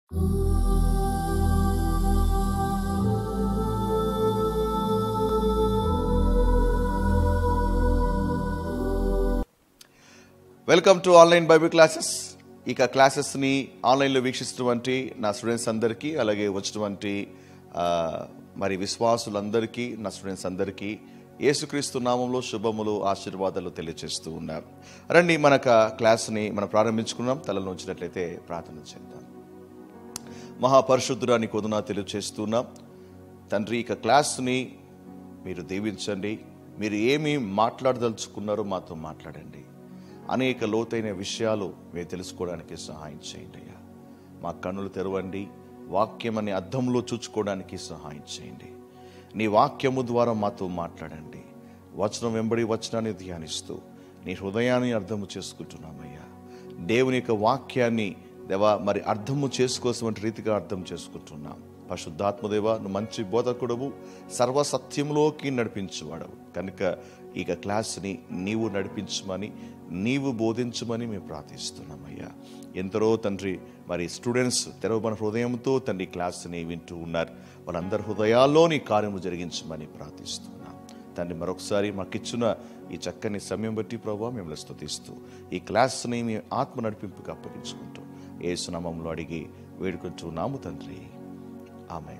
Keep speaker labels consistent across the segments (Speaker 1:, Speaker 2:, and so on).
Speaker 1: Welcome to online Bible classes ఇక క్లాసెస్ని ఆన్లైన్లో వీక్షిస్తున్నటువంటి నా స్టూడెంట్స్ అందరికీ అలాగే వచ్చినటువంటి ఆ, మరి విశ్వాసులందరికీ నా స్టూడెంట్స్ అందరికీ యేసుక్రీస్తు నామంలో శుభములు ఆశీర్వాదాలు తెలియజేస్తూ ఉన్నాం రండి మనక క్లాస్ని మనం ప్రారంభించుకున్నాం తలలో ఉంచినట్లయితే ప్రార్థన చేద్దాం మహాపరిశుద్ధురాని కొదున తెలియజేస్తున్నాం తండ్రి ఇక క్లాస్ని మీరు దీవించండి మీరు ఏమి మాట్లాడదలుచుకున్నారో మాతో మాట్లాడండి అనేక లోతైన విషయాలు మేము తెలుసుకోవడానికి సహాయం చేయండి అయ్యా మా కన్నులు తెరవండి వాక్యం అనే అర్థంలో చూచుకోవడానికి సహాయం చేయండి నీ వాక్యము ద్వారా మాతో మాట్లాడండి వచనం వెంబడి వచనాన్ని ధ్యానిస్తూ నీ హృదయాన్ని అర్థము చేసుకుంటున్నామయ్యా దేవుని యొక్క వాక్యాన్ని దేవా మరి అర్థము చేసుకోవాల్సిన రీతిగా అర్థం చేసుకుంటున్నాం పరిశుద్ధాత్మదేవ నువ్వు మంచి బోధకుడవు సర్వసత్యంలోకి నడిపించువాడవు కనుక ఇక క్లాస్ని నీవు నడిపించమని నీవు బోధించమని మేము ప్రార్థిస్తున్నామయ్యా ఎందరో తండ్రి మరి స్టూడెంట్స్ తెరవబడిన హృదయంతో తండ్రి క్లాస్ని వింటూ ఉన్నారు వాళ్ళందరి హృదయాల్లో నీ కార్యము జరిగించమని ప్రార్థిస్తున్నాం తండ్రి మరొకసారి మాకిచ్చిన ఈ చక్కని సమయం బట్టి ప్రభావ మిమ్మల్ని స్తుతిస్తూ ఈ క్లాస్ని మీ ఆత్మ నడిపింపుగా అప్పగించుకుంటూ ఏ సునామంలో అడిగి వేడుకుంటున్నాము తండ్రి ఆమె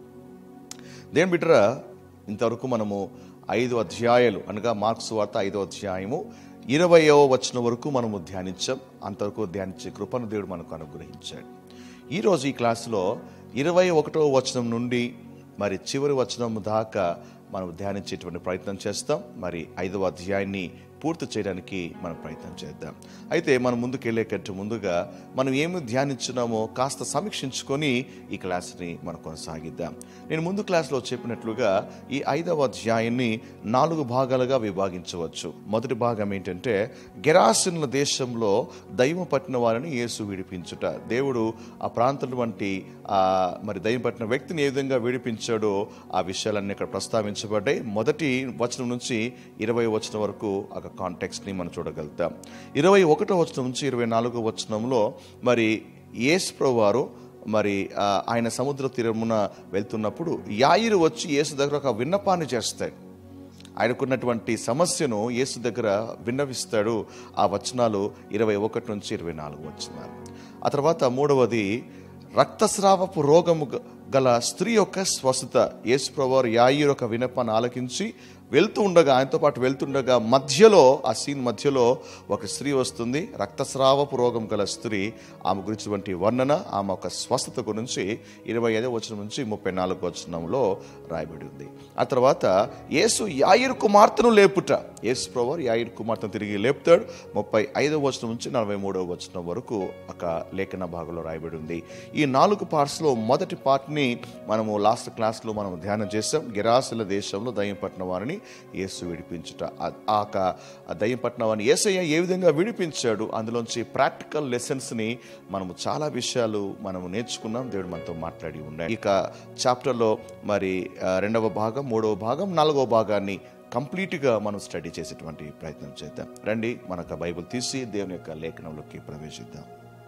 Speaker 1: దేని బిడ్డరా ఇంతవరకు మనము ఐదు అధ్యాయాలు అనగా మార్క్స్ వార్త ఐదో అధ్యాయము ఇరవయవ వచనం వరకు మనము ధ్యానించాం అంతవరకు ధ్యానించే కృపను దేవుడు మనకు అనుగ్రహించాడు ఈరోజు ఈ క్లాసులో ఇరవై ఒకటవ వచనం నుండి మరి చివరి వచనం దాకా మనం ధ్యానించేటువంటి ప్రయత్నం చేస్తాం మరి ఐదవ అధ్యాయాన్ని పూర్తి చేయడానికి మనం ప్రయత్నం చేద్దాం అయితే మనం ముందుకు వెళ్ళే కంటే ముందుగా మనం ఏమి ధ్యానించున్నామో కాస్త సమీక్షించుకొని ఈ క్లాస్ని మనం కొనసాగిద్దాం నేను ముందు క్లాస్లో చెప్పినట్లుగా ఈ ఐదవ అధ్యాయాన్ని నాలుగు భాగాలుగా విభాగించవచ్చు మొదటి భాగం ఏంటంటే గెరాసిన్ల దేశంలో దైవం పట్టిన వారిని యేసు విడిపించుట దేవుడు ఆ ప్రాంతం వంటి ఆ మరి దైవం పట్టిన వ్యక్తిని ఏ విధంగా విడిపించాడో ఆ విషయాలన్నీ ఇక్కడ ప్రస్తావించబడ్డాయి మొదటి వచనం నుంచి ఇరవై వచనం వరకు ఒక కాంటెక్స్ని మనం చూడగలుగుతాం ఇరవై ఒకటో వచనం నుంచి ఇరవై నాలుగో వచనంలో మరి యేసు వారు మరి ఆ, ఆయన సముద్ర తీరమున వెళ్తున్నప్పుడు యాయిరు వచ్చి యేసు దగ్గర ఒక విన్నపాన్ని చేస్తాడు ఆయనకున్నటువంటి సమస్యను యేసు దగ్గర విన్నవిస్తాడు ఆ వచనాలు ఇరవై ఒకటి నుంచి ఇరవై నాలుగు వచనాలు ఆ తర్వాత మూడవది రక్తస్రావపు రోగము గ- గల స్త్రీ యొక్క స్వస్థత యేసు ప్రభువారు యాయిరు ఒక వినపాన్ని ఆలకించి వెళ్తూ ఉండగా ఆయనతో పాటు వెళ్తుండగా మధ్యలో ఆ సీన్ మధ్యలో ఒక స్త్రీ వస్తుంది రక్తస్రావపు రోగం గల స్త్రీ ఆమె గురించినటువంటి వర్ణన ఆమె ఒక స్వస్థత గురించి ఇరవై ఐదో వచనం నుంచి ముప్పై నాలుగు వచనంలో రాయబడి ఉంది ఆ తర్వాత యేసు యాయిర్ కుమార్తెను లేపుట యేసు ప్రభు యాయిర్ కుమార్తెను తిరిగి లేపుతాడు ముప్పై ఐదో వచనం నుంచి నలభై మూడవ వచనం వరకు ఒక లేఖన భాగంలో రాయబడి ఉంది ఈ నాలుగు పార్ట్స్లో మొదటి పార్ట్ని మనము లాస్ట్ క్లాస్లో మనం ధ్యానం చేసాం గిరాసుల దేశంలో దయ్యం పట్టిన వారిని యేసు విడిపించుట ఆ- ఆ క- ఆ దయ్యం పట్టిన వారిని యేసయ్య ఏ విధంగా విడిపించాడు అందులోంచి ప్రాక్టికల్ లెసన్స్ని మనము చాలా విషయాలు మనము నేర్చుకున్నాం దేవుడు మనతో మాట్లాడి ఉన్నాయి ఇక చాప్టర్లో మరి ఆ, రెండవ భాగం మూడవ భాగం నాలుగవ భాగాన్ని కంప్లీట్గా మనం స్టడీ చేసేటువంటి ప్రయత్నం చేద్దాం రండి మనకు బైబిల్ తీసి దేవుని యొక్క లేఖనంలోకి ప్రవేశిద్దాం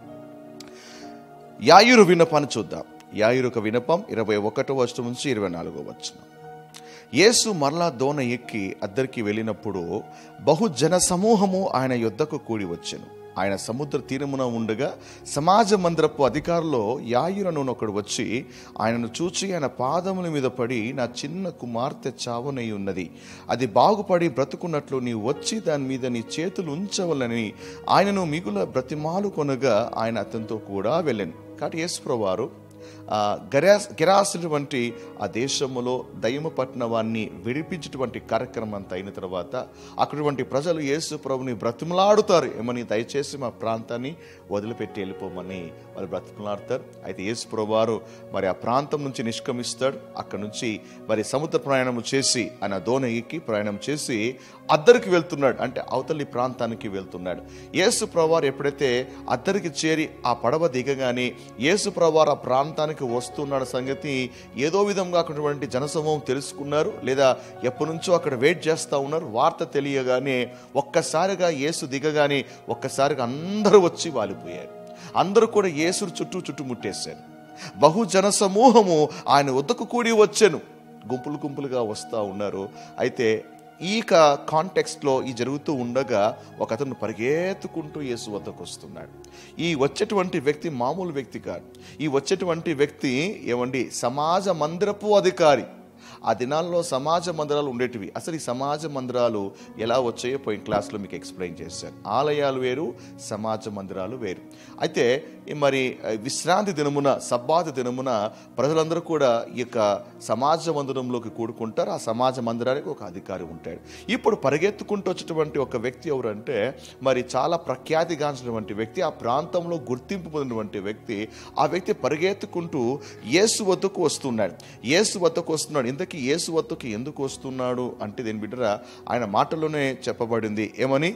Speaker 1: యాయురు విన్నపాన్ని చూద్దాం యాయురు ఒక వినపం ఇరవై ఒకటో వచనం నుంచి ఇరవై నాలుగో వచనం యేసు మరలా దోన ఎక్కి అద్దరికి వెళ్ళినప్పుడు బహు జన సమూహము ఆయన యొద్దకు కూడి వచ్చెను ఆయన సముద్ర తీరమున ఉండగా సమాజ మందిరపు అధికారులో యాయురను ఒకడు వచ్చి ఆయనను చూచి ఆయన పాదముల మీద పడి నా చిన్న కుమార్తె చావనై ఉన్నది అది బాగుపడి బ్రతుకున్నట్లు నీవు వచ్చి దాని మీద నీ చేతులు ఉంచవలని ఆయనను మిగుల బ్రతిమాలు కొనగా ఆయన అతనితో కూడా వెళ్ళాను కాబట్టి యేసు వారు ఆ, గెరాస్ గెరాసుల వంటి ఆ దేశములో దయ్యము పట్టిన వారిని విడిపించేటువంటి కార్యక్రమం అంతా అయిన తర్వాత అక్కడటువంటి ప్రజలు యేసు ప్రభుని బ్రతిమలాడుతారు ఏమని దయచేసి మా ప్రాంతాన్ని వదిలిపెట్టి వెళ్ళిపోమని వాళ్ళు బ్రతిమలాడతారు అయితే యేసు ప్రభు వారు మరి ఆ ప్రాంతం నుంచి నిష్క్రమిస్తాడు అక్కడ నుంచి మరి సముద్ర ప్రయాణం చేసి ఆయన దోణ ఎక్కి ప్రయాణం చేసి అద్దరికి వెళ్తున్నాడు అంటే అవతలి ప్రాంతానికి వెళ్తున్నాడు యేసు ప్రవారు ఎప్పుడైతే అద్దరికి చేరి ఆ పడవ దిగగానే యేసు ప్రవారు ఆ ప్రాంతానికి వస్తున్నాడు సంగతి ఏదో విధంగా అక్కడటువంటి జనసమూహం తెలుసుకున్నారు లేదా ఎప్పటి నుంచో అక్కడ వెయిట్ చేస్తూ ఉన్నారు వార్త తెలియగానే ఒక్కసారిగా యేసు దిగగానే ఒక్కసారిగా అందరూ వచ్చి వాలిపోయారు అందరూ కూడా యేసుడు చుట్టూ చుట్టుముట్టేశారు బహుజన సమూహము ఆయన వద్దకు కూడి వచ్చాను గుంపులు గుంపులుగా వస్తూ ఉన్నారు అయితే ఈ కాంటెక్స్ట్లో ఈ జరుగుతూ ఉండగా ఒక అతను పరిగెత్తుకుంటూ యేసు వద్దకు వస్తున్నాడు ఈ వచ్చేటువంటి వ్యక్తి మామూలు వ్యక్తి కాదు ఈ వచ్చేటువంటి వ్యక్తి ఏమండి సమాజ మందిరపు అధికారి ఆ దినాల్లో సమాజ మందిరాలు ఉండేటివి అసలు ఈ సమాజ మందిరాలు ఎలా వచ్చాయో పోయిన క్లాస్లో మీకు ఎక్స్ప్లెయిన్ చేశాను ఆలయాలు వేరు సమాజ మందిరాలు వేరు అయితే ఈ మరి ఆ, విశ్రాంతి దినమున సబ్బాత దినమున ప్రజలందరూ కూడా ఈ యొక్క సమాజ మందిరంలోకి కూడుకుంటారు ఆ సమాజ మందిరానికి ఒక అధికారి ఉంటాడు ఇప్పుడు పరిగెత్తుకుంటూ వచ్చేటువంటి ఒక వ్యక్తి ఎవరంటే మరి చాలా ప్రఖ్యాతిగాంచినటువంటి వ్యక్తి ఆ ప్రాంతంలో గుర్తింపు పొందినటువంటి వ్యక్తి ఆ వ్యక్తి పరిగెత్తుకుంటూ యేసు వద్దకు వస్తున్నాడు యేసు వద్దకు వస్తున్నాడు ఇంతకీ యేసు వద్దకు ఎందుకు వస్తున్నాడు అంటే దేని బిడ్డరా ఆయన మాటలోనే చెప్పబడింది ఏమని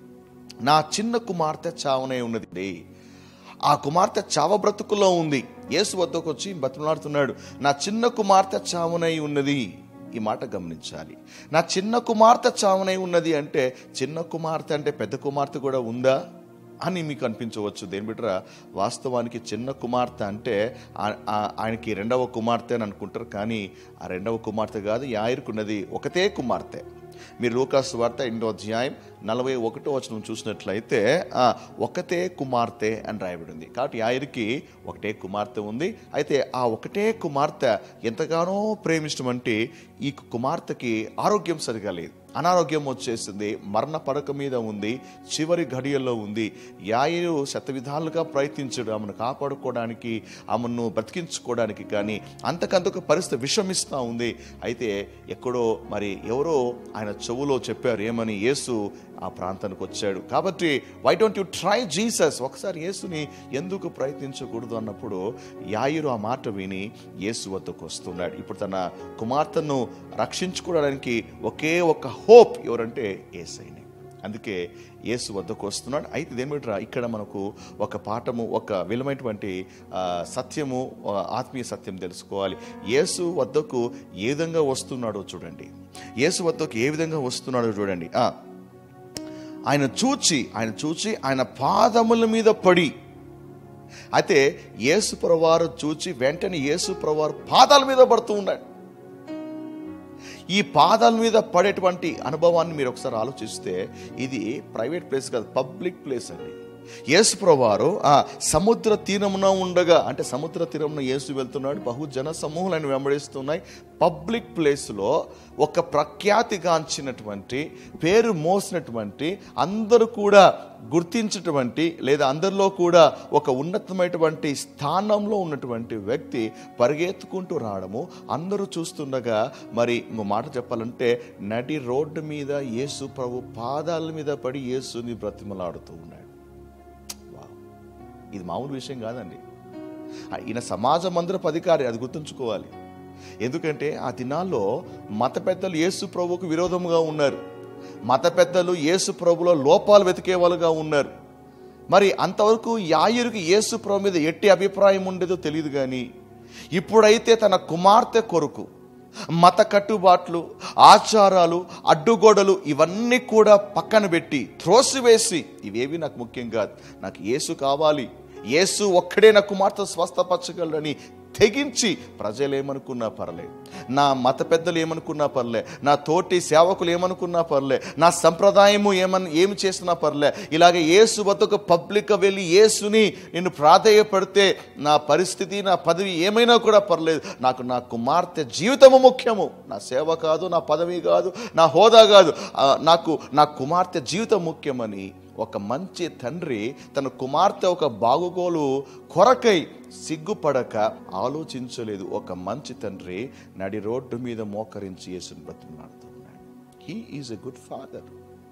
Speaker 1: నా చిన్న కుమార్తె చావనే ఉన్నది ఆ కుమార్తె చావ బ్రతుకులో ఉంది యేసు వద్దకు వచ్చి బతిమలాడుతున్నాడు నా చిన్న కుమార్తె చావునై ఉన్నది ఈ మాట గమనించాలి నా చిన్న కుమార్తె చావునై ఉన్నది అంటే చిన్న కుమార్తె అంటే పెద్ద కుమార్తె కూడా ఉందా అని మీకు అనిపించవచ్చు దేని బిడ్డరా వాస్తవానికి చిన్న కుమార్తె అంటే ఆ- ఆ- ఆయనకి రెండవ కుమార్తె అని అనుకుంటారు కానీ ఆ రెండవ కుమార్తె కాదు యాయిరుకున్నది ఒకతే కుమార్తె మీరు లూకాసు వార్త ఎనిమిదో అధ్యాయం నలభై ఒకటో వచనం చూసినట్లయితే ఆ, ఒకతే కుమార్తె అని రాయబడింది కాబట్టి యాయిరికి ఒకటే కుమార్తె ఉంది అయితే ఆ ఒకటే కుమార్తె ఎంతగానో ప్రేమిష్టమంటే ఈ కుమార్తెకి ఆరోగ్యం సరిగా లేదు అనారోగ్యం వచ్చేసింది మరణ పడక మీద ఉంది చివరి ఘడియల్లో ఉంది యాయరు శతవిధాలుగా ప్రయత్నించాడు ఆమెను కాపాడుకోవడానికి ఆమెను బ్రతికించుకోవడానికి కానీ అంతకంతకు పరిస్థితి విషమిస్తూ ఉంది అయితే ఎక్కడో మరి ఎవరో ఆయన చెవులో చెప్పారు ఏమని యేసు ఆ ప్రాంతానికి వచ్చాడు కాబట్టి why don't you try Jesus ఒకసారి యేసుని ఎందుకు ప్రయత్నించకూడదు అన్నప్పుడు యాయురు ఆ మాట విని యేసు వద్దకు వస్తున్నాడు ఇప్పుడు తన కుమార్తెను రక్షించుకోవడానికి ఒకే ఒక హోప్ ఎవరంటే ఏసైని అందుకే యేసు వద్దకు వస్తున్నాడు అయితే దేనిమిట్రా ఇక్కడ మనకు ఒక పాఠము ఒక విలువైనటువంటి ఆ, సత్యము ఆ, ఆత్మీయ సత్యం తెలుసుకోవాలి యేసు వద్దకు ఏ విధంగా వస్తున్నాడో చూడండి యేసు వద్దకు ఏ విధంగా వస్తున్నాడో చూడండి ఆ, ఆయన చూచి ఆయన చూచి ఆయన పాదముల మీద పడి అయితే యేసు ప్రవారు చూచి వెంటనే యేసు ప్రవారు పాదాల మీద పడుతూ ఉన్నాడు ఈ పాదాల మీద పడేటువంటి అనుభవాన్ని మీరు ఒకసారి ఆలోచిస్తే ఇది ప్రైవేట్ ప్లేస్ కాదు పబ్లిక్ ప్లేస్ అండి యేసుప్రవారు ఆ సముద్ర తీరమున ఉండగా అంటే సముద్ర తీరమున యేసు వెళ్తున్నాడు బహుజన సమూహాలు ఆయన వెంబడిస్తున్నాయి పబ్లిక్ ప్లేస్లో ఒక ప్రఖ్యాతిగాంచినటువంటి పేరు మోసినటువంటి అందరూ కూడా గుర్తించినటువంటి లేదా అందరిలో కూడా ఒక ఉన్నతమైనటువంటి స్థానంలో ఉన్నటువంటి వ్యక్తి పరిగెత్తుకుంటూ రావడము అందరూ చూస్తుండగా మరి ఇంకో మాట చెప్పాలంటే నడి రోడ్డు మీద యేసు ప్రభు పాదాల మీద పడి యేసుని బ్రతిమలాడుతూ ఉన్నాడు వావ్. ఇది మామూలు విషయం కాదండి ఆ, ఈయన సమాజ మందిరపు అధికారి అది గుర్తుంచుకోవాలి ఎందుకంటే ఆ దినాల్లో మత పెద్దలు యేసు ప్రభువుకు విరోధముగా ఉన్నారు మత పెద్దలు యేసు ప్రభులో లోపాలు వెతికే వాళ్ళుగా ఉన్నారు మరి అంతవరకు యాయురికి యేసు ప్రభు మీద ఎట్టి అభిప్రాయం ఉండేదో తెలియదు కానీ ఇప్పుడైతే తన కుమార్తె కొరకు మత కట్టుబాట్లు ఆచారాలు అడ్డుగోడలు ఇవన్నీ కూడా పక్కన పెట్టి త్రోసివేసి ఇవేవి నాకు ముఖ్యం కాదు నాకు యేసు కావాలి యేసు ఒక్కడే నా కుమార్తె స్వస్థపరచగలడని తెగించి ప్రజలు ఏమనుకున్నా పర్లే నా మత పెద్దలు ఏమనుకున్నా పర్లే నా తోటి సేవకులు ఏమనుకున్నా పర్లే నా సంప్రదాయము ఏమన్ ఏమి చేసినా పర్లే ఇలాగే యేసు వద్దకు పబ్లిక్ వెళ్ళి యేసుని నేను ప్రాధేయపడితే నా పరిస్థితి నా పదవి ఏమైనా కూడా పర్లేదు నాకు నా కుమార్తె జీవితము ముఖ్యము నా సేవ కాదు నా పదవి కాదు నా హోదా కాదు ఆ, నాకు నా కుమార్తె జీవితం ముఖ్యమని ఒక మంచి తండ్రి తన కుమార్తె ఒక బాగుగోలు కొరకై సిగ్గుపడక ఆలోచించలేదు ఒక మంచి తండ్రి నడి రోడ్డు మీద మోకరించి యేసుని బ్రతిమలాడుతున్నాడు he is a good father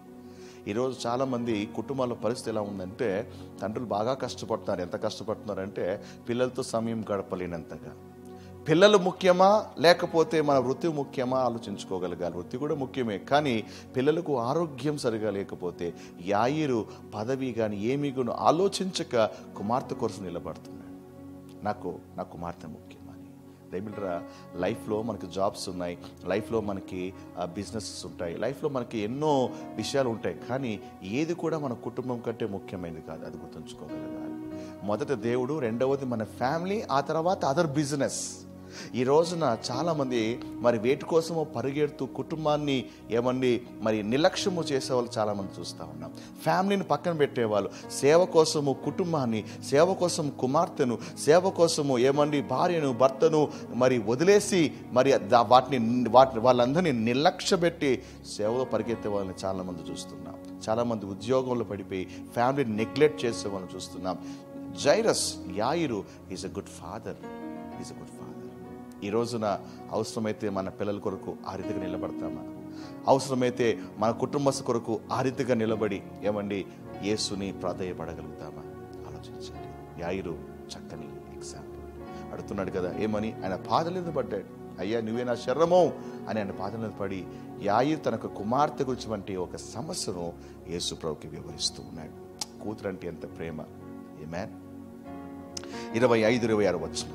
Speaker 1: ఈరోజు చాలామంది కుటుంబాల పరిస్థితి ఎలా ఉందంటే తండ్రులు బాగా కష్టపడుతున్నారు ఎంత కష్టపడుతున్నారంటే పిల్లలతో సమయం గడపలేనంతగా పిల్లలు ముఖ్యమా లేకపోతే మన వృత్తి ముఖ్యమా ఆలోచించుకోగలగాలి వృత్తి కూడా ముఖ్యమే కానీ పిల్లలకు ఆరోగ్యం సరిగా లేకపోతే యాయిరు పదవి కానీ ఏమీ కూడా ఆలోచించక కుమార్తె కొరకు నిలబడుతున్నాడు నాకు నా కుమార్తె ముఖ్యమని దయమిల్రా లైఫ్లో మనకి జాబ్స్ ఉన్నాయి లైఫ్లో మనకి బిజినెసెస్ ఉంటాయి లైఫ్లో మనకి ఎన్నో విషయాలు ఉంటాయి కానీ ఏది కూడా మన కుటుంబం కంటే ముఖ్యమైనది కాదు అది గుర్తుంచుకోగలగాలి మొదట దేవుడు రెండవది మన ఫ్యామిలీ ఆ తర్వాత అదర్ బిజినెస్ ఈ రోజున చాలామంది మరి వేటి కోసమో పరిగెడుతూ కుటుంబాన్ని ఏమండి మరి నిర్లక్ష్యము చేసేవాళ్ళు చాలామంది చూస్తూ ఉన్నాం ఫ్యామిలీని పక్కన పెట్టేవాళ్ళు సేవ కోసము కుటుంబాన్ని సేవ కోసం కుమార్తెను సేవ కోసము ఏమండి భార్యను భర్తను మరి వదిలేసి మరి దా- వాటిని వాటిని వాళ్ళందరినీ నిర్లక్ష్యపెట్టి సేవలో పరిగెత్తే వాళ్ళని చాలామంది చూస్తున్నాం చాలామంది ఉద్యోగంలో పడిపోయి ఫ్యామిలీని నెగ్లెక్ట్ చేసే వాళ్ళని చూస్తున్నాం జైరస్ యాయిరు is a good father is a good father ఈ రోజున అవసరమైతే మన పిల్లల కొరకు ఆ రీతిగా నిలబడతామా అవసరమైతే మన కుటుంబస్ కొరకు ఆ రీతిగా నిలబడి ఏమండి యేసుని ప్రాధేయపడగలుగుతామా ఆలోచించండి యాయిరు చక్కని ఎగ్జాంపుల్ అడుగుతున్నాడు కదా ఏమని ఆయన పాదల మీద పడ్డాడు అయ్యా నువ్వే నా శర్రమో అని ఆయన పాదల మీద పడి యాయి తనకు కుమార్తె గురించి వంటి ఒక సమస్యను యేసు ప్రభుకి వివరిస్తూ ఉన్నాడు కూతురు అంటే ఎంత ప్రేమ ఏమే ఇరవై ఐదు ఇరవై ఆరు వచ్చిన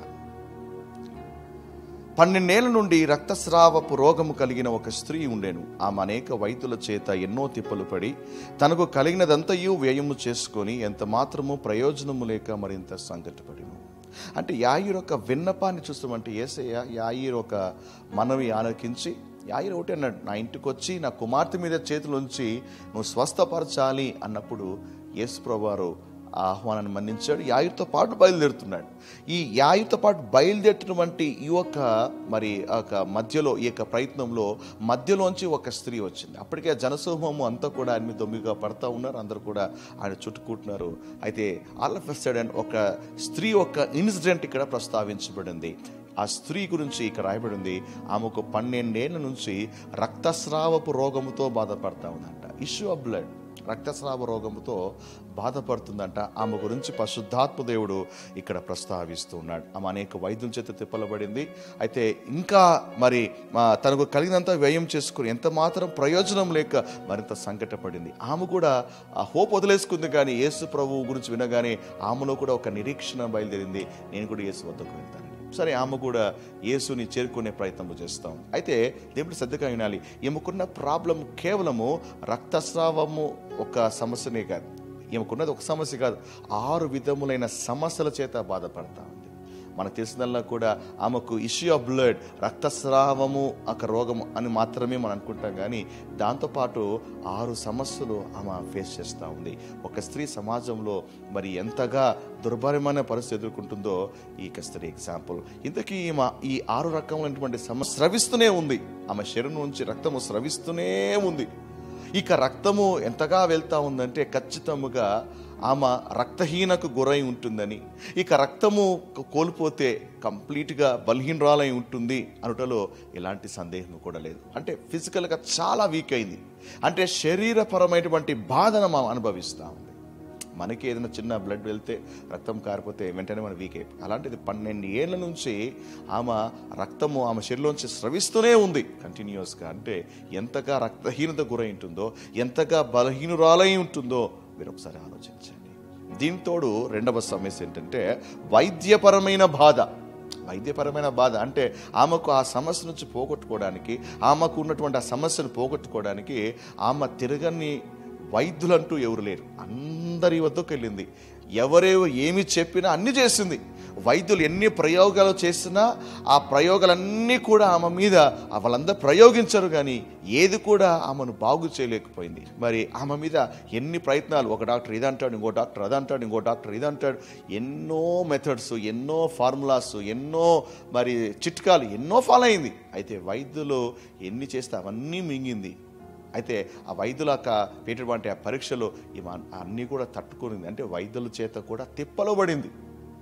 Speaker 1: పన్నెండేళ్ల నుండి రక్తస్రావపు రోగము కలిగిన ఒక స్త్రీ ఉండెను ఆమె అనేక వైద్యుల చేత ఎన్నో తిప్పలు పడి తనకు కలిగినదంతయు వ్యయము చేసుకొని ఎంత మాత్రము ప్రయోజనము లేక మరింత సంకటపడిను అంటే యాయిర్ ఒక విన్నపాన్ని చూస్తామంటే ఏసయ్య యాయిర్ ఒక మనవి ఆలకించి యాయిర్ ఒకటి అన్నాడు నా ఇంటికి వచ్చి నా కుమార్తె మీద చేతులుంచి నువ్వు స్వస్థపరచాలి అన్నప్పుడు యేసు ప్రభువారు ఆ ఆహ్వానాన్ని మన్నించాడు యాయుతో పాటు బయలుదేరుతున్నాడు ఈ యాయుతో పాటు బయలుదేరినటువంటి ఈ యొక్క మరి ఆ యొక్క మధ్యలో ఈ యొక్క ప్రయత్నంలో మధ్యలోంచి ఒక స్త్రీ వచ్చింది అప్పటికే ఆ జనసమూహము అంతా కూడా ఆయన మీద దొమ్మిగా పడతా ఉన్నారు అందరూ కూడా ఆయన చుట్టుకుంటున్నారు అయితే ఆల్ ఆఫ్ సడన్ ఒక స్త్రీ ఒక ఇన్సిడెంట్ ఇక్కడ ప్రస్తావించబడింది ఆ స్త్రీ గురించి ఇక్కడ రాయబడింది ఆమెకు పన్నెండేళ్ల నుంచి రక్తస్రావపు రోగముతో బాధపడతా ఉందంట ఇష్యూ ఆఫ్ బ్లడ్ రక్తస్రావ రోగముతో బాధపడుతుందంట ఆమె గురించి పరిశుద్ధాత్మ దేవుడు ఇక్కడ ప్రస్తావిస్తూ ఉన్నాడు ఆమె అనేక వైద్యుల చేత తిప్పలబడింది అయితే ఇంకా మరి మా తనకు కలిగినంత వ్యయం చేసుకుని ఎంత మాత్రం ప్రయోజనం లేక మరింత సంకటపడింది ఆమె కూడా ఆ హోప్ వదిలేసుకుంది కానీ యేసు ప్రభువు గురించి వినగానే ఆమెలో కూడా ఒక నిరీక్షణ బయలుదేరింది నేను కూడా యేసు వద్దకు వెళ్తాను సరే ఆమె కూడా యేసుని చేరుకునే ప్రయత్నం చేస్తాం అయితే దేవుడు శ్రద్ధగా వినాలి ఈమెకున్న ప్రాబ్లం కేవలము రక్తస్రావము ఒక సమస్యనే కాదు ఈమెకున్నది ఒక సమస్య కాదు ఆరు విధములైన సమస్యల చేత బాధపడతా ఉంది మనకు తెలిసిందల్లా కూడా ఆమెకు ఇష్యూ ఆఫ్ బ్లడ్ రక్తస్రావము ఒక రోగము అని మాత్రమే మనం అనుకుంటాం కానీ దాంతోపాటు ఆరు సమస్యలు ఆమె ఫేస్ చేస్తూ ఉంది ఒక స్త్రీ సమాజంలో మరి ఎంతగా దుర్భరమైన పరిస్థితి ఎదుర్కొంటుందో ఈ యొక్క స్త్రీ ఎగ్జాంపుల్ ఇంతకీ ఈమె ఈ ఆరు రకములైనటువంటి సమస్య స్రవిస్తూనే ఉంది ఆమె శరీరం నుంచి రక్తము స్రవిస్తూనే ఉంది ఇక రక్తము ఎంతగా వెళ్తా ఉందంటే ఖచ్చితముగా ఆమె రక్తహీనకు గురై ఉంటుందని ఇక రక్తము కోల్పోతే కంప్లీట్గా బలహీనరాలై ఉంటుంది అనుటలో ఎలాంటి సందేహం కూడా లేదు అంటే ఫిజికల్గా చాలా వీక్ అయింది అంటే శరీరపరమైనటువంటి బాధను మనం అనుభవిస్తూ ఉంది మనకి ఏదైనా చిన్న బ్లడ్ వెళ్తే రక్తం కారిపోతే వెంటనే మనం వీక్ అయిపోయి అలాంటిది పన్నెండు ఏళ్ల నుంచి ఆమె రక్తము ఆమె శరీరంలోంచి స్రవిస్తూనే ఉంది కంటిన్యూస్గా అంటే ఎంతగా రక్తహీనత గురై ఉంటుందో ఎంతగా బలహీనురాలై ఉంటుందో మీరు ఒకసారి ఆలోచించండి దీంతోడు రెండవ సమస్య ఏంటంటే వైద్యపరమైన బాధ వైద్యపరమైన బాధ అంటే ఆమెకు ఆ సమస్య నుంచి పోగొట్టుకోవడానికి ఆమెకు ఉన్నటువంటి ఆ సమస్యను పోగొట్టుకోవడానికి ఆమె తిరగని వైద్యులంటూ ఎవరు లేరు అందరి వద్దకు వెళ్ళింది ఎవరేవో ఏమి చెప్పినా అన్ని చేసింది వైద్యులు ఎన్ని ప్రయోగాలు చేసినా ఆ ప్రయోగాలన్నీ కూడా ఆమె మీద వాళ్ళందరూ ప్రయోగించరు కానీ ఏది కూడా ఆమెను బాగు చేయలేకపోయింది మరి ఆమె మీద ఎన్ని ప్రయత్నాలు ఒక డాక్టర్ ఇది అంటాడు ఇంకో డాక్టర్ అది అంటాడు ఇంకో డాక్టర్ ఇది అంటాడు ఎన్నో మెథడ్స్ ఎన్నో ఫార్ములాస్ ఎన్నో మరి చిట్కాలు ఎన్నో ఫాలో అయింది అయితే వైద్యులు ఎన్ని చేస్తే అవన్నీ మింగింది అయితే ఆ వైద్యుల యొక్క పెట్టినటువంటి ఆ పరీక్షలో ఈమె అన్నీ కూడా తట్టుకునింది అంటే వైద్యుల చేత కూడా తిప్పలో పడింది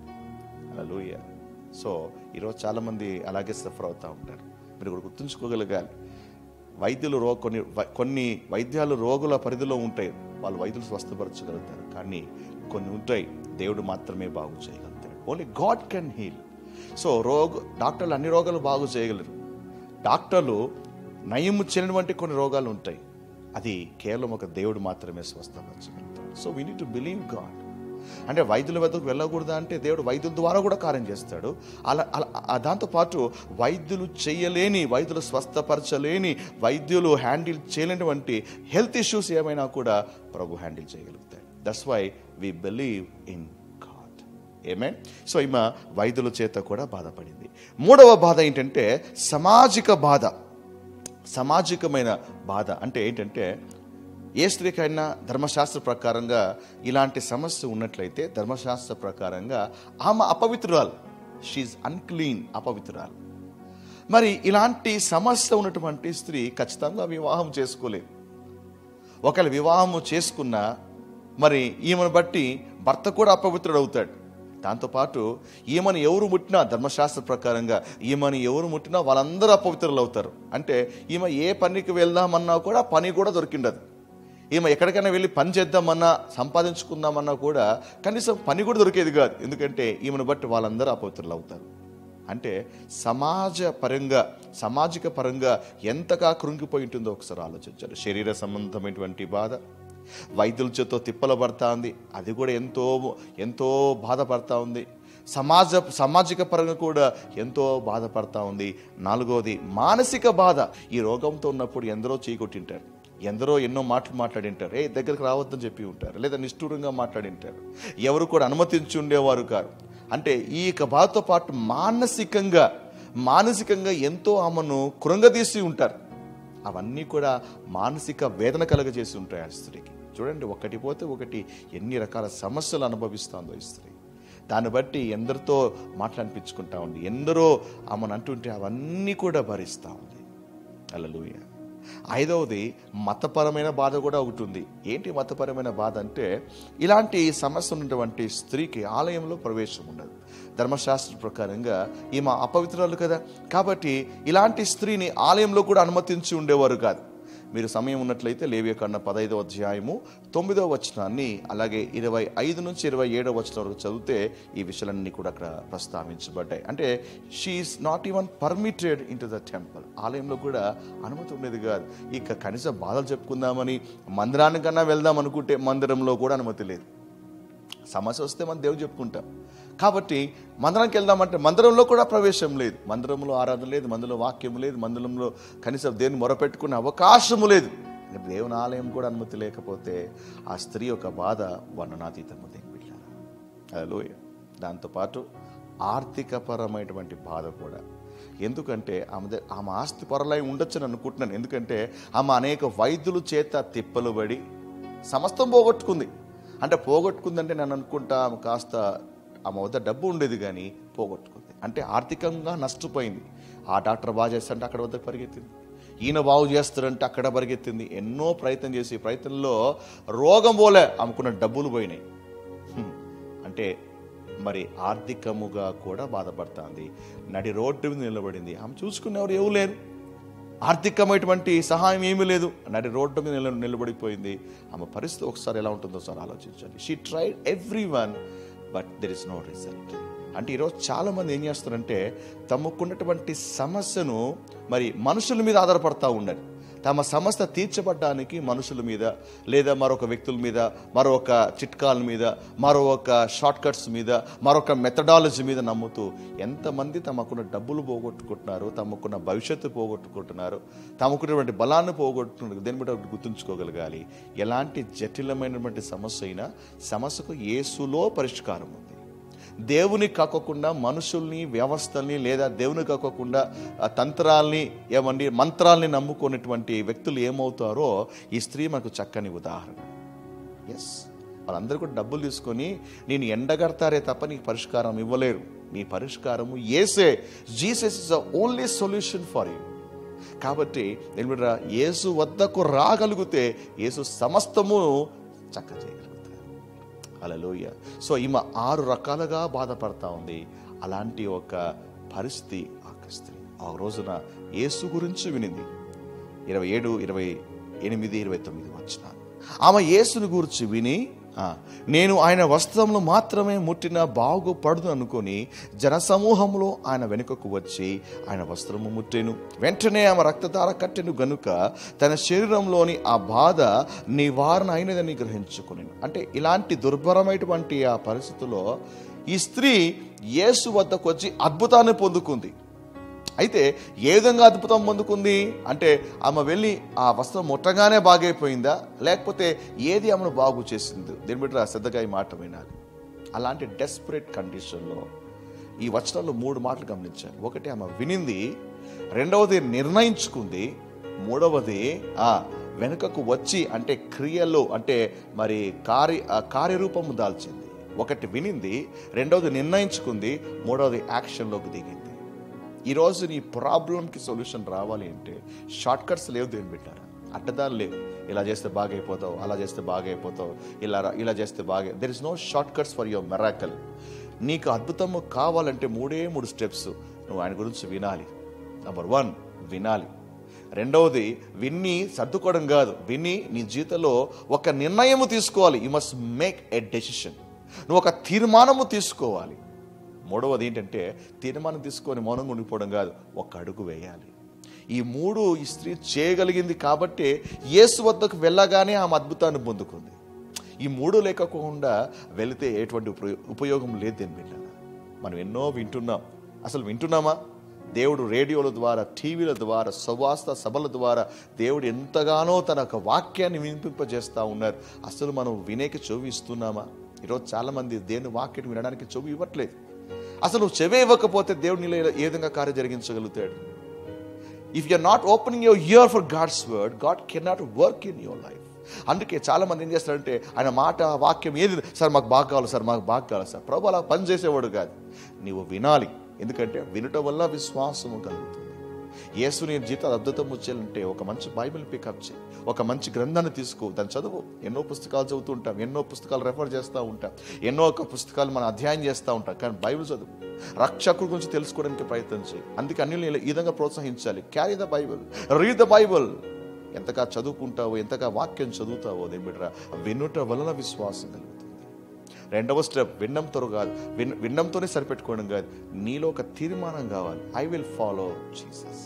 Speaker 1: లూయ సో ఈరోజు చాలామంది అలాగే సఫర్ అవుతూ ఉంటారు మీరు కూడా గుర్తుంచుకోగలగాలి వైద్యులు రో కొన్ని వై- కొన్ని వైద్యాలు రోగుల పరిధిలో ఉంటాయి వాళ్ళు వైద్యులు స్వస్థపరచగలుగుతారు కానీ కొన్ని ఉంటాయి దేవుడు మాత్రమే బాగు చేయగలుగుతాడు only God can heal so రోగ డాక్టర్లు అన్ని రోగాలు బాగు చేయగలరు డాక్టర్లు నయము చేయనటువంటి కొన్ని రోగాలు ఉంటాయి అది కేవలం ఒక దేవుడు మాత్రమే స్వస్థపరచగలుగుతాడు so we need to believe God అంటే వైద్యుల వద్దకు వెళ్ళకూడదా అంటే దేవుడు వైద్యుల ద్వారా కూడా కార్యం చేస్తాడు అలా అలా ఆ దాంతోపాటు వైద్యులు చేయలేని వైద్యులు స్వస్థపరచలేని వైద్యులు హ్యాండిల్ చేయలేనటువంటి హెల్త్ ఇష్యూస్ ఏమైనా కూడా ప్రభు హ్యాండిల్ చేయగలుగుతాడు that's why we believe in God ఏమే సో ఈమె వైద్యుల చేత కూడా బాధపడింది మూడవ బాధ ఏంటంటే సామాజిక బాధ సామాజికమైన బాధ అంటే ఏంటంటే ఏ స్త్రీకైనా ధర్మశాస్త్ర ప్రకారంగా ఇలాంటి సమస్య ఉన్నట్లయితే ధర్మశాస్త్ర ప్రకారంగా ఆమె అపవిత్రురాలు షీఈ్ అన్క్లీన్ అపవిత్రురాలు మరి ఇలాంటి సమస్య ఉన్నటువంటి స్త్రీ ఖచ్చితంగా వివాహం చేసుకోలేదు ఒకవేళ వివాహము చేసుకున్నా మరి ఈమెను బట్టి భర్త కూడా అపవిత్రుడు అవుతాడు దాంతోపాటు ఈమెను ఎవరు ముట్టినా ధర్మశాస్త్ర ప్రకారంగా ఈమెను ఎవరు ముట్టినా వాళ్ళందరూ అపవిత్రులు అవుతారు అంటే ఈమె ఏ పనికి వెళ్దామన్నా కూడా పని కూడా దొరికిండదు ఈమె ఎక్కడికైనా వెళ్ళి పని చేద్దామన్నా సంపాదించుకుందామన్నా కూడా కనీసం పని కూడా దొరికేది కాదు ఎందుకంటే ఈమెను బట్టి వాళ్ళందరూ అపవిత్రులు అవుతారు అంటే సమాజ పరంగా సామాజిక పరంగా ఎంతగా కృంగిపోయి ఉంటుందో ఒకసారి ఆలోచించారు శరీర సంబంధమైనటువంటి బాధ వైద్యుల చేతో తిప్పల పడతా ఉంది అది కూడా ఎంతో ఎంతో బాధపడతా ఉంది సమాజ సామాజిక పరంగా కూడా ఎంతో బాధపడతా ఉంది నాలుగోది మానసిక బాధ ఈ రోగంతో ఉన్నప్పుడు ఎందరో చీకొట్టింటారు ఎందరో ఎన్నో మాటలు మాట్లాడింటారు ఏ దగ్గరికి రావద్దని చెప్పి ఉంటారు లేదా నిష్ఠూరంగా మాట్లాడింటారు ఎవరు కూడా అనుమతించి ఉండేవారు కారు అంటే ఈ యొక్క బాధతో పాటు మానసికంగా మానసికంగా ఎంతో ఆమెను కృంగదీసి ఉంటారు అవన్నీ కూడా మానసిక వేదన కలగజేసి ఉంటాయి ఆ స్త్రీకి చూడండి ఒకటి పోతే ఒకటి ఎన్ని రకాల సమస్యలు అనుభవిస్తుందో ఈ స్త్రీ దాన్ని బట్టి ఎందరితో మాట్లాడిపించుకుంటా ఉంది ఎందరో ఆమెను అంటుంటే అవన్నీ కూడా భరిస్తూ ఉంది అలలుయ ఐదవది మతపరమైన బాధ కూడా ఒకటి ఉంది ఏంటి మతపరమైన బాధ అంటే ఇలాంటి సమస్య ఉన్నటువంటి స్త్రీకి ఆలయంలో ప్రవేశం ఉండదు ధర్మశాస్త్ర ప్రకారంగా ఈమె అపవిత్రాలు కదా కాబట్టి ఇలాంటి స్త్రీని ఆలయంలో కూడా అనుమతించి ఉండేవారు కాదు మీరు సమయం ఉన్నట్లయితే లేవియకన్న పదైదవ అధ్యాయము తొమ్మిదవ వచనాన్ని అలాగే ఇరవై ఐదు నుంచి ఇరవై ఏడవ వచనం వరకు చదివితే ఈ విషయాలన్నీ కూడా అక్కడ ప్రస్తావించబడ్డాయి అంటే she is not even permitted in to the temple ఆలయంలో కూడా అనుమతి ఉండేది కాదు ఇక కనీసం బాధలు చెప్పుకుందామని మందిరానికన్నా వెళ్దాం అనుకుంటే మందిరంలో కూడా అనుమతి లేదు సమస్య వస్తే మనం దేవుడు చెప్పుకుంటాం కాబట్టి మందిరానికి వెళ్దామంటే మందిరంలో కూడా ప్రవేశం లేదు మందిరంలో ఆరాధన లేదు మందిరంలో వాక్యం లేదు మందిరంలో కనీసం దేవుని మొరపెట్టుకునే అవకాశము లేదు ఇంకా దేవుని ఆలయం కూడా అనుమతి లేకపోతే ఆ స్త్రీ యొక్క బాధ వర్ణనాతీతము దిగిపిల్లారు అలోయ దాంతోపాటు ఆర్థికపరమైనటువంటి బాధ కూడా ఎందుకంటే ఆమె ద- ఆమె ఆస్తి పరలై ఉండొచ్చని అనుకుంటున్నాను ఎందుకంటే ఆమె అనేక వైద్యుల చేత తిప్పలు పడి సమస్తం పోగొట్టుకుంది అంటే పోగొట్టుకుందంటే నేను అనుకుంటా ఆమె కాస్త ఆమె వద్ద డబ్బు ఉండేది కానీ పోగొట్టుకుంది అంటే ఆర్థికంగా నష్టపోయింది ఆ డాక్టర్ బాగా చేస్తారంటే అక్కడ వద్దకు పరిగెత్తింది ఈయన బాగు చేస్తారంటే అక్కడ పరిగెత్తింది ఎన్నో ప్రయత్నం చేసి ప్రయత్నంలో రోగం పోలే ఆమెకున్న డబ్బులు పోయినాయి హ్మ్. అంటే మరి ఆర్థికముగా కూడా బాధపడుతుంది నడి రోడ్డు మీద నిలబడింది ఆమె చూసుకునేవారు ఎవరు లేరు ఆర్థికమైనటువంటి సహాయం ఏమీ లేదు నడి రోడ్డు మీద నిల నిలబడిపోయింది ఆమె పరిస్థితి ఒకసారి ఎలా ఉంటుందో సార్ ఆలోచించండి she tried everyone but there is no result అంటే ఈరోజు చాలా మంది ఏం చేస్తారంటే తమకున్నటువంటి సమస్యను మరి మనుషుల మీద ఆధారపడతా ఉన్నారు తమ సమస్య తీర్చబడ్డానికి మనుషుల మీద లేదా మరొక వ్యక్తుల మీద మరొక చిట్కాల మీద మరొక షార్ట్ కట్స్ మీద మరొక మెథడాలజీ మీద నమ్ముతూ ఎంతమంది తమకున్న డబ్బులు పోగొట్టుకుంటున్నారు తమకున్న భవిష్యత్తు పోగొట్టుకుంటున్నారు తమకున్నటువంటి బలాన్ని పోగొట్టుకున్నారు దేని బట్టి ఒకటి గుర్తుంచుకోగలగాలి ఎలాంటి జటిలమైనటువంటి సమస్య అయినా సమస్యకు ఏసులో పరిష్కారం ఉంది దేవుని కాకోకుండా మనుషుల్ని వ్యవస్థల్ని లేదా దేవుని కాకోకుండా ఆ తంత్రాల్ని ఏమండి మంత్రాల్ని నమ్ముకునేటువంటి వ్యక్తులు ఏమవుతారో ఈ స్త్రీ మనకు చక్కని ఉదాహరణ ఎస్ వాళ్ళందరూ కూడా డబ్బులు తీసుకొని నేను ఎండగడతారే తప్ప నీకు పరిష్కారం ఇవ్వలేరు నీ పరిష్కారము ఏసే Jesus is the only solution for you కాబట్టి నేను బిడ్డ యేసు వద్దకు రాగలిగితే యేసు సమస్తము చక్క చేయగలుగుతారు అలలోయ సో ఈమె ఆరు రకాలుగా బాధపడతా ఉంది అలాంటి ఒక పరిస్థితి ఆ స్త్రీ ఆ రోజున యేసు గురించి వినింది ఇరవై ఏడు ఇరవై ఎనిమిది ఇరవై తొమ్మిది వచ్చిన ఆమె యేసుని గురించి విని ఆ, నేను ఆయన వస్త్రములు మాత్రమే ముట్టిన బాగుపడదు అనుకొని జనసమూహంలో ఆయన వెనుకకు వచ్చి ఆయన వస్త్రము ముట్టెను వెంటనే ఆమె రక్తధార కట్టెను గనుక తన శరీరంలోని ఆ బాధ నివారణ అయినదని గ్రహించుకుని అంటే ఇలాంటి దుర్భరమైనటువంటి ఆ పరిస్థితిలో ఈ స్త్రీ యేసు వద్దకు వచ్చి అద్భుతాన్ని పొందుకుంది అయితే ఏ విధంగా అద్భుతం పొందుకుంది అంటే ఆమె వెళ్ళి ఆ వస్త్రం ముట్టగానే బాగైపోయిందా లేకపోతే ఏది ఆమెను బాగు చేసింది దీని బిడ్డ శ్రద్ధగా ఈ మాట వినాలి అలాంటి డెస్పరేట్ కండిషన్లో ఈ వచనంలో మూడు మాటలు గమనించాను ఒకటి ఆమె వినింది రెండవది నిర్ణయించుకుంది మూడవది ఆ వెనుకకు వచ్చి అంటే క్రియలో అంటే మరి కార్య ఆ కార్యరూపము దాల్చింది ఒకటి వినింది రెండవది నిర్ణయించుకుంది మూడవది యాక్షన్లోకి దిగింది ఈరోజు నీ ప్రాబ్లంకి సొల్యూషన్ రావాలి అంటే షార్ట్ కట్స్ లేవు దేని పెట్టారా అడ్డదాలు లేవు ఇలా చేస్తే బాగా అయిపోతావు అలా చేస్తే బాగా అయిపోతావు ఇలా రా- ఇలా చేస్తే బాగా there is no short cuts for your miracle నీకు అద్భుతము కావాలంటే మూడే మూడు స్టెప్స్ నువ్వు ఆయన గురించి వినాలి నంబర్ వన్ వినాలి రెండవది విన్ని సర్దుకోవడం కాదు విని నీ జీవితంలో ఒక నిర్ణయము తీసుకోవాలి you must make a decision నువ్వు ఒక తీర్మానము తీసుకోవాలి మూడవది ఏంటంటే తీర్మానం తీసుకొని మౌనంగా ఉండిపోవడం కాదు ఒక అడుగు వేయాలి ఈ మూడు ఈ స్త్రీ చేయగలిగింది కాబట్టి యేసు వద్దకు వెళ్ళగానే ఆమె అద్భుతాన్ని పొందుకుంది ఈ మూడు లేకపోకుండా వెళితే ఎటువంటి ఉపయో- ఉపయోగం లేదు దేని బిడ్డారా మనం ఎన్నో వింటున్నాం అసలు వింటున్నామా దేవుడు రేడియోల ద్వారా టీవీల ద్వారా సువాస్త సభల ద్వారా దేవుడు ఎంతగానో తన యొక్క వాక్యాన్ని వినిపింపజేస్తూ ఉన్నారు అసలు మనం వినేకి చెవి ఇస్తున్నామా ఈరోజు చాలా మంది దేవుని వాక్యం వినడానికి చెవి ఇవ్వట్లేదు అసలు నువ్వు చెవి ఇవ్వకపోతే దేవుడు నీలో ఏ విధంగా కార్యం జరిగించగలుగుతాడు if you're not opening your ear for God's word God can not work in your life అందుకే చాలా మంది ఏం చేస్తారంటే ఆయన మాట వాక్యం ఏది సార్ మాకు బాగా కావాలి సార్ మాకు బాగా కావాలి సార్ ప్రభు అలా పని చేసేవాడు కాదు నీవు వినాలి ఎందుకంటే వినటం వల్ల విశ్వాసము కలుగుతుంది యేసు నీ జీవితాలు అద్భుతం వచ్చేయాలంటే ఒక మంచి బైబిల్ పికప్ చేయి ఒక మంచి గ్రంథాన్ని తీసుకో దాన్ని చదువు ఎన్నో పుస్తకాలు చదువుతూ ఉంటాం ఎన్నో పుస్తకాలు రెఫర్ చేస్తూ ఉంటాం ఎన్నో ఒక పుస్తకాలు మనం అధ్యయనం చేస్తూ ఉంటాం కానీ బైబిల్ చదువు రక్షకుడి గురించి తెలుసుకోవడానికి ప్రయత్నం చేయి అందుకే అన్ని ఈ విధంగా ప్రోత్సహించాలి carry the Bible read the Bible ఎంతగా చదువుకుంటావో ఎంతగా వాక్యం చదువుతావో దేమిట్రా వినుట వలన విశ్వాసం కలుగుతుంది రెండవ స్టెప్ విన్నంతో కాదు విన్ విన్నంతోనే సరిపెట్టుకోవడం కాదు నీలో ఒక తీర్మానం కావాలి ఐ విల్ ఫాలో జీసస్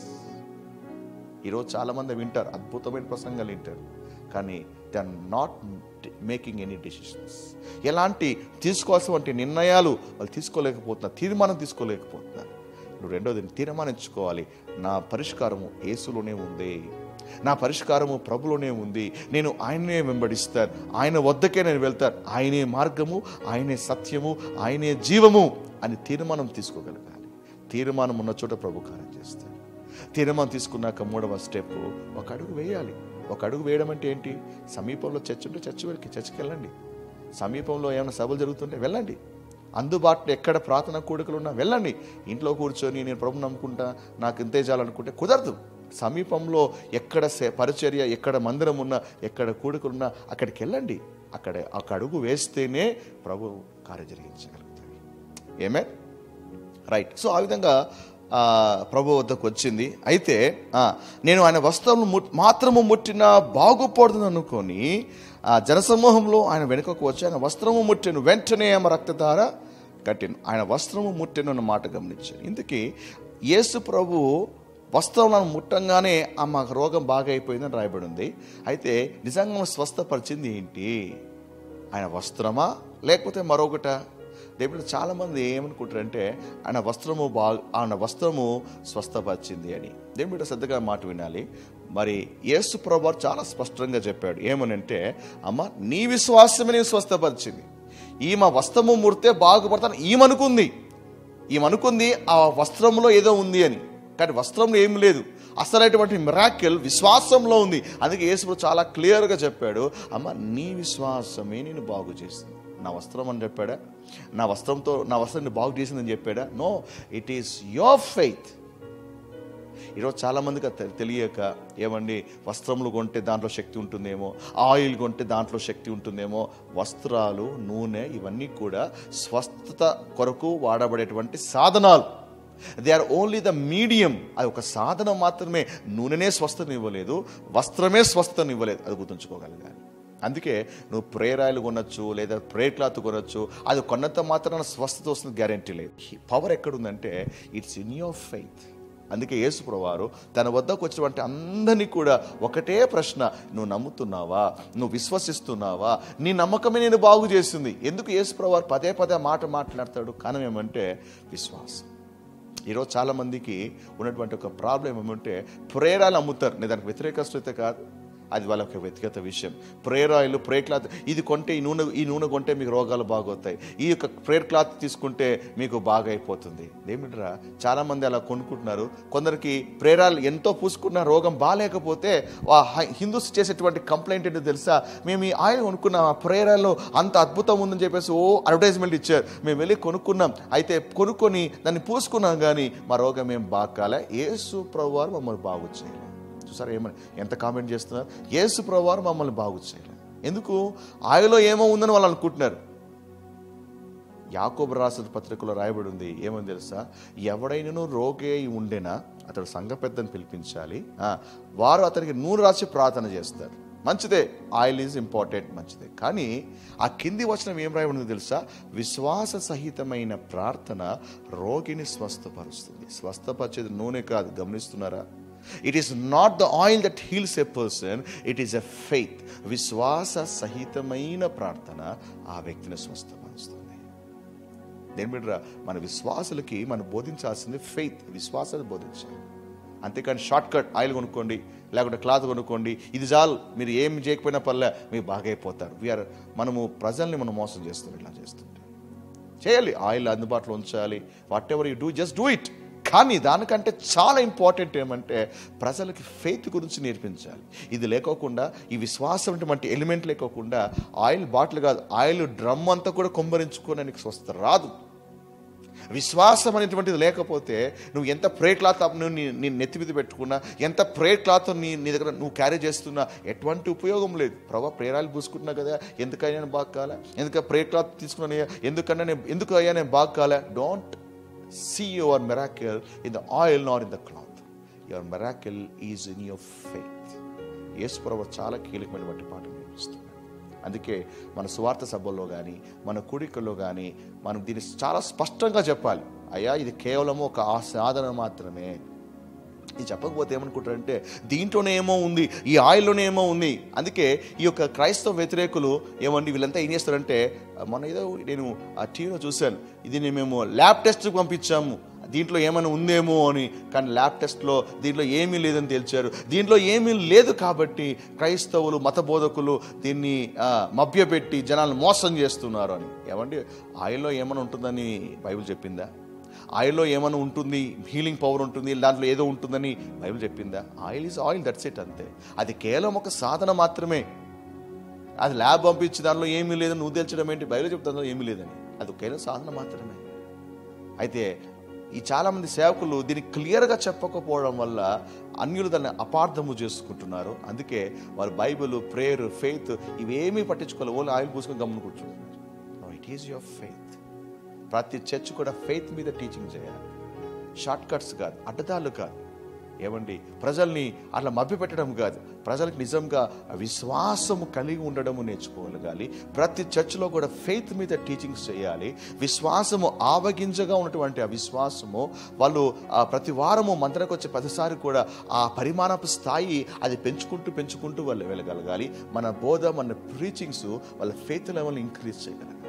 Speaker 1: ఈరోజు చాలా మంది వింటారు అద్భుతమైన ప్రసంగాలు వింటారు కానీ they are not making any decisions ఎలాంటి తీసుకోవాల్సిన నిర్ణయాలు వాళ్ళు తీసుకోలేకపోతున్నారు తీర్మానం తీసుకోలేకపోతున్నారు నువ్వు రెండోది తీర్మానించుకోవాలి నా పరిష్కారము యేసులోనే ఉంది నా పరిష్కారము ప్రభులోనే ఉంది నేను ఆయనే వెంబడిస్తాను ఆయన వద్దకే నేను వెళ్తాను ఆయనే మార్గము ఆయనే సత్యము ఆయనే జీవము అని తీర్మానం తీసుకోగలగాలి తీర్మానం ఉన్న చోట ప్రభు కార్యం చేస్తాడు తీర్మానం తీసుకున్నాక మూడవ స్టెప్ ఒక అడుగు వేయాలి ఒక అడుగు వేయడం అంటే ఏంటి సమీపంలో చర్చ్ ఉంటే చర్చ్ వెళ్ళి చర్చ్కి వెళ్ళండి సమీపంలో ఏమైనా సభలు జరుగుతుంటే వెళ్ళండి అందుబాటులో ఎక్కడ ప్రార్థన కూడికలు ఉన్నా వెళ్ళండి ఇంట్లో కూర్చొని నేను ప్రభు నమ్ముకుంటా నాకు ఇంతే చాలనుకుంటే కుదరదు సమీపంలో ఎక్కడ సే- పరిచర్య ఎక్కడ మందిరం ఉన్నా ఎక్కడ కూడికలు ఉన్నా అక్కడికి వెళ్ళండి అక్కడ ఒక అడుగు వేస్తేనే ప్రభు కార్య జరిగించగలుగుతాడు ఏమే రైట్ సో ఆ విధంగా ఆ, ప్రభు వద్దకు వచ్చింది అయితే ఆ, నేను ఆయన వస్త్రము ముట్ మాత్రము ముట్టిన బాగుపడుతుంది అనుకొని ఆ జనసమూహంలో ఆయన వెనుకకు వచ్చి ఆయన వస్త్రము ముట్టెను వెంటనే ఆమె రక్తధార కట్టాను ఆయన వస్త్రము ముట్టెను అన్న మాట గమనించాను ఇందుకే యేసు ప్రభు వస్త్రం ముట్టంగానే ఆమె రోగం బాగా అయిపోయిందని రాయబడి ఉంది అయితే నిజంగా ఆమె స్వస్థపరిచింది ఏంటి ఆయన వస్త్రమా లేకపోతే మరొకట దేవుడు చాలా మంది ఏమనుకుంటారంటే ఆయన వస్త్రము బా ఆయన వస్త్రము స్వస్థపరిచింది అని దేవుడు శ్రద్ధగా మాట వినాలి మరి యేసు ప్రభు చాలా స్పష్టంగా చెప్పాడు ఏమనంటే అమ్మ నీ విశ్వాసమే నేను స్వస్థపరిచింది ఈమె వస్త్రము ముడితే బాగుపడతాను ఈమెనుకుంది ఈమెనుకుంది ఆ వస్త్రంలో ఏదో ఉంది అని కానీ వస్త్రంలో ఏం లేదు అసలైనటువంటి మిరాకిల్ విశ్వాసంలో ఉంది అందుకే యేసు చాలా క్లియర్గా చెప్పాడు అమ్మ నీ విశ్వాసమే నేను బాగు చేసింది నా వస్త్రం అని చెప్పాడా నా వస్త్రంతో నా వస్త్రాన్ని బాగు చేసిందని చెప్పాడా no it is your faith ఈరోజు చాలా మందికి అది తె- తెలియక ఏమండి వస్త్రములు కొంటే దాంట్లో శక్తి ఉంటుందేమో ఆయిల్ కొంటే దాంట్లో శక్తి ఉంటుందేమో వస్త్రాలు నూనె ఇవన్నీ కూడా స్వస్థత కొరకు వాడబడేటువంటి సాధనాలు they are only the medium అది ఒక సాధనం మాత్రమే నూనెనే స్వస్థతను ఇవ్వలేదు వస్త్రమే స్వస్థతను ఇవ్వలేదు అది గుర్తుంచుకోగలగాలి అందుకే నువ్వు ప్రేరాయలు కొనొచ్చు లేదా ప్రే క్లాత్ కొనొచ్చు అది కొన్నంత మాత్రాన స్వస్థత వస్తుంది గ్యారంటీ లేదు పవర్ ఎక్కడుందంటే ఇట్స్ ఇన్ యువర్ ఫెయిత్ అందుకే యేసుప్రవారు తన వద్దకు వచ్చినటువంటి అందరినీ కూడా ఒకటే ప్రశ్న నువ్వు నమ్ముతున్నావా నువ్వు విశ్వసిస్తున్నావా నీ నమ్మకమే నేను బాగు చేస్తుంది ఎందుకు యేసుప్రవారు పదే పదే మాట మాట్లాడతాడు కారణం ఏమంటే విశ్వాసం ఈరోజు చాలా మందికి ఉన్నటువంటి ఒక ప్రాబ్లం ఏమంటే ప్రేరాలు అమ్ముతారు నేను దానికి వ్యతిరేకస్తులు అయితే కాదు అది వాళ్ళకి వ్యక్తిగత విషయం ప్రేయర్ ఆయిల్ ప్రేయర్ క్లాత్ ఇది కొంటే ఈ నూనె ఈ నూనె కొంటే మీకు రోగాలు బాగవుతాయి ఈ యొక్క ప్రేయర్ క్లాత్ తీసుకుంటే మీకు బాగా అయిపోతుంది ఏమిట్రా చాలా మంది అలా కొనుక్కుంటున్నారు కొందరికి ప్రేరాలు ఎంతో పూసుకున్న రోగం బాగాలేకపోతే ఆ హై- హిందూస్ చేసేటువంటి కంప్లైంట్ ఏంటో తెలుసా మేము ఈ ఆయిల్ కొనుక్కున్నాం ఆ ప్రేరాల్లో అంత అద్భుతం ఉందని చెప్పేసి ఓ అడ్వర్టైజ్మెంట్ ఇచ్చారు మేము వెళ్ళి కొనుక్కున్నాం అయితే కొనుక్కొని దాన్ని పూసుకున్నాం కానీ మా రోగం ఏం బాగాలే యేసు ప్రభు వారు మమ్మల్ని బాగు చేయాలి చూసారా ఏమని ఎంత కామెంట్ చేస్తున్నారు యేసు ప్రభు వారు మమ్మల్ని బాగు చేయాలి ఎందుకు ఆయలో ఏమో ఉందని వాళ్ళు అనుకుంటున్నారు యాకోబు రాసిన పత్రికలో రాయబడి ఉంది ఏమని తెలుసా ఎవడైనను రోగి అయి ఉండేనా అతడు సంఘ పెద్దని పిలిపించాలి ఆ, వారు అతనికి నూనె రాసి ప్రార్థన చేస్తారు మంచిదే ఆయిల్ ఈజ్ ఇంపార్టెంట్ మంచిదే కానీ ఆ కింది వచనం ఏం రాయబడింది తెలుసా విశ్వాస సహితమైన ప్రార్థన రోగిని స్వస్థపరుస్తుంది స్వస్థపరిచేది నూనె కాదు గమనిస్తున్నారా it is not the oil that heals a person it is a faith విశ్వాస సహితమైన ప్రార్థన ఆ వ్యక్తిని స్వస్థపరుస్తుంది దేని బిడ్డరా మన విశ్వాసులకి మనం బోధించాల్సింది ఫెయిత్ విశ్వాసాన్ని బోధించాలి అంతేకాని షార్ట్ కట్ ఆయిల్ కొనుక్కోండి లేకుంటే క్లాత్ కొనుక్కోండి ఇది చాలు మీరు ఏం చేయకపోయినా పర్లే మీరు బాగా అయిపోతారు వీఆర్ మనము ప్రజల్ని మనం మోసం చేస్తాం ఇలా చేస్తుంటే చేయాలి ఆయిల్ అందుబాటులో ఉంచాలి whatever you do just do it కానీ దానికంటే చాలా ఇంపార్టెంట్ ఏమంటే ప్రజలకి ఫెయిత్ గురించి నేర్పించాలి ఇది లేకోకుండా ఈ విశ్వాసం వంటి ఎలిమెంట్ లేకోకుండా ఆయిల్ బాటిల్ కాదు ఆయిల్ డ్రమ్ అంతా కూడా కొమ్మరించుకోవడానికి స్వస్థ రాదు విశ్వాసం అనేటువంటిది లేకపోతే నువ్వు ఎంత ప్రే క్లాత్ నువ్వు నీ నీ నెత్తి మీద పెట్టుకున్నా ఎంత ప్రే క్లాత్ నీ నీ దగ్గర నువ్వు క్యారీ చేస్తున్నా ఎటువంటి ఉపయోగం లేదు ప్రభా ప్రేరాలు పూసుకుంటున్నా కదా ఎందుకయ్యా నేను బాగా కాలే ఎందుక ప్రే క్లాత్ తీసుకున్నాను ఎందుకన్నా నేను ఎందుకు అయ్యా నేను బాగా కాలే don't see your miracle in the oil nor in the cloth your miracle is in your faith Yesu ప్రభు చాలా కీలకమైనటువంటి పాట నేర్పిస్తున్నాడు అందుకే మన సువార్త సభల్లో కానీ మన కూడికల్లో కానీ మనం దీన్ని చాలా స్పష్టంగా చెప్పాలి అయ్యా ఇది కేవలం ఒక ఆ సాధన మాత్రమే ఇది చెప్పకపోతే ఏమనుకుంటారంటే దీంట్లోనే ఏమో ఉంది ఈ ఆయిల్లోనే ఏమో ఉంది అందుకే ఈ యొక్క క్రైస్తవ వ్యతిరేకులు ఏమండి వీళ్ళంతా ఏం చేస్తారంటే మన ఏదో నేను ఆ టీవీలో చూశాను ఇది నేను మేము ల్యాబ్ టెస్ట్కి పంపించాము దీంట్లో ఏమైనా ఉందేమో అని కానీ ల్యాబ్ టెస్ట్లో దీంట్లో ఏమీ లేదని తేల్చారు దీంట్లో ఏమీ లేదు కాబట్టి క్రైస్తవులు మత బోధకులు దీన్ని ఆ, మభ్యపెట్టి జనాలను మోసం చేస్తున్నారు అని ఏమండి ఆయిల్లో ఏమైనా ఉంటుందని బైబిల్ చెప్పిందా ఆయిల్లో ఏమైనా ఉంటుంది హీలింగ్ పవర్ ఉంటుంది దాంట్లో ఏదో ఉంటుందని బైబిల్ చెప్పిందా oil is oil that's it అంతే అది కేవలం ఒక సాధన మాత్రమే అది ల్యాబ్ పంపించి దానిలో ఏమీ లేదని నువ్వు తెల్చడం ఏంటి బైబిల్ చెప్తే దానిలో ఏమీ లేదని అది కేవలం సాధన మాత్రమే అయితే ఈ చాలామంది సేవకులు దీన్ని క్లియర్గా చెప్పకపోవడం వల్ల అన్యులు దాన్ని అపార్థము చేసుకుంటున్నారు అందుకే వారు బైబిల్ ప్రేయర్ ఫెయిత్ ఇవేమీ పట్టించుకోవాలి ఓన్లీ ఆయిల్ పూసుకొని గమ్మున కూర్చుంటున్నారు ఇట్ ఈస్ యువర్ ఫెయిత్ ప్రతి చర్చ్ కూడా ఫెయిత్ మీద టీచింగ్ చేయాలి షార్ట్ కట్స్ కాదు అడ్డదాలు కాదు ఏమండి ప్రజల్ని అట్లా మభ్యపెట్టడం కాదు ప్రజలకు నిజంగా విశ్వాసము కలిగి ఉండడము నేర్చుకోగలగాలి ప్రతి చర్చిలో కూడా ఫెయిత్ మీద టీచింగ్స్ చేయాలి విశ్వాసము ఆవగింజగా ఉన్నటువంటి ఆ విశ్వాసము వాళ్ళు ఆ, ప్రతి వారము మంత్రకు వచ్చే ప్రతిసారి కూడా ఆ పరిమాణపు స్థాయి అది పెంచుకుంటూ పెంచుకుంటూ వాళ్ళు వెళ్ళగలగాలి మన బోధ మన ప్రీచింగ్స్ వాళ్ళ ఫెయిత్ లెవెల్ ఇంక్రీజ్ చేయగలగాలి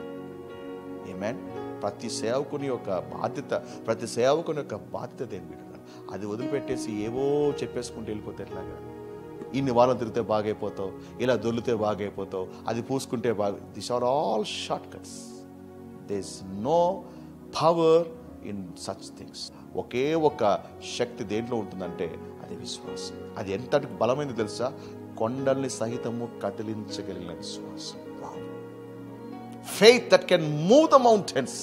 Speaker 1: ఏమేన్ ప్రతి సేవకుని యొక్క బాధ్యత ప్రతి సేవకుని యొక్క బాధ్యత దేని బిడ్డ అది వదిలిపెట్టేసి ఏవో చెప్పేసుకుంటూ వెళ్ళిపోతే ఎట్లాగా ఇన్ని వారం తిరిగితే బాగైపోతావు ఇలా దొల్లితే బాగైపోతావు అది పూసుకుంటే బాగా this are all short cuts this no power in such things ఒకే ఒక శక్తి దేంట్లో ఉంటుందంటే అది విశ్వాసం అది ఎంతటి బలమైనది తెలుసా కొండల్ని సహితము కదిలించగలిగిన విశ్వాసం Wow. Faith that can move the mountains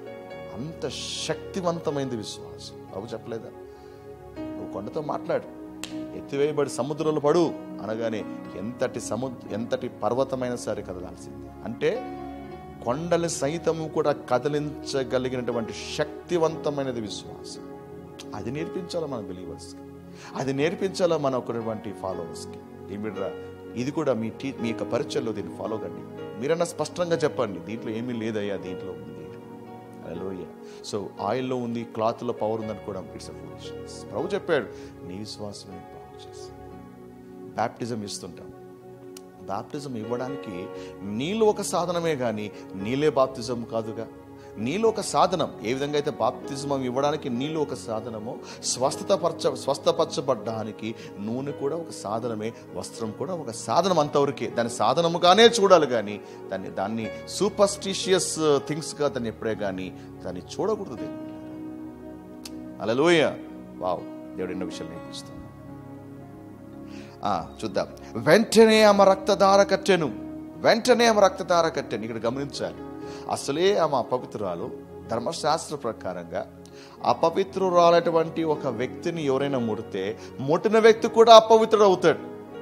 Speaker 1: అంత శక్తివంతమైనది విశ్వాసం బాబు చెప్పలేదా నువ్వు కొండతో మాట్లాడు ఎత్తివేయబడి సముద్రంలో పడు అనగానే ఎంతటి సముద్ర ఎంతటి పర్వతమైన సరే కదలాల్సింది అంటే కొండల సైతము కూడా కదిలించగలిగినటువంటి శక్తివంతమైనది విశ్వాసం అది నేర్పించాలి మన బిలీవర్స్కి అది నేర్పించాలా మన ఒకటువంటి ఫాలోవర్స్కి ఏమిడ్రా ఇది కూడా మీ టీ మీ యొక్క పరీక్షల్లో దీన్ని ఫాలో కండి మీరన్నా స్పష్టంగా చెప్పండి దీంట్లో ఏమీ లేదయ్యా దీంట్లో ఉంది హలోయ సో ఆయిల్లో ఉంది క్లాత్లో పవర్ ఉంది అనుకోవడం ఇట్స్ అ ఫూలిష్నెస్ ప్రభు చెప్పాడు నీ విశ్వాసమే బాగు చేసి బ్యాప్టిజం ఇస్తుంటాం బాప్టిజం ఇవ్వడానికి నీళ్ళు ఒక సాధనమే కానీ నీళ్ళే బాప్తిజం కాదుగా నీలో ఒక సాధనం ఏ విధంగా అయితే బాప్తిజమం ఇవ్వడానికి నీలో ఒక సాధనమో స్వస్థతపరచ స్వస్థపరచబడ్డానికి నూనె కూడా ఒక సాధనమే వస్త్రం కూడా ఒక సాధనం అంతవరకే దాని సాధనముగానే చూడాలి కానీ దాన్ని దాన్ని సూపర్స్టిషియస్ థింగ్స్గా దాన్ని ఎప్పుడే కానీ దాన్ని చూడకూడదు దేవుడు అలలోయ వావ్ దేవుడు ఎన్నో విషయాలు నేర్పిస్తాం ఆ, చూద్దాం వెంటనే ఆమె రక్తధార కట్టెను వెంటనే ఆమె రక్తధార కట్టెను ఇక్కడ గమనించాలి అసలే ఆమె అపవిత్రురాలు ధర్మశాస్త్ర ప్రకారంగా అపవిత్రురాలటువంటి ఒక వ్యక్తిని ఎవరైనా ముడితే ముట్టిన వ్యక్తి కూడా అపవిత్రుడు అవుతాడు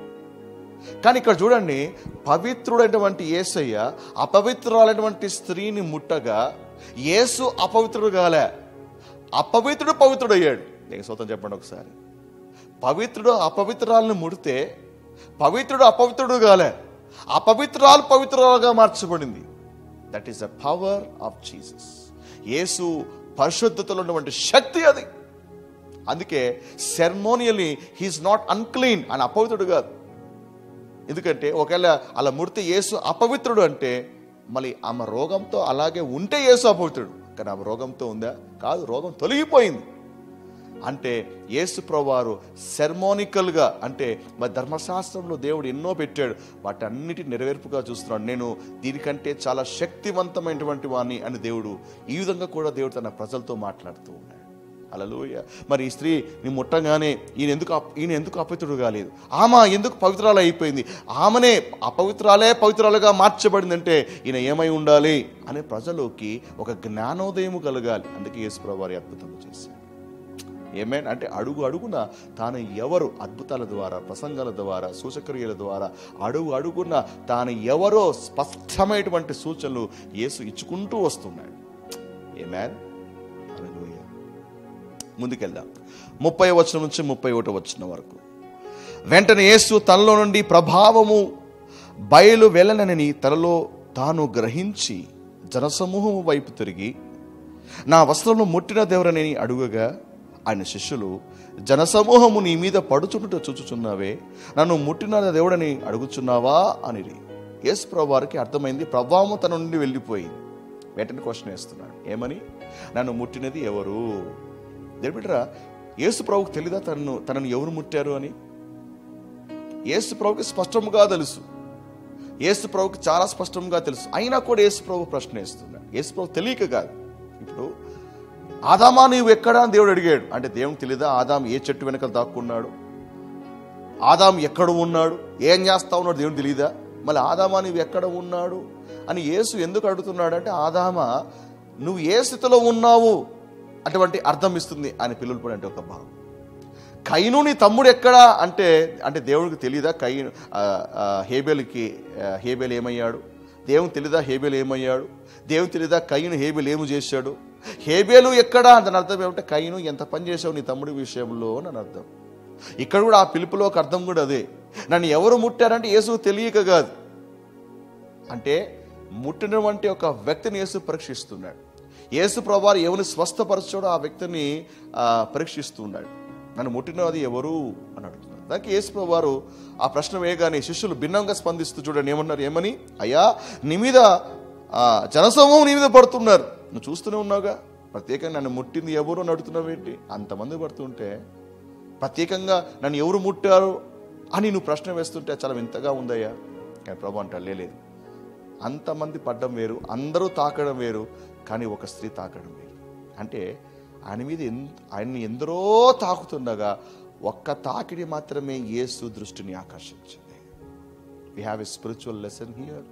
Speaker 1: కానీ ఇక్కడ చూడండి పవిత్రుడైనటువంటి యేసయ్య అపవిత్రురాలైనటువంటి స్త్రీని ముట్టగా యేసు అపవిత్రుడు కాలే అపవిత్రుడు పవిత్రుడయ్యాడు నేను సొంతం చెప్పండి ఒకసారి పవిత్రుడు అపవిత్రాలను ముడితే పవిత్రుడు అపవిత్రుడు కాలే అపవిత్రాలు పవిత్రాలుగా మార్చబడింది that is the power of Jesus Yesu పరిశుద్ధతలో ఉన్నటువంటి శక్తి అది అందుకే సెర్మోనియల్లీ హీఈస్ నాట్ అన్క్లీన్ అని అపవిత్రుడు కాదు ఎందుకంటే ఒకవేళ అలా ముడితే యేసు అపవిత్రుడు అంటే మళ్ళీ ఆమె రోగంతో అలాగే ఉంటే యేసు అపవిత్రుడు కానీ ఆమె రోగంతో ఉందా కాదు రోగం తొలగిపోయింది అంటే యేసు ప్రభువారు సెర్మోనికల్గా అంటే మరి ధర్మశాస్త్రంలో దేవుడు ఎన్నో పెట్టాడు వాటి అన్నిటి నెరవేర్పుగా చూస్తున్నాడు నేను దీనికంటే చాలా శక్తివంతమైనటువంటి వాణ్ణి అని దేవుడు ఈ విధంగా కూడా దేవుడు తన ప్రజలతో మాట్లాడుతూ ఉన్నాడు అలలోయ మరి ఈ స్త్రీ నీ ముట్టగానే ఈయన ఎందుకు అప్- ఈయన ఎందుకు అపవిత్రుడు కాలేదు ఆమె ఎందుకు పవిత్రాలు అయిపోయింది ఆమెనే అపవిత్రాలే పవిత్రాలుగా మార్చబడిందంటే ఈయన ఏమై ఉండాలి అనే ప్రజలోకి ఒక జ్ఞానోదయం కలగాలి అందుకే యేసుప్రభు వారి అద్భుతం చేశారు ఏమేన్ అంటే అడుగు అడుగున తాను ఎవరు అద్భుతాల ద్వారా ప్రసంగాల ద్వారా సూచక్రియల ద్వారా అడుగు అడుగున తాను ఎవరో స్పష్టమైనటువంటి సూచనలు యేసు ఇచ్చుకుంటూ వస్తున్నాడు ఏమేన్ హల్లెలూయా ముందుకెళ్దాం ముప్పై వచనం నుంచి ముప్పై ఒకటి వచ్చిన వరకు వెంటనే యేసు తనలో నుండి ప్రభావము బయలు వెళ్ళనని తనలో తాను గ్రహించి జనసమూహము వైపు తిరిగి నా వస్త్రంలో ముట్టిన దేవరని అడుగగా ఆయన శిష్యులు జనసమూహము నీ మీద పడుచుండుట చూచుచున్నావే నన్ను ముట్టిన దేవుడని అడుగుచున్నావా అనిరి యేసు ప్రభు వారికి అర్థమైంది ప్రభావము తన నుండి వెళ్ళిపోయింది వెంటనే క్వశ్చన్ వేస్తున్నాడు ఏమని నన్ను ముట్టినది ఎవరు దేవుడిరా యేసు ప్రభుకు తెలీదా తనను తనను ఎవరు ముట్టారు అని యేసు ప్రభుకి స్పష్టంగా తెలుసు యేసు ప్రభుకి చాలా స్పష్టంగా తెలుసు అయినా కూడా యేసు ప్రభు ప్రశ్న వేస్తున్నాడు యేసు ప్రభు తెలియక కాదు ఇప్పుడు ఆదామా నీవు ఎక్కడా అని దేవుడు అడిగాడు అంటే దేవునికి తెలీదా ఆదాం ఏ చెట్టు వెనకాల దాక్కున్నాడు ఆదాం ఎక్కడ ఉన్నాడు ఏం చేస్తా ఉన్నాడు దేవుడు తెలియదా మళ్ళీ ఆదామా నీవు ఎక్కడ ఉన్నాడు అని యేసు ఎందుకు అడుగుతున్నాడు అంటే ఆదామా నువ్వు ఏ స్థితిలో ఉన్నావు అటువంటి అర్థం ఇస్తుంది అని పిల్లలు అంటే ఒక భావం కైను నీ తమ్ముడు ఎక్కడా అంటే అంటే దేవుడికి తెలియదా కై ఆ, ఆ, హేబేలుకి ఆ, హేబేలు ఏమయ్యాడు దేవునికి తెలీదా హేబేలు ఏమయ్యాడు దేవునికి తెలీదా కయ్యను హేబేలు ఏమి చేశాడు హేబేలు ఎక్కడా అని అర్థం ఏమంటే కయ్యను ఎంత పని చేసావు నీ తమ్ముడి విషయంలో అని అర్థం ఇక్కడ కూడా ఆ పిలుపులో ఒక అర్థం కూడా అదే నన్ను ఎవరు ముట్టారంటే యేసు తెలియక కాదు అంటే ముట్టినటువంటి ఒక వ్యక్తిని యేసు పరీక్షిస్తున్నాడు యేసు ప్రభువారు ఎవరిని స్వస్థపరచాడో ఆ వ్యక్తిని ఆ, పరీక్షిస్తున్నాడు నన్ను ముట్టినది ఎవరు అని అడుగుతున్నాడు దానికి యేసు ప్రభువారు ఆ ప్రశ్న వేయగానే శిష్యులు భిన్నంగా స్పందిస్తూ చూడండి ఏమన్నారు ఏమని అయ్యా నీ మీద ఆ, జనసమూహం నీ మీద పడుతున్నారు నువ్వు చూస్తూనే ఉన్నావుగా ప్రత్యేకంగా నన్ను ముట్టింది ఎవరు అని అడుగుతున్నావు ఏంటి అంతమంది పడుతుంటే ప్రత్యేకంగా నన్ను ఎవరు ముట్టారు అని నువ్వు ప్రశ్న వేస్తుంటే చాలా వింతగా ఉందయ్యా కానీ ప్రభు అంటాడు లేదు అంతమంది పడ్డం వేరు అందరూ తాకడం వేరు కానీ ఒక స్త్రీ తాకడం వేరు అంటే ఆయన మీద ఎన్ ఆయన్ని ఎందరో తాకుతుండగా ఒక్క తాకిడి మాత్రమే యేసు దృష్టిని ఆకర్షించింది we have a spiritual lesson here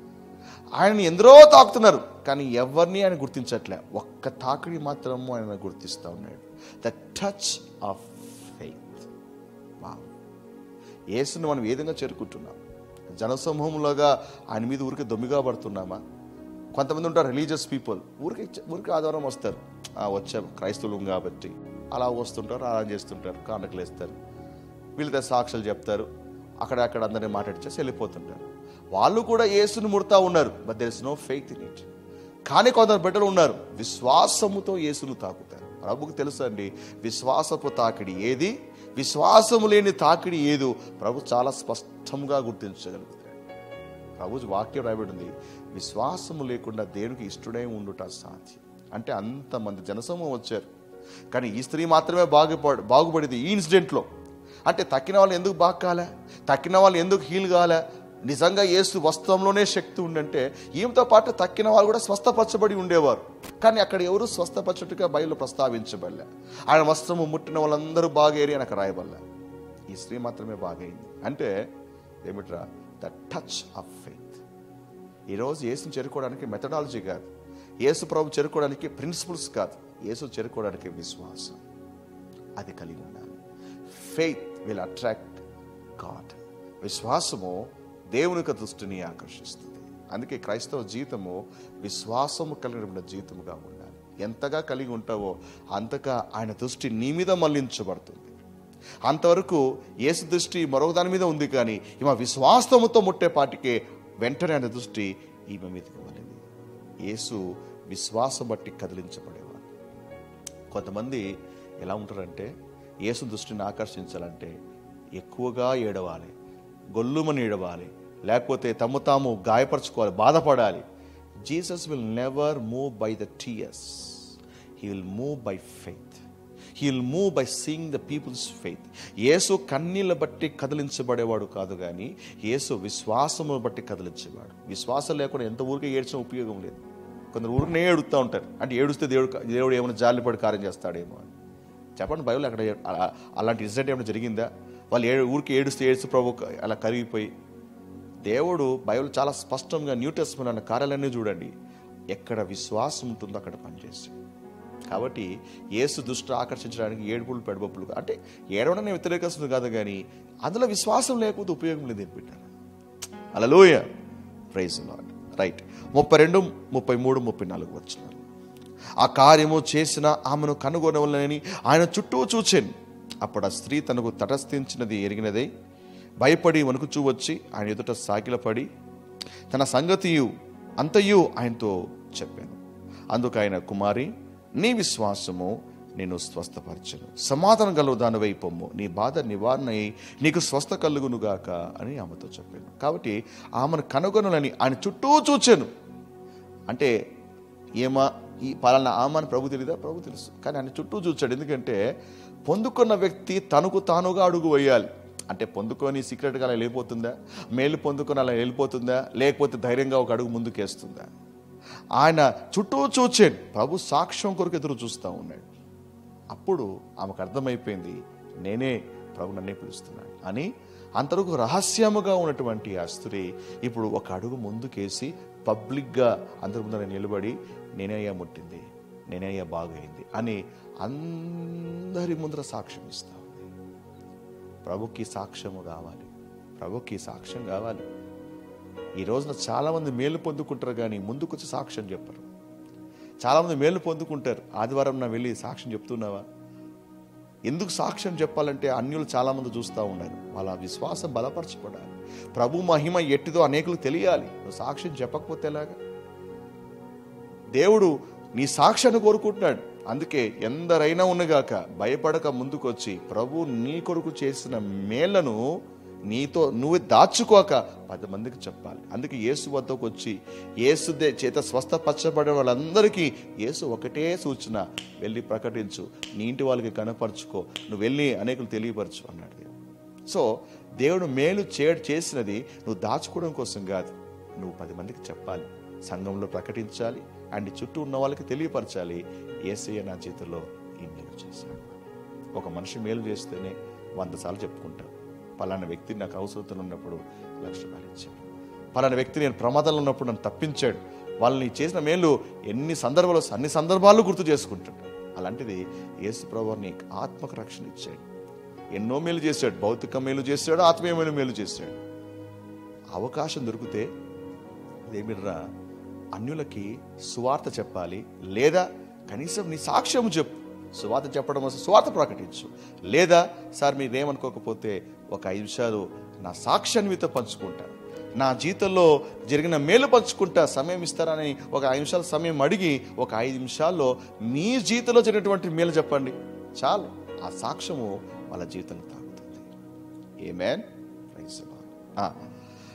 Speaker 1: ఆయనని ఎందరో తాకుతున్నారు కానీ ఎవరిని ఆయన గుర్తించట్లే ఒక్క తాకిడి మాత్రము ఆయన గుర్తిస్తూ ఉన్నాడు ద టచ్ ఆఫ్ ఫెయిత్ వా యేసును మనం ఏ విధంగా చేరుకుంటున్నాం జనసమూహంలాగా ఆయన మీద ఊరికి దొమ్మిగా పడుతున్నామా కొంతమంది ఉంటారు రిలీజియస్ పీపుల్ ఊరికి ఊరికి ఆధారం వస్తారు "ఆ, వచ్చాం క్రైస్తవులం కాబట్టి అలా వస్తుంటారు అలా చేస్తుంటారు కాండకులు వేస్తారు వీళ్ళతో సాక్షులు చెప్తారు అక్కడ అక్కడ అందరినీ మాట్లాడిచేసి వెళ్ళిపోతుంటారు వాళ్ళు కూడా యేసుని ముడతా ఉన్నారు but there is no faith in it కానీ కొందరు బిడ్డలు ఉన్నారు విశ్వాసముతో యేసును తాకుతారు ప్రభుకు తెలుసు అండి విశ్వాసపు తాకిడి ఏది విశ్వాసము లేని తాకిడి ఏదో ప్రభు చాలా స్పష్టంగా గుర్తించగలుగుతాడు ప్రభు వాక్యం రాయబడింది విశ్వాసము లేకుండా దేవునికి ఇష్టడై ఉండుట సాధ్యం అంటే అంతమంది జనసమూహం వచ్చారు కానీ ఈ స్త్రీ మాత్రమే బాగుపడి బాగుపడింది ఈ ఇన్సిడెంట్లో అంటే తక్కిన వాళ్ళు ఎందుకు బాగు కాలే తక్కిన వాళ్ళు ఎందుకు హీల్ కాలే నిజంగా ఏసు వస్త్రంలోనే శక్తి ఉండంటే ఈమెతో పాటు తక్కిన వాళ్ళు కూడా స్వస్థపరచబడి ఉండేవారు కానీ అక్కడ ఎవరు స్వస్థపరచుట్టుగా బయలు ప్రస్తావించబడలే ఆయన వస్త్రము ముట్టిన వాళ్ళందరూ బాగేరి అని అక్కడ రాయబడలే ఈ స్త్రీ మాత్రమే బాగైంది అంటే ఏమిట్రా ద టచ్ ఆఫ్ ఫెయిత్ ఈరోజు యేసుని చేరుకోవడానికి మెథడాలజీ కాదు యేసు ప్రభు చేరుకోవడానికి ప్రిన్సిపల్స్ కాదు యేసు చేరుకోవడానికి విశ్వాసం అది కలిగి ఉండాలి ఫెయిత్ విల్ అట్రాక్ట్ గాడ్ విశ్వాసము దేవుని యొక్క దృష్టిని ఆకర్షిస్తుంది అందుకే క్రైస్తవ జీవితము విశ్వాసము కలిగిన జీవితముగా ఉండాలి ఎంతగా కలిగి ఉంటావో అంతగా ఆయన దృష్టి నీ మీద మళ్లించబడుతుంది అంతవరకు యేసు దృష్టి మరొక దాని మీద ఉంది కానీ ఈమె విశ్వాసముతో ముట్టేపాటికే వెంటనే ఆయన దృష్టి ఈమె మీదకి వెళ్ళింది యేసు విశ్వాసం బట్టి కదిలించబడేవాడు కొంతమంది ఎలా ఉంటారంటే యేసు దృష్టిని ఆకర్షించాలంటే ఎక్కువగా ఏడవాలి గొల్లుమని ఏడవాలి లేకపోతే తమ తాము గాయపరచుకోవాలి బాధపడాలి Jesus will never move by the tears he will move by faith he will move by seeing the peoples faith Yesu కన్నీళ్ళ బట్టి కదిలించబడేవాడు కాదు కానీ యేసు విశ్వాసము బట్టి కదిలించేవాడు విశ్వాసం లేకుండా ఎంత ఊరికే ఏడ్చిన ఉపయోగం లేదు కొందరు ఊరినే ఏడుస్తూ ఉంటారు అంటే ఏడుస్తే దేవుడు దేవుడు ఏమైనా జాలిపడి కార్యం చేస్తాడేమో అని చెప్పండి బైబిల్ అక్కడ అలా- అలాంటి ఇన్సిడెంట్ ఏమైనా జరిగిందా వాళ్ళు ఏడు ఊరికి ఏడుస్తే ఏడుస్తూ ప్రభు అలా కరిగిపోయి దేవుడు బైబిల్ చాలా స్పష్టంగా న్యూ టెస్ట్మెంట్ అన్న కార్యాలన్నీ చూడండి ఎక్కడ విశ్వాసం ఉంటుందో అక్కడ పనిచేసి కాబట్టి యేసు దృష్టి ఆకర్షించడానికి ఏడుపులు పెడబొప్పులు అంటే ఏడవడం నేను వ్యతిరేకిస్తుంది కాదు కానీ అందులో విశ్వాసం లేకపోతే ఉపయోగం లేదు బిడ్డ అలలోయ ప్రైజ్ లాడ్ రైట్ ముప్పై రెండు ముప్పై మూడు ముప్పై నాలుగు వచ్చినారు ఆ కార్యము చేసిన ఆమెను కనుగొనవలని ఆయన చుట్టూ చూచాను అప్పుడు ఆ స్త్రీ తనకు తటస్థించినది ఎరిగినదే భయపడి వణుకుచూ వచ్చి ఆయన ఎదుట సాగిలపడి తన సంగతియు అంతయు ఆయనతో చెప్పాను అందుకు ఆయన కుమారి నీ విశ్వాసము నేను స్వస్థపరచను సమాధానం గలవు దానివై పొమ్ము నీ బాధ నివారణ అయి నీకు స్వస్థ కలుగునుగాక అని ఆమెతో చెప్పాను కాబట్టి ఆమెను కనుగొనలని ఆయన చుట్టూ చూచాను అంటే ఏమా ఈ పలానా ఆమాని ప్రభు తెలీదా ప్రభు తెలుసు కానీ ఆయన చుట్టూ చూచాడు ఎందుకంటే పొందుకున్న వ్యక్తి తనకు తానుగా అడుగు వేయాలి అంటే పొందుకొని సీక్రెట్గా అలా వెళ్ళిపోతుందా మేలు పొందుకొని అలా వెళ్ళిపోతుందా లేకపోతే ధైర్యంగా ఒక అడుగు ముందుకేస్తుందా ఆయన చుట్టూ చూచాడు ప్రభు సాక్ష్యం కొరకు ఎదురు చూస్తూ ఉన్నాడు అప్పుడు ఆమెకు అర్థమైపోయింది నేనే ప్రభు నన్నే పిలుస్తున్నాడు అని అంతవరకు రహస్యముగా ఉన్నటువంటి ఆ స్త్రీ ఇప్పుడు ఒక అడుగు ముందుకేసి పబ్లిక్గా అందరి ముందర నిలబడి నేనే అయ్యా ముట్టింది నేనే అయ్యా బాగైంది అని అందరి ముందర సాక్ష్యం ఇస్తా ఉంది ప్రభుకి సాక్ష్యము కావాలి ప్రభుకి సాక్ష్యం కావాలి ఈ రోజున చాలామంది మేలు పొందుకుంటారు కానీ ముందుకొచ్చి సాక్ష్యం చెప్పరు చాలామంది మేలు పొందుకుంటారు ఆదివారం నా వెళ్ళి సాక్ష్యం చెప్తున్నావా ఎందుకు సాక్ష్యం చెప్పాలంటే అన్యులు చాలామంది చూస్తూ ఉన్నారు వాళ్ళ విశ్వాసం బలపరచబడాలి ప్రభు మహిమ ఎట్టిదో అనేకులు తెలియాలి నువ్వు సాక్ష్యం చెప్పకపోతే ఎలాగా దేవుడు నీ సాక్ష్యాన్ని కోరుకుంటున్నాడు అందుకే ఎందరైనా ఉన్నగాక భయపడక ముందుకొచ్చి ప్రభు నీ కొరకు చేసిన మేళ్లను నీతో నువ్వు దాచుకోక పది మందికి చెప్పాలి అందుకే యేసు వద్దకు వచ్చి యేసు దే- చేత స్వస్థపరచబడిన వాళ్ళందరికీ యేసు ఒకటే సూచన వెళ్ళి ప్రకటించు నీ ఇంటి వాళ్ళకి కనపరుచుకో నువ్వు వెళ్ళి అనేకులు తెలియపరచు అన్నాడు దేవుడు సో దేవుడు మేలు చే చేసినది నువ్వు దాచుకోవడం కోసం కాదు నువ్వు పది మందికి చెప్పాలి సంఘంలో ప్రకటించాలి అండ్ చుట్టూ ఉన్న వాళ్ళకి తెలియపరచాలి ఏసయ్య నా చేతిలో ఈ మేలు చేశాడు ఒక మనిషి మేలు చేస్తేనే వంద సార్లు చెప్పుకుంటాడు పలానా వ్యక్తి నాకు అవసరం ఉన్నప్పుడు లక్ష రూపాయలు ఇచ్చాడు పలానా వ్యక్తి నేను ప్రమాదంలో ఉన్నప్పుడు నన్ను తప్పించాడు వాళ్ళని చేసిన మేలు ఎన్ని సందర్భాలు వస్తాయి, అన్ని సందర్భాలు గుర్తు చేసుకుంటాడు అలాంటిది యేసు ప్రభు నీకు ఆత్మకు రక్షణ ఇచ్చాడు ఎన్నో మేలు చేశాడు భౌతిక మేలు చేశాడు ఆత్మీయమైన మేలు చేశాడు అవకాశం దొరికితే ఏమిర్రా అన్యులకి సువార్త చెప్పాలి లేదా కనీసం నీ సాక్ష్యం చెప్పు సువార్త చెప్పడం వస్తే సువార్త ప్రకటించు లేదా సార్ మీరేమనుకోకపోతే ఒక ఐదు నిమిషాలు నా సాక్ష్యాన్ని మీతో పంచుకుంటా నా జీవితంలో జరిగిన మేలు పంచుకుంటా సమయం ఇస్తారని ఒక ఐదు నిమిషాల సమయం అడిగి ఒక ఐదు నిమిషాల్లో మీ జీవితంలో జరిగినటువంటి మేలు చెప్పండి చాలు ఆ సాక్ష్యము వాళ్ళ జీవితంలో తాగుతుంది ఏమేన్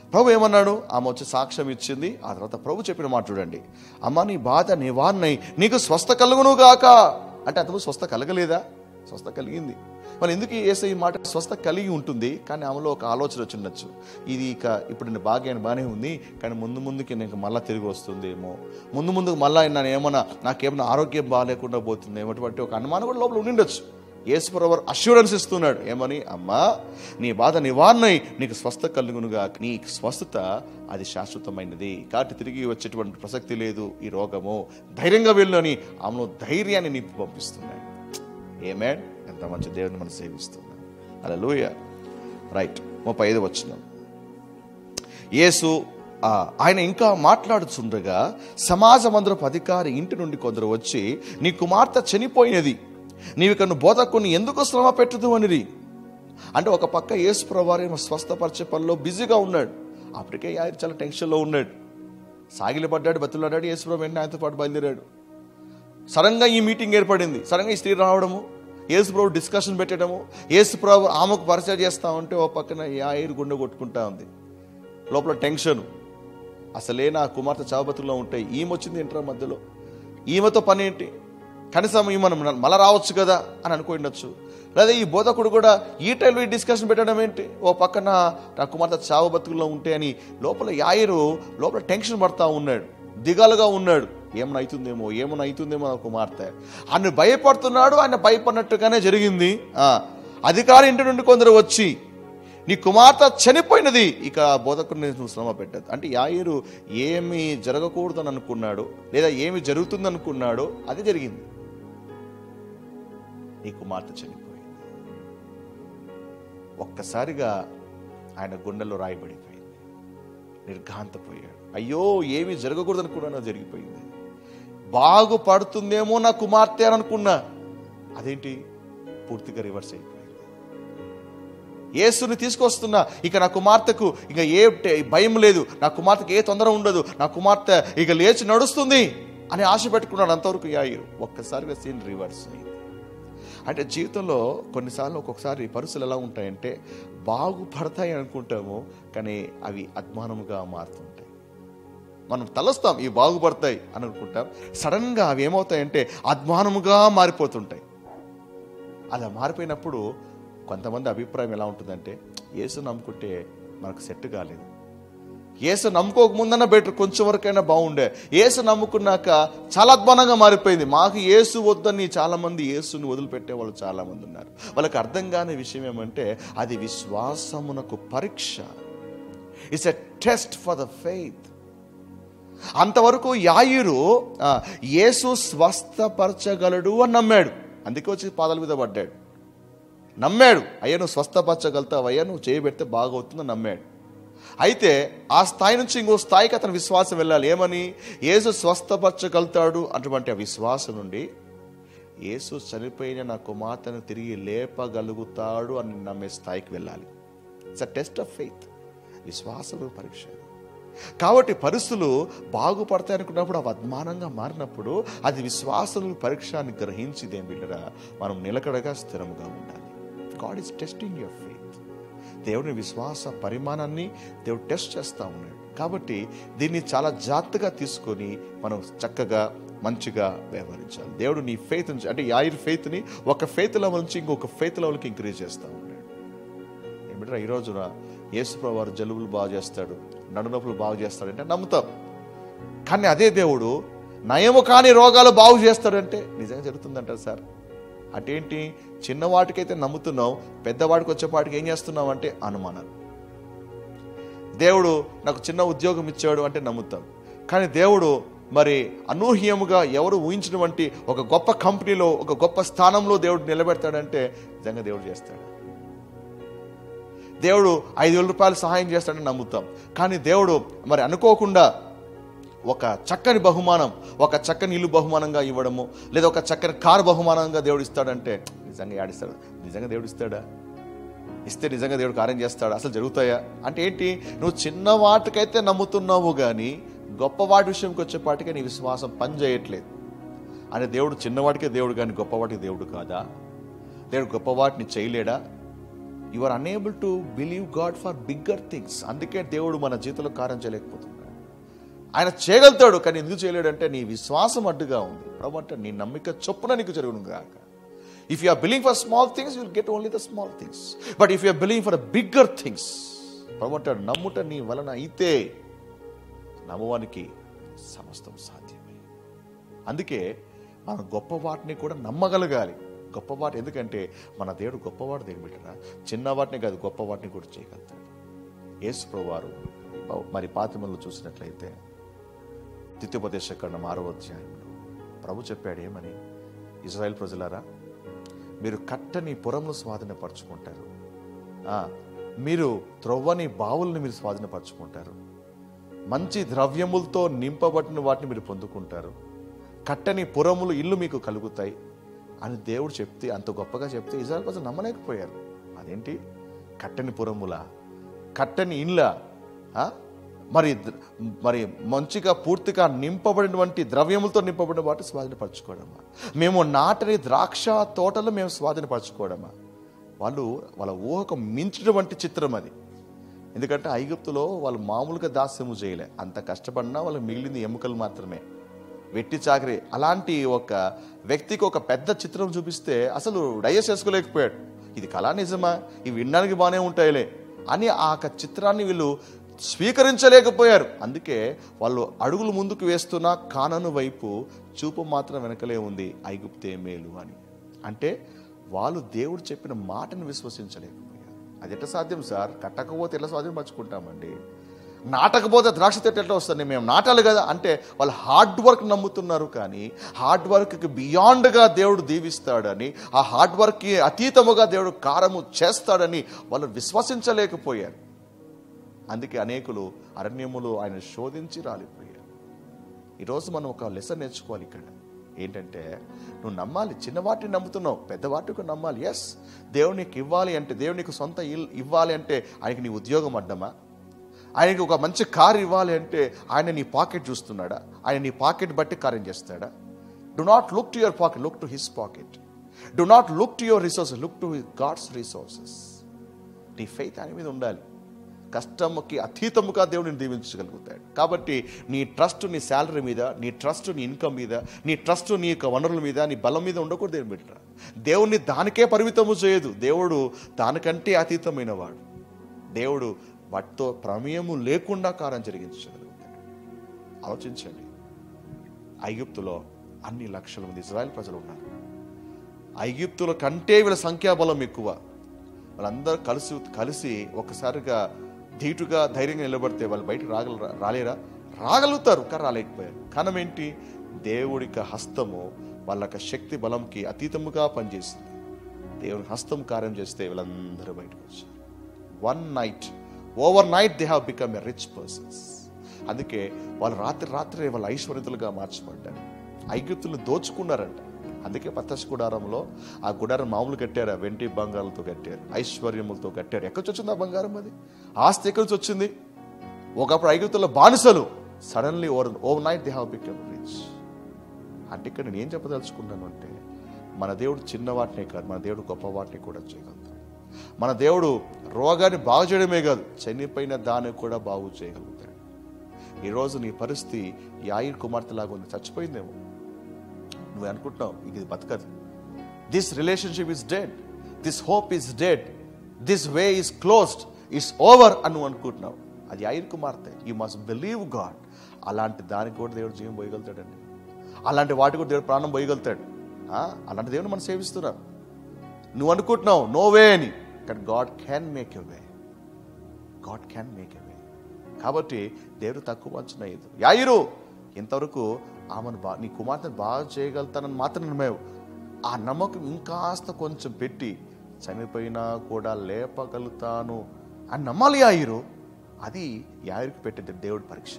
Speaker 1: ప్రభు ఏమన్నాడు ఆమె వచ్చి సాక్ష్యం ఇచ్చింది ఆ తర్వాత ప్రభు చెప్పిన మాట చూడండి అమ్మ నీ బాధ నివారణై నీకు స్వస్థ కలుగును గాక అంటే అంతకు స్వస్థ కలగలేదా స్వస్థ కలిగింది మరి ఎందుకు ఏసై ఈ మాట స్వస్థ కలిగి ఉంటుంది కానీ ఆమెలో ఒక ఆలోచన వచ్చిండొచ్చు ఇది ఇక ఇప్పుడు నేను బాగా బాగానే ఉంది కానీ ముందు ముందుకి నేను మళ్ళీ తిరిగి వస్తుందేమో ముందు ముందుకు మళ్ళీ నేను ఏమన్నా నాకేమన్నా ఆరోగ్యం బాగాలేకుండా పోతుందేమో అటువంటి ఒక అనుమానం కూడా లోపల ఉండిండొచ్చు యేసుప్రవర్ అష్యూరెన్స్ ఇస్తున్నాడు ఏమని అమ్మా నీ బాధ నివారణై నీకు స్వస్థ కలుగునుగా నీ స్వస్థత అది శాశ్వతమైనది కాబట్టి తిరిగి వచ్చేటువంటి ప్రసక్తి లేదు ఈ రోగము ధైర్యంగా వెళ్ళు అని ఆమెను ధైర్యాన్ని నింపి పంపిస్తున్నాడు ఏమే ఎంత మంచి దేవుని మనం సేవిస్తున్నాం అలా లూయ రైట్ ముప్పై ఐదు వచ్చిన యేసు ఆ, ఆయన ఇంకా మాట్లాడుచుండగా సమాజ మందిరపు అధికారి ఇంటి నుండి కొందరు వచ్చి నీ కుమార్తె చనిపోయినది నీవు కన్ను బోధకుని ఎందుకు శ్రమ పెట్టుదు అనిది అంటే ఒక పక్క యేసు ప్రవారి స్వస్థపరిచే పనిలో బిజీగా ఉన్నాడు అప్పటికే ఆయన చాలా టెన్షన్లో ఉన్నాడు సాగిలపడ్డాడు బతులాడాడు యేసు ప్రభు వెంటనే ఆయనతో పాటు బయలుదేరాడు సడన్గా ఈ మీటింగ్ ఏర్పడింది సడన్గా ఈ స్త్రీ రావడము యేసు ప్రభు డిస్కషన్ పెట్టడము యేసు ప్రభు ఆమెకు పరిచయం చేస్తా ఉంటే ఓ పక్కన యాయిరు గుండె కొట్టుకుంటా ఉంది లోపల టెన్షన్ అసలే నా కుమార్తె చావబతుల్లో ఉంటాయి ఈమె వచ్చింది ఏంట్రా మధ్యలో ఈమెతో పని ఏంటి కనీసం ఈమె మళ్ళా రావచ్చు కదా అని అనుకోండొచ్చు లేదా ఈ బోధకుడు కూడా ఈ టైంలో ఈ డిస్కషన్ పెట్టడం ఏంటి ఓ పక్కన నా కుమార్తె చావు బతుకుల్లో ఉంటే అని లోపల యాయిరు లోపల టెన్షన్ పడతా ఉన్నాడు దిగాలుగా ఉన్నాడు ఏమైనా అవుతుందేమో ఏమైనా అవుతుందేమో నా కుమార్తె ఆయన భయపడుతున్నాడు ఆయన భయపడినట్టుగానే జరిగింది ఆ, అధికారి ఇంటి నుండి కొందరు వచ్చి నీ కుమార్తె చనిపోయినది ఇక బోధకుడిని నువ్వు శ్రమ పెట్టదు అంటే యాయిరు ఏమి జరగకూడదని అనుకున్నాడు లేదా ఏమి జరుగుతుంది అనుకున్నాడో అది జరిగింది నీ కుమార్తె చనిపోయింది ఒక్కసారిగా ఆయన గుండెల్లో రాయబడిపోయింది నిర్ఘాంతపోయాడు అయ్యో ఏమి జరగకూడదు అనుకున్నానో జరిగిపోయింది బాగుపడుతుందేమో నా కుమార్తె అని అనుకున్నా అదేంటి పూర్తిగా రివర్స్ అయిపోయింది యేసుని తీసుకొస్తున్నా ఇక నా కుమార్తెకు ఇక ఏ టే- భయం లేదు నా కుమార్తెకి ఏ తొందర ఉండదు నా కుమార్తె ఇక లేచి నడుస్తుంది అని ఆశ పెట్టుకున్నాడు అంతవరకు యాయిరు ఒక్కసారిగా సీన్ రివర్స్ అయింది అంటే జీవితంలో కొన్నిసార్లు ఒక్కొక్కసారి పరిస్థితులు ఎలా ఉంటాయంటే బాగుపడతాయి అనుకుంటాము కానీ అవి అద్మానముగా మారుతుంటాయి మనం తలస్తాం ఇవి బాగుపడతాయి అని అనుకుంటాం సడన్గా అవి ఏమవుతాయంటే అద్మానముగా మారిపోతుంటాయి అలా మారిపోయినప్పుడు కొంతమంది అభిప్రాయం ఎలా ఉంటుందంటే యేసు నమ్ముకుంటే మనకు సెట్ కాలేదు యేసు నమ్ముకోక ముందన్న బెటర్ కొంచెం వరకైనా బాగుండే యేసు నమ్ముకున్నాక చాలా అద్భుతంగా మారిపోయింది మాకు యేసు వద్దని చాలా మంది యేసుని వదిలిపెట్టే వాళ్ళు చాలా మంది ఉన్నారు వాళ్ళకి అర్థం కాని విషయం ఏమంటే అది విశ్వాసమునకు పరీక్ష it's a test for the faith అంతవరకు యాయిరు ఆ, యేసు స్వస్థపరచగలడు అని నమ్మాడు అందుకే వచ్చి పాదాల మీద పడ్డాడు నమ్మాడు అయ్యా నువ్వు స్వస్థపరచగలుగుతావు అయ్యా నువ్వు చేయబెడితే బాగవుతుందని నమ్మాడు అయితే ఆ స్థాయి నుంచి ఇంకో స్థాయికి అతని విశ్వాసం వెళ్ళాలి ఏమని యేసు స్వస్థపరచగలుగుతాడు అటువంటి ఆ విశ్వాసం నుండి యేసు చనిపోయిన నా కుమార్తెను తిరిగి లేపగలుగుతాడు అని నమ్మే స్థాయికి వెళ్ళాలి it's a test of faith విశ్వాసము పరీక్ష కాబట్టి పరిస్థితులు బాగుపడతాయి అనుకున్నప్పుడు అవి అద్మానంగా మారినప్పుడు అది విశ్వాసం పరీక్ష అని గ్రహించి దేని బిడ్డరా మనం నిలకడగా స్థిరంగా ఉండాలి God is testing your faith దేవుని విశ్వాస పరిమాణాన్ని దేవుడు టెస్ట్ చేస్తూ ఉన్నాడు కాబట్టి దీన్ని చాలా జాగ్రత్తగా తీసుకొని మనం చక్కగా మంచిగా వ్యవహరించాలి దేవుడు నీ ఫెయిత్ నుంచి అంటే యాయిర్ ఫెయిత్ని ఒక ఫెయిత్ లెవెల్ నుంచి ఇంకొక ఫెయిత్ లెవెల్కి ఇంక్రీజ్ చేస్తూ ఉన్నాడు ఏమిట్రా ఈ రోజున యేసుప్రభు వారు జలుబులు బాగు చేస్తాడు నడునొప్పులు బాగు చేస్తాడంటే నమ్ముతాం కానీ అదే దేవుడు నయము కాని రోగాలు బాగు చేస్తాడంటే నిజంగా జరుగుతుందంటారు సార్ అటేంటి చిన్నవాటికైతే నమ్ముతున్నాం పెద్దవాడికి వచ్చేపాటికి ఏం చేస్తున్నాం అంటే అనుమానాలు దేవుడు నాకు చిన్న ఉద్యోగం ఇచ్చాడు అంటే నమ్ముతాం కానీ దేవుడు మరి అనూహ్యముగా ఎవరు ఊహించినటువంటి ఒక గొప్ప కంపెనీలో ఒక గొప్ప స్థానంలో దేవుడు నిలబెడతాడంటే నిజంగా దేవుడు చేస్తాడు దేవుడు ఐదు వేల రూపాయలు సహాయం చేస్తాడని నమ్ముతాం కానీ దేవుడు మరి అనుకోకుండా ఒక చక్కని బహుమానం ఒక చక్కని ఇల్లు బహుమానంగా ఇవ్వడము లేదా ఒక చక్కని కారు బహుమానంగా దేవుడు ఇస్తాడంటే నిజంగా యాడిస్తాడు నిజంగా దేవుడు ఇస్తాడా ఇస్తే నిజంగా దేవుడు కార్యం చేస్తాడు అసలు జరుగుతాయా అంటే ఏంటి నువ్వు చిన్న వాటికైతే నమ్ముతున్నావు కానీ గొప్ప వాటి విషయంకి వచ్చేపాటికే నీ విశ్వాసం పని చేయట్లేదు అంటే దేవుడు చిన్నవాటికే దేవుడు కానీ గొప్పవాటికి దేవుడు కాదా దేవుడు గొప్పవాటిని చేయలేడా you are unable to believe God for bigger things అందుకే దేవుడు మన జీవితంలో కార్యం చేయలేకపోతున్నాడు ఆయన చేయగలుగుతాడు కానీ ఎందుకు చేయలేడంటే నీ విశ్వాసం అడ్డుగా ఉంది కాబట్టి నీ నమ్మిక చొప్పున నీకు జరుగును గాక if you are believing for small things you get only the small things but if you are believing for bigger things ప్రభుత్వ నమ్ముట నీ వలన అయితే నమ్మవానికి సమస్తం సాధ్యమే అందుకే మనం గొప్ప వాటిని కూడా నమ్మగలగాలి గొప్ప వాటి ఎందుకంటే మన దేవుడు గొప్పవాడు దేవుడు పెట్టిన చిన్న వాటిని కాదు గొప్ప వాటిని కూడా చేయగలుగుతాడు యేసు ప్రభువారు మరి పాతిమల్లో చూసినట్లయితే ద్వితీయోపదేశ ఖండం ఆరో అధ్యాయంలో ప్రభు చెప్పాడు ఏమని ఇజ్రాయెల్ ప్రజలారా మీరు కట్టని పురమును స్వాధీనపరచుకుంటారు ఆ, మీరు త్రొవ్వని బావులను మీరు స్వాధీనపరచుకుంటారు మంచి ద్రవ్యములతో నింపబడిన వాటిని మీరు పొందుకుంటారు కట్టని పురములు ఇల్లు మీకు కలుగుతాయి అని దేవుడు చెప్తే అంత గొప్పగా చెప్తే ఇజ్రాయల్ ప్రజలు నమ్మలేకపోయారు అదేంటి కట్టని పురముల కట్టని ఇండ్ల ఆ? మరి ద- మరి మంచిగా పూర్తిగా నింపబడినటువంటి ద్రవ్యములతో నింపబడిన వాటి స్వాధీనపరచుకోవడమా మేము నాటని ద్రాక్ష తోటలు మేము స్వాధీనపరచుకోవడమా వాళ్ళు వాళ్ళ ఊహకు మించినటువంటి చిత్రం అది ఎందుకంటే ఐగుప్తులో వాళ్ళు మామూలుగా దాస్యము చేయలే అంత కష్టపడినా వాళ్ళకి మిగిలింది ఎముకలు మాత్రమే వెట్టి చాకరి అలాంటి ఒక వ్యక్తికి ఒక పెద్ద చిత్రం చూపిస్తే అసలు డైజెస్ట్ చేసుకోలేకపోయాడు ఇది కళా నిజమా ఇవి వినడానికి బాగానే ఉంటాయిలే అని ఆ యొక్క చిత్రాన్ని వీళ్ళు స్వీకరించలేకపోయారు అందుకే వాళ్ళు అడుగులు ముందుకు వేస్తున్న కానను వైపు చూపు మాత్రం వెనకలే ఉంది ఐగుప్తే మేలు అని అంటే వాళ్ళు దేవుడు చెప్పిన మాటను విశ్వసించలేకపోయారు అది ఎట్లా సాధ్యం సార్ కట్టకపోతే ఎట్లా స్వాధీనం పరచుకుంటామండి నాటకపోతే ద్రాక్ష చెట్టు ఎట్లా వస్తుంది మేము నాటాలి కదా అంటే వాళ్ళు హార్డ్ వర్క్ నమ్ముతున్నారు కానీ హార్డ్ వర్క్కి బియాండ్గా దేవుడు దీవిస్తాడని ఆ హార్డ్ వర్క్కి అతీతముగా దేవుడు కారము చేస్తాడని వాళ్ళు విశ్వసించలేకపోయారు అందుకే అనేకులు అరణ్యములు ఆయన శోధించి రాలిపోయారు ఈరోజు మనం ఒక లెసన్ నేర్చుకోవాలి ఇక్కడ ఏంటంటే నువ్వు నమ్మాలి చిన్నవాటిని నమ్ముతున్నావు పెద్దవాటికి నమ్మాలి ఎస్ దేవుడు నీకు ఇవ్వాలి అంటే దేవుడు నీకు సొంత ఇల్ ఇవ్వాలి అంటే ఆయనకి నీ ఉద్యోగం అడ్డమా ఆయనకి ఒక మంచి కార్ ఇవ్వాలి అంటే ఆయన నీ పాకెట్ చూస్తున్నాడా ఆయన నీ పాకెట్ బట్టి కార్యం చేస్తాడా do not look to your pocket look to his pocket do not look to your resources look to God's resources నీ ఫెయిత్ ఆయన మీద ఉండాలి కష్టముకి అతీతముగా దేవుడిని దీవించగలుగుతాడు కాబట్టి నీ ట్రస్ట్ నీ శాలరీ మీద నీ ట్రస్ట్ నీ ఇన్కమ్ మీద నీ ట్రస్ట్ నీ యొక్క వనరుల మీద నీ బలం మీద ఉండకూడదు దేవుని బిడ్డ దేవుణ్ణి దానికే పరిమితము చేయదు దేవుడు దానికంటే అతీతమైన వాడు దేవుడు వాటితో ప్రమేయము లేకుండా కారం జరిగించగలుగుతాడు ఆలోచించండి ఐగుప్తులో అన్ని లక్షల మంది ఇజ్రాయెల్ ప్రజలు ఉన్నారు ఐగుప్తుల కంటే వీళ్ళ సంఖ్యాబలం ఎక్కువ వాళ్ళందరూ కలిసి కలిసి ఒకసారిగా ధీటుగా ధైర్యంగా నిలబడితే వాళ్ళు బయట రాగల రాలేరా రాగలుగుతారు కానీ రాలేకపోయారు కారణం ఏంటి దేవుడిక హస్తము వాళ్ళ యొక్క శక్తి బలంకి అతీతముగా పనిచేసింది దేవుని హస్తం కార్యం చేస్తే వీళ్ళందరూ బయటకు వచ్చారు one night overnight they have become a rich persons అందుకే వాళ్ళు రాత్రి రాత్రి వాళ్ళ ఐశ్వర్యతులుగా మార్చబడ్డారు ఐగుప్తులను దోచుకున్నారంట అందుకే పత్తస్ గుడారంలో ఆ గుడారం మామూలు కట్టారు ఆ వెండి బంగారాలతో కట్టారు ఐశ్వర్యములతో కట్టారు ఎక్కడి నుంచి వచ్చింది ఆ బంగారం అది ఆస్తి ఎక్కడి నుంచి వచ్చింది ఒకప్పుడు ఐగుప్తుల బానిసలు suddenly over overnight they have become rich అంటే ఇక్కడ నేను ఏం చెప్పదలుచుకున్నాను అంటే మన దేవుడు చిన్న వాటినే కాదు మన దేవుడు గొప్ప వాటిని కూడా చేయగలుగుతాడు మన దేవుడు రోగాన్ని బాగు చేయడమే కాదు చనిపోయిన దాన్ని కూడా బాగు చేయగలుగుతాడు ఈరోజు నీ పరిస్థితి యాయిర్ కుమార్తె లాగా ఉంది చచ్చిపోయిందేమో నువ్వు అనుకుంటున్నావు ఇది బతకదు this relationship is dead this hope is dead this way is closed it's over అని నువ్వు అనుకుంటున్నావు అది ఐర్ కుమార్తె యూ మస్ట్ బిలీవ్ గాడ్ అలాంటి దానికి కూడా దేవుడు జీవం పోయగలుగుతాడండి అలాంటి వాటి కూడా దేవుడు ప్రాణం పోయగలుగుతాడు ఆ? అలాంటి దేవుడు మనం సేవిస్తున్నాం నువ్వు అనుకుంటున్నావు నో వే అని కానీ God can make a way God can make a way కాబట్టి దేవుడు తక్కువ అంచనా లేదు యాయిరు ఇంతవరకు ఆమెను బా నీ కుమార్తెను బాగా చేయగలుగుతానని మాత్రం నమ్మేవు ఆ నమ్మకం ఇంకాస్త కొంచెం పెట్టి చనిపోయినా కూడా లేపగలుగుతాను అని నమ్మాలి యాయిరు అది యాయిరుకి పెట్టే దేవుడి పరీక్ష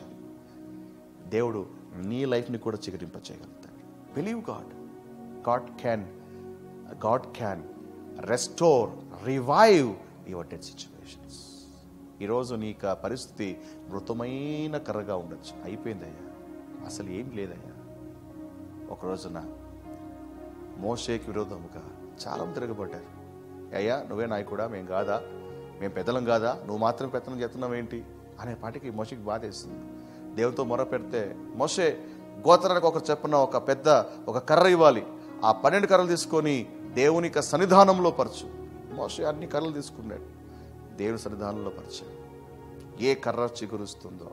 Speaker 1: దేవుడు నీ లైఫ్ని కూడా చిగురింప చేయగలుగుతాడు believe God God can God can restore revive your dead situations ఈరోజు నీకు ఆ పరిస్థితి మృతమైన కర్రగా ఉండొచ్చు అయిపోయిందయ్యా అసలు ఏం లేదయ్యా ఒక రోజున మోషేకి విరోధముగా చాలా మంది తిరగబడ్డారు అయ్యా నువ్వే నాయకుడా మేము కాదా మేము పెద్దలం కాదా నువ్వు మాత్రం పెత్తనం చేస్తున్నావు ఏంటి అనే పాటికి మోషకి బాధేస్తుంది దేవునితో మొర పెడితే మోషే గోత్రానికి ఒక చెప్పున ఒక పెద్ద ఒక కర్ర ఇవ్వాలి ఆ పన్నెండు కర్రలు తీసుకొని దేవుని యొక్క సన్నిధానంలో పరచు మోషే అన్ని కర్రలు తీసుకున్నాడు దేవుని సన్నిధానంలో పరిచాడు ఏ కర్ర చిగురుస్తుందో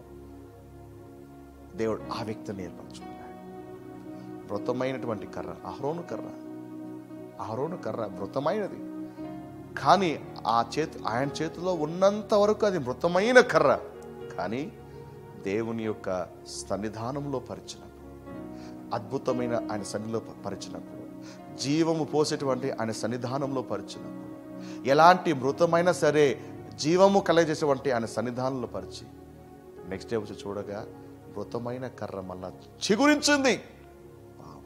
Speaker 1: దేవుడు ఆ వ్యక్తిని ఏర్పరచుకున్నాడు మృతమైనటువంటి కర్ర అహరోను కర్ర అహరోను కర్ర మృతమైనది కానీ ఆ చేతి ఆయన చేతిలో ఉన్నంత వరకు అది మృతమైన కర్ర కానీ దేవుని యొక్క సన్నిధానంలో పరిచినప్పుడు అద్భుతమైన ఆయన సన్నిధిలో పరిచినప్పుడు జీవము పోసేటువంటి ఆయన సన్నిధానంలో పరిచినప్పుడు ఎలాంటి మృతమైనా సరే జీవము కలగజేసేటువంటి ఆయన సన్నిధానంలో పరిచి నెక్స్ట్ డే వచ్చి చూడగా మృతమైన కర్ర మళ్ళా చిగురించింది వావ్.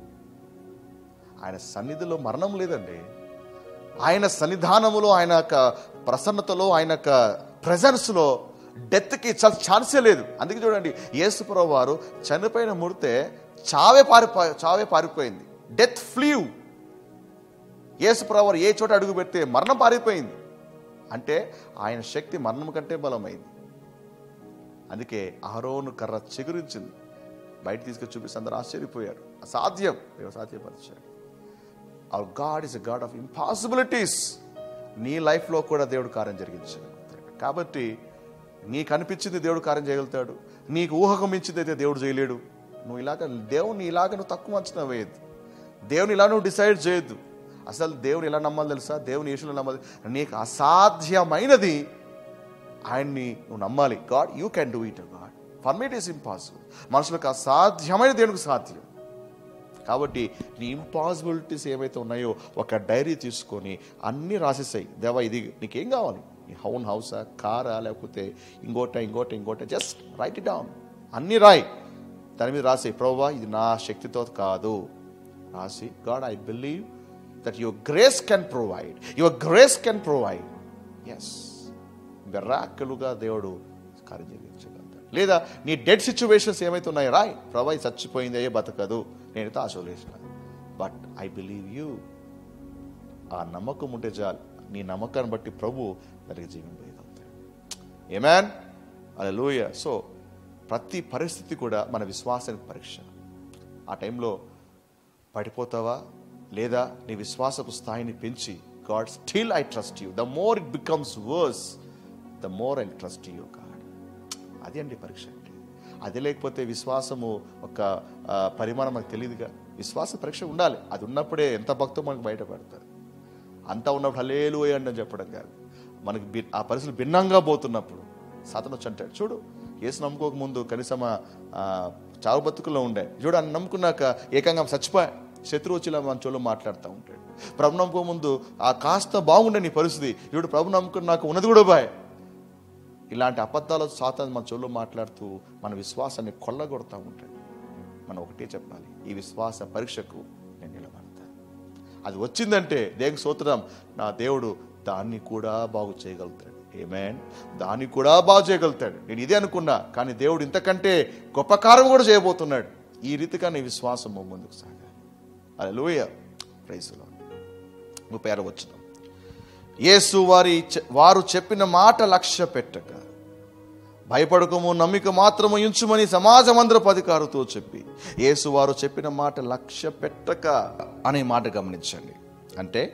Speaker 1: ఆయన సన్నిధిలో మరణం లేదండి ఆయన సన్నిధానములో ఆయన యొక్క ప్రసన్నతలో ఆయన యొక్క ప్రజెన్స్లో డెత్కి చాలా ఛాన్సే లేదు అందుకే చూడండి యేసుప్రభు వారు చనిపోయిన ముడితే చావే పారిపో చావే పారిపోయింది డెత్ ఫ్లూ యేసుప్రభు వారు ఏ చోట అడుగు పెడితే మరణం పారిపోయింది అంటే ఆయన శక్తి మరణం కంటే బలమైంది అందుకే ఆరోను కర్ర చిగురించింది బయట తీసుకొని చూపిస్తే అందరూ ఆశ్చర్యపోయారు అసాధ్యం దేవుడు సాధ్యపరిచాడు our God is a God of impossibilities నీ లైఫ్లో కూడా దేవుడు కార్యం జరిగించాడు కాబట్టి నీకు అనిపించింది దేవుడు కార్యం చేయగలుగుతాడు నీకు ఊహకు మించింది అయితే దేవుడు చేయలేడు నువ్వు ఇలాగ దేవుని ఇలాగ నువ్వు తక్కువ అంచనా వేయద్దు దేవుని ఇలా నువ్వు డిసైడ్ చేయొద్దు అసలు దేవుని ఎలా నమ్మాలి తెలుసా దేవుని యేసులో నమ్మాలి నీకు అసాధ్యమైనది ఆయన్ని నువ్వు నమ్మాలి God you can do it God for me it is impossible మనుషులకు అసాధ్యమైన దేవునికి సాధ్యం కాబట్టి నీ ఇంపాసిబిలిటీస్ ఏవైతే ఉన్నాయో ఒక డైరీ తీసుకొని అన్నీ రాసేసాయి దేవా ఇది నీకేం కావాలి నీ హౌన్ హౌసా కారా లేకపోతే ఇంకోట ఇంకోట ఇంకోట జస్ట్ రైట్ ఇట్ డౌన్ అన్నీ రాయి దాని మీద రాసి ప్రోవా ఇది నా శక్తితో కాదు రాసి God I believe that your grace can provide your grace can provide ఎస్ బెర్రాక్కలుగా దేవుడు కార్యం జరిగించగలుగుతాడు లేదా నీ డెడ్ సిచ్యువేషన్స్ ఏమైతే ఉన్నాయో రాయ్ ప్రభా ఇది చచ్చిపోయింది అయ్యే బతకదు నేనైతే ఆశోలేసిన బట్ ఐ బిలీవ్ యూ ఆ నమ్మకం ఉంటే చాలు నీ నమ్మకాన్ని బట్టి ప్రభు దానికి జీవం వేయగలుగుతాడు ఏమాన్ అలా లూయ సో ప్రతి పరిస్థితి కూడా మన విశ్వాసానికి పరీక్ష ఆ టైంలో పడిపోతావా లేదా నీ విశ్వాసపు స్థాయిని పెంచి God still I trust you the more it becomes worse the more I trust you God అది అండి పరీక్ష అంటే అది లేకపోతే విశ్వాసము ఒక ఆ, పరిమాణం మనకు తెలియదుగా విశ్వాస పరీక్ష ఉండాలి అది ఉన్నప్పుడే ఎంత భక్తో మనకు బయటపడతారు అంతా ఉన్నప్పుడు హలేలు అండి అని చెప్పడం కాదు మనకి బి- ఆ పరిస్థితులు భిన్నంగా పోతున్నప్పుడు సాతను వచ్చి అంటాడు చూడు ఏసు నమ్ముకోక ముందు కనీసం ఆ, ఆ, చావు బతుకుల్లో ఉండే చూడు అని నమ్ముకున్నాక ఏకంగా చచ్చిపోయా శత్రువు వచ్చి ఇలా మన చోళ్ళు మాట్లాడుతూ ఉంటాడు ప్రభు నమ్ముకో ముందు ఆ కాస్త బాగుండే నీ పరిస్థితి ఇప్పుడు ప్రభు నమ్ముకున్నాక ఉన్నది కూడా బాయ్ ఇలాంటి అబద్ధాలు సాతాను మన చోళ్ళు మాట్లాడుతూ మన విశ్వాసాన్ని కొల్లగొడతా ఉంటాడు మనం ఒకటే చెప్పాలి ఈ విశ్వాస పరీక్షకు నేను నిలబడతా అది వచ్చిందంటే దేవునికి సూత్రం నా దేవుడు దాన్ని కూడా బాగు చేయగలుగుతాడు ఏమేన్ దాన్ని కూడా బాగు చేయగలుగుతాడు నేను ఇదే అనుకున్నా కానీ దేవుడు ఇంతకంటే గొప్ప కార్యం కూడా చేయబోతున్నాడు ఈ రీతిగా నీ విశ్వాసం ముందుకు సాగాలి అది లోయ ప్రైజ్లో ముప్పై ఆరు వచ్చిన యేసు వారి చె- వారు చెప్పిన మాట లక్ష్య పెట్టక భయపడకము నమ్మిక మాత్రము ఉంచుమని సమాజమందరపు అధికారుతో చెప్పి యేసు వారు చెప్పిన మాట లక్ష్య పెట్టక అనే మాట గమనించండి అంటే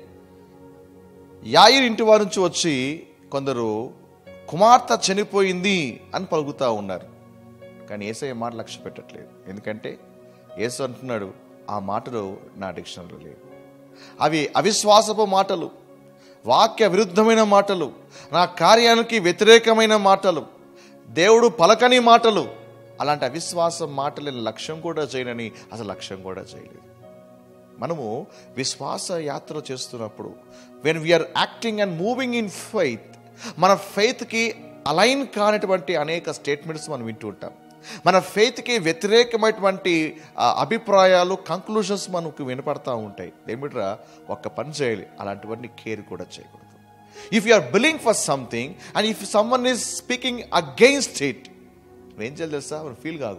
Speaker 1: యాయిర్ ఇంటి వారి నుంచి వచ్చి కొందరు కుమార్తె చనిపోయింది అని పలుకుతా ఉన్నారు కానీ ఏసయ్య మాట లక్ష్య పెట్టట్లేదు ఎందుకంటే యేసు అంటున్నాడు ఆ మాటలు నా డిక్షనరీలో లేవు అవి అవిశ్వాసపు మాటలు వాక్య విరుద్ధమైన మాటలు నా కార్యానికి వ్యతిరేకమైన మాటలు దేవుడు పలకని మాటలు అలాంటి అవిశ్వాస మాటలని లక్ష్యం కూడా చేయనని అసలు లక్ష్యం కూడా చేయలేదు మనము విశ్వాస యాత్ర చేస్తున్నప్పుడు when we're acting and moving in faith మన ఫెయిత్కి అలైన్ కానటువంటి అనేక స్టేట్మెంట్స్ మనం వింటూ ఉంటాం మన ఫెయిత్కి వ్యతిరేకమైనటువంటి ఆ, అభిప్రాయాలు కంక్లూషన్స్ మనకు వినపడతా ఉంటాయి ఏమిట్రా ఒక్క పని చేయాలి అలాంటివన్నీ కేర్ కూడా చేయకూడదు if you are believing for something and if someone is speaking against it నువ్వేం చేయాలి తెలుసా ఫీల్ కాకూడదు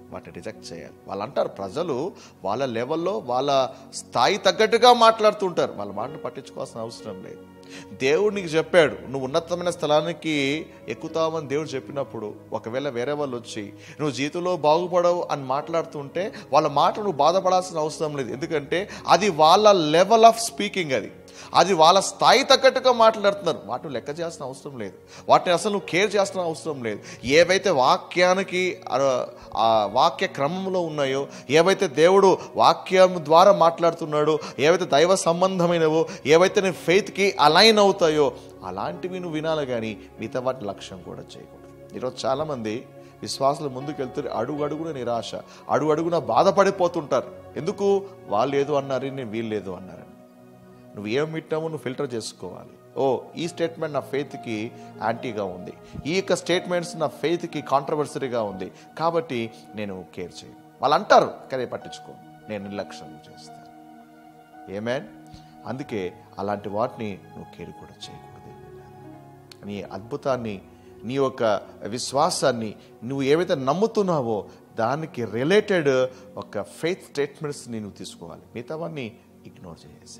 Speaker 1: వాటిని రిజెక్ట్ చేయాలి వాళ్ళు అంటారు ప్రజలు వాళ్ళ లెవెల్లో వాళ్ళ స్థాయి తగ్గట్టుగా మాట్లాడుతుంటారు వాళ్ళ మాటను పట్టించుకోవాల్సిన అవసరం లేదు దేవుడు నీకు చెప్పాడు నువ్వు ఉన్నతమైన స్థలానికి ఎక్కుతావని దేవుడు చెప్పినప్పుడు ఒకవేళ వేరే వాళ్ళు వచ్చి నువ్వు జీవితంలో బాగుపడవు అని మాట్లాడుతుంటే వాళ్ళ మాట నువ్వు బాధపడాల్సిన అవసరం లేదు ఎందుకంటే అది వాళ్ళ లెవెల్ ఆఫ్ స్పీకింగ్ అది అది వాళ్ళ స్థాయి తగ్గట్టుగా మాట్లాడుతున్నారు వాటిని లెక్క చేయాల్సిన అవసరం లేదు వాటిని అసలు నువ్వు కేర్ చేయాల్సిన అవసరం లేదు ఏవైతే వాక్యానికి ఆ, ఆ వాక్య క్రమంలో ఉన్నాయో ఏవైతే దేవుడు వాక్యం ద్వారా మాట్లాడుతున్నాడో ఏవైతే దైవ సంబంధమైనవో ఏవైతే నీ ఫెయిత్కి అలైన్ అవుతాయో అలాంటివి నువ్వు వినాలి కానీ మిగతా వాటి లక్ష్యం కూడా చేయకూడదు ఈరోజు చాలామంది విశ్వాసులు ముందుకు వెళ్తే అడుగు అడుగున నిరాశ అడుగు అడుగున బాధపడిపోతుంటారు ఎందుకు వాళ్ళు ఏదో అన్నారు నేను వీళ్ళు ఏదో అన్నారని నువ్వు ఏం వింటామో నువ్వు ఫిల్టర్ చేసుకోవాలి ఓ ఈ స్టేట్మెంట్ నా ఫెయిత్కి యాంటీగా ఉంది ఈ యొక్క స్టేట్మెంట్స్ నా ఫెయిత్కి కాంట్రవర్సరీగా ఉంది కాబట్టి నేను కేర్ చేయను వాళ్ళు అంటారు కానీ పట్టించుకో నేను నిర్లక్ష్యం చేస్తాను ఏమేన్ అందుకే అలాంటి వాటిని నువ్వు కేర్ కూడా చేయకూడదు నీ అద్భుతాన్ని నీ యొక్క విశ్వాసాన్ని నువ్వు ఏవైతే నమ్ముతున్నావో దానికి రిలేటెడ్ ఒక ఫెయిత్ స్టేట్మెంట్స్ నువ్వు తీసుకోవాలి మిగతావన్నీ ఇగ్నోర్ చేసేసాయి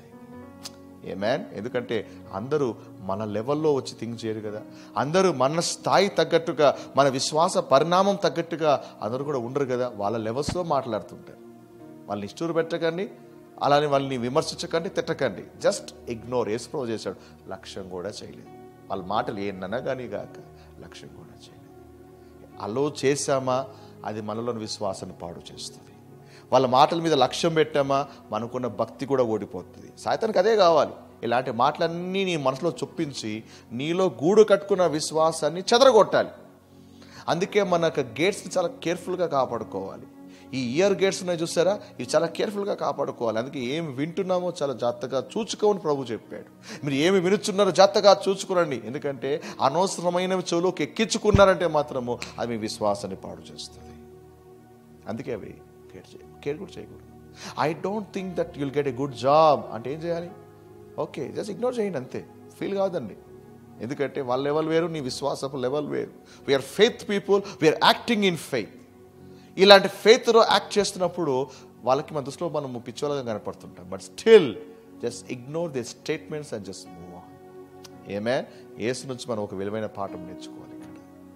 Speaker 1: ఏమేన్ ఎందుకంటే అందరూ మన లెవెల్లో వచ్చి థింక్ చేయరు కదా అందరూ మన స్థాయి తగ్గట్టుగా మన విశ్వాస పరిణామం తగ్గట్టుగా అందరూ కూడా ఉండరు కదా వాళ్ళ లెవెల్స్లో మాట్లాడుతుంటారు వాళ్ళని ఇష్టూరు పెట్టకండి అలానే వాళ్ళని విమర్శించకండి తిట్టకండి జస్ట్ ఇగ్నోర్ ఏసుప్రో చేశాడు లక్ష్యం కూడా చేయలేదు వాళ్ళ మాటలు ఏనన్నా కానీ కాక లక్ష్యం కూడా చేయలేదు అలో చేశామా అది మనలోని విశ్వాసాన్ని పాడు చేస్తుంది వాళ్ళ మాటల మీద లక్ష్యం పెట్టామా మనకున్న భక్తి కూడా ఓడిపోతుంది సాయితానికి అదే కావాలి ఇలాంటి మాటలన్నీ నీ మనసులో చొప్పించి నీలో గూడు కట్టుకున్న విశ్వాసాన్ని చెదరగొట్టాలి అందుకే మన యొక్క గేట్స్ని చాలా కేర్ఫుల్గా కాపాడుకోవాలి ఈ ఇయర్ గేట్స్ ఉన్నాయి చూసారా ఇవి చాలా కేర్ఫుల్గా కాపాడుకోవాలి అందుకే ఏం వింటున్నామో చాలా జాగ్రత్తగా చూచుకోమని ప్రభు చెప్పాడు మీరు ఏమి వినుచున్నారో జాగ్రత్తగా చూచుకోరండి ఎందుకంటే అనవసరమైనవి చెవులోకి ఎక్కించుకున్నారంటే మాత్రము అది మీ విశ్వాసాన్ని పాడు చేస్తుంది అందుకే అవి కేర్ చేయ కేర్ కూడా చేయకూడదు I don't think that you'll get a good job అంటే ఏం చేయాలి ఓకే జస్ట్ ఇగ్నోర్ చేయండి అంతే ఫీల్ కాదండి ఎందుకంటే వాళ్ళ లెవెల్ వేరు నీ విశ్వాసపు లెవెల్ వేరు we're faith people we're acting in faith ఇలాంటి ఫెయిత్లో యాక్ట్ చేస్తున్నప్పుడు వాళ్ళకి మన దృష్టిలో మనం పిచ్చోళ్ళగా కనపడుతుంటాం but still just ignore the statements and just move on ఏమే యేసు నుంచి మనం ఒక విలువైన పాఠం నేర్చుకోవాలి ఇక్కడ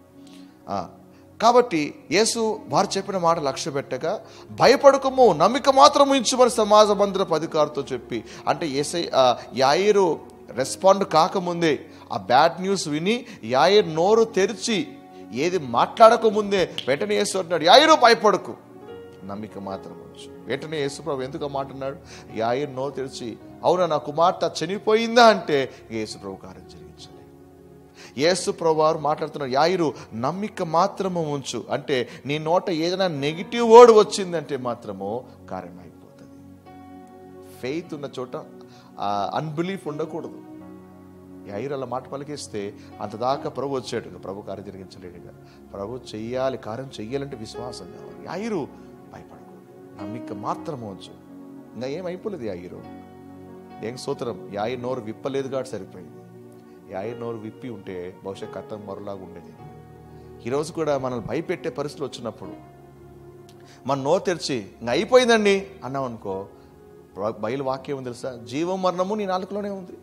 Speaker 1: ఆ, కాబట్టి యేసు వారు చెప్పిన మాట లక్ష్య పెట్టగా భయపడకము నమ్మిక మాత్రం ఉంచుమని సమాజ మందిరపు అధికారితో చెప్పి అంటే ఏసై ఆ, యాయిరు రెస్పాండ్ కాకముందే ఆ బ్యాడ్ న్యూస్ విని యాయిర్ నోరు తెరిచి ఏది మాట్లాడకముందే వెంటనే యేసు అంటున్నాడు యాయిరు భయపడకు నమ్మిక మాత్రం ఉంచు వెంటనే యేసు ప్రభు ఎందుకు ఆ మాట అన్నాడు యాయిర్ నోరు తెరిచి అవునా నా కుమార్తె చనిపోయిందా అంటే యేసు ప్రభు కార్యం జరిగించలేదు యేసు ప్రభువారు మాట్లాడుతున్నారు యాయిరు నమ్మిక మాత్రము ఉంచు అంటే నీ నోట ఏదైనా నెగిటివ్ వర్డ్ వచ్చిందంటే మాత్రము కార్యం అయిపోతుంది ఫెయిత్ ఉన్న చోట అన్బిలీఫ్ ఉండకూడదు యాయిరు అలా మాట పలికిస్తే అంతదాకా ప్రభు వచ్చాడు ఇంకా ప్రభు కార్యం జరిగించలేడుగా ప్రభు చెయ్యాలి కార్యం చెయ్యాలంటే విశ్వాసం కావాలి యాయిరు భయపడకూడదు నమ్మిక మాత్రము ఉంచు ఇంకా ఏం అయిపోలేదు యాయిరు ఏం సూత్రం యాయి నోరు విప్పలేదు కాబట్టి సరిపోయింది యాయి నోరు విప్పి ఉంటే బహుశా కథం మరోలాగా ఉండేది ఈరోజు కూడా మనల్ని భయపెట్టే పరిస్థితులు వచ్చినప్పుడు మన నోరు తెరిచి ఇంక అయిపోయిందండి అన్నాం అనుకో బ- బయలు వాక్యం ఉంది తెలుసా జీవం మరణము నీ నాలుకలోనే ఉంది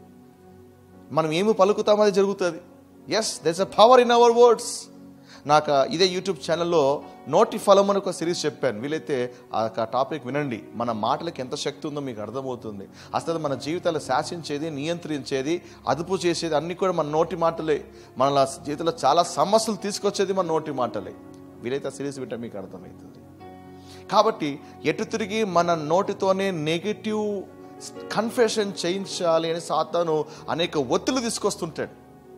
Speaker 1: మనం ఏమి పలుకుతామో అది జరుగుతుంది yes there's a power in our words నాకు ఇదే యూట్యూబ్ ఛానల్లో నోటి ఫలం అని ఒక సిరీస్ చెప్పాను వీలైతే ఆ యొక్క టాపిక్ వినండి మన మాటలకు ఎంత శక్తి ఉందో మీకు అర్థమవుతుంది అసలు మన జీవితాలు శాసించేది నియంత్రించేది అదుపు చేసేది అన్నీ కూడా మన నోటి మాటలే మన జీవితంలో చాలా సమస్యలు తీసుకొచ్చేది మన నోటి మాటలే వీలైతే ఆ సిరీస్ వింటే మీకు అర్థమవుతుంది కాబట్టి ఎటు తిరిగి మన నోటితోనే నెగిటివ్ కన్ఫెషన్ చేయించాలి అని సాతాను అనేక ఒత్తిళ్లు తీసుకొస్తుంటాడు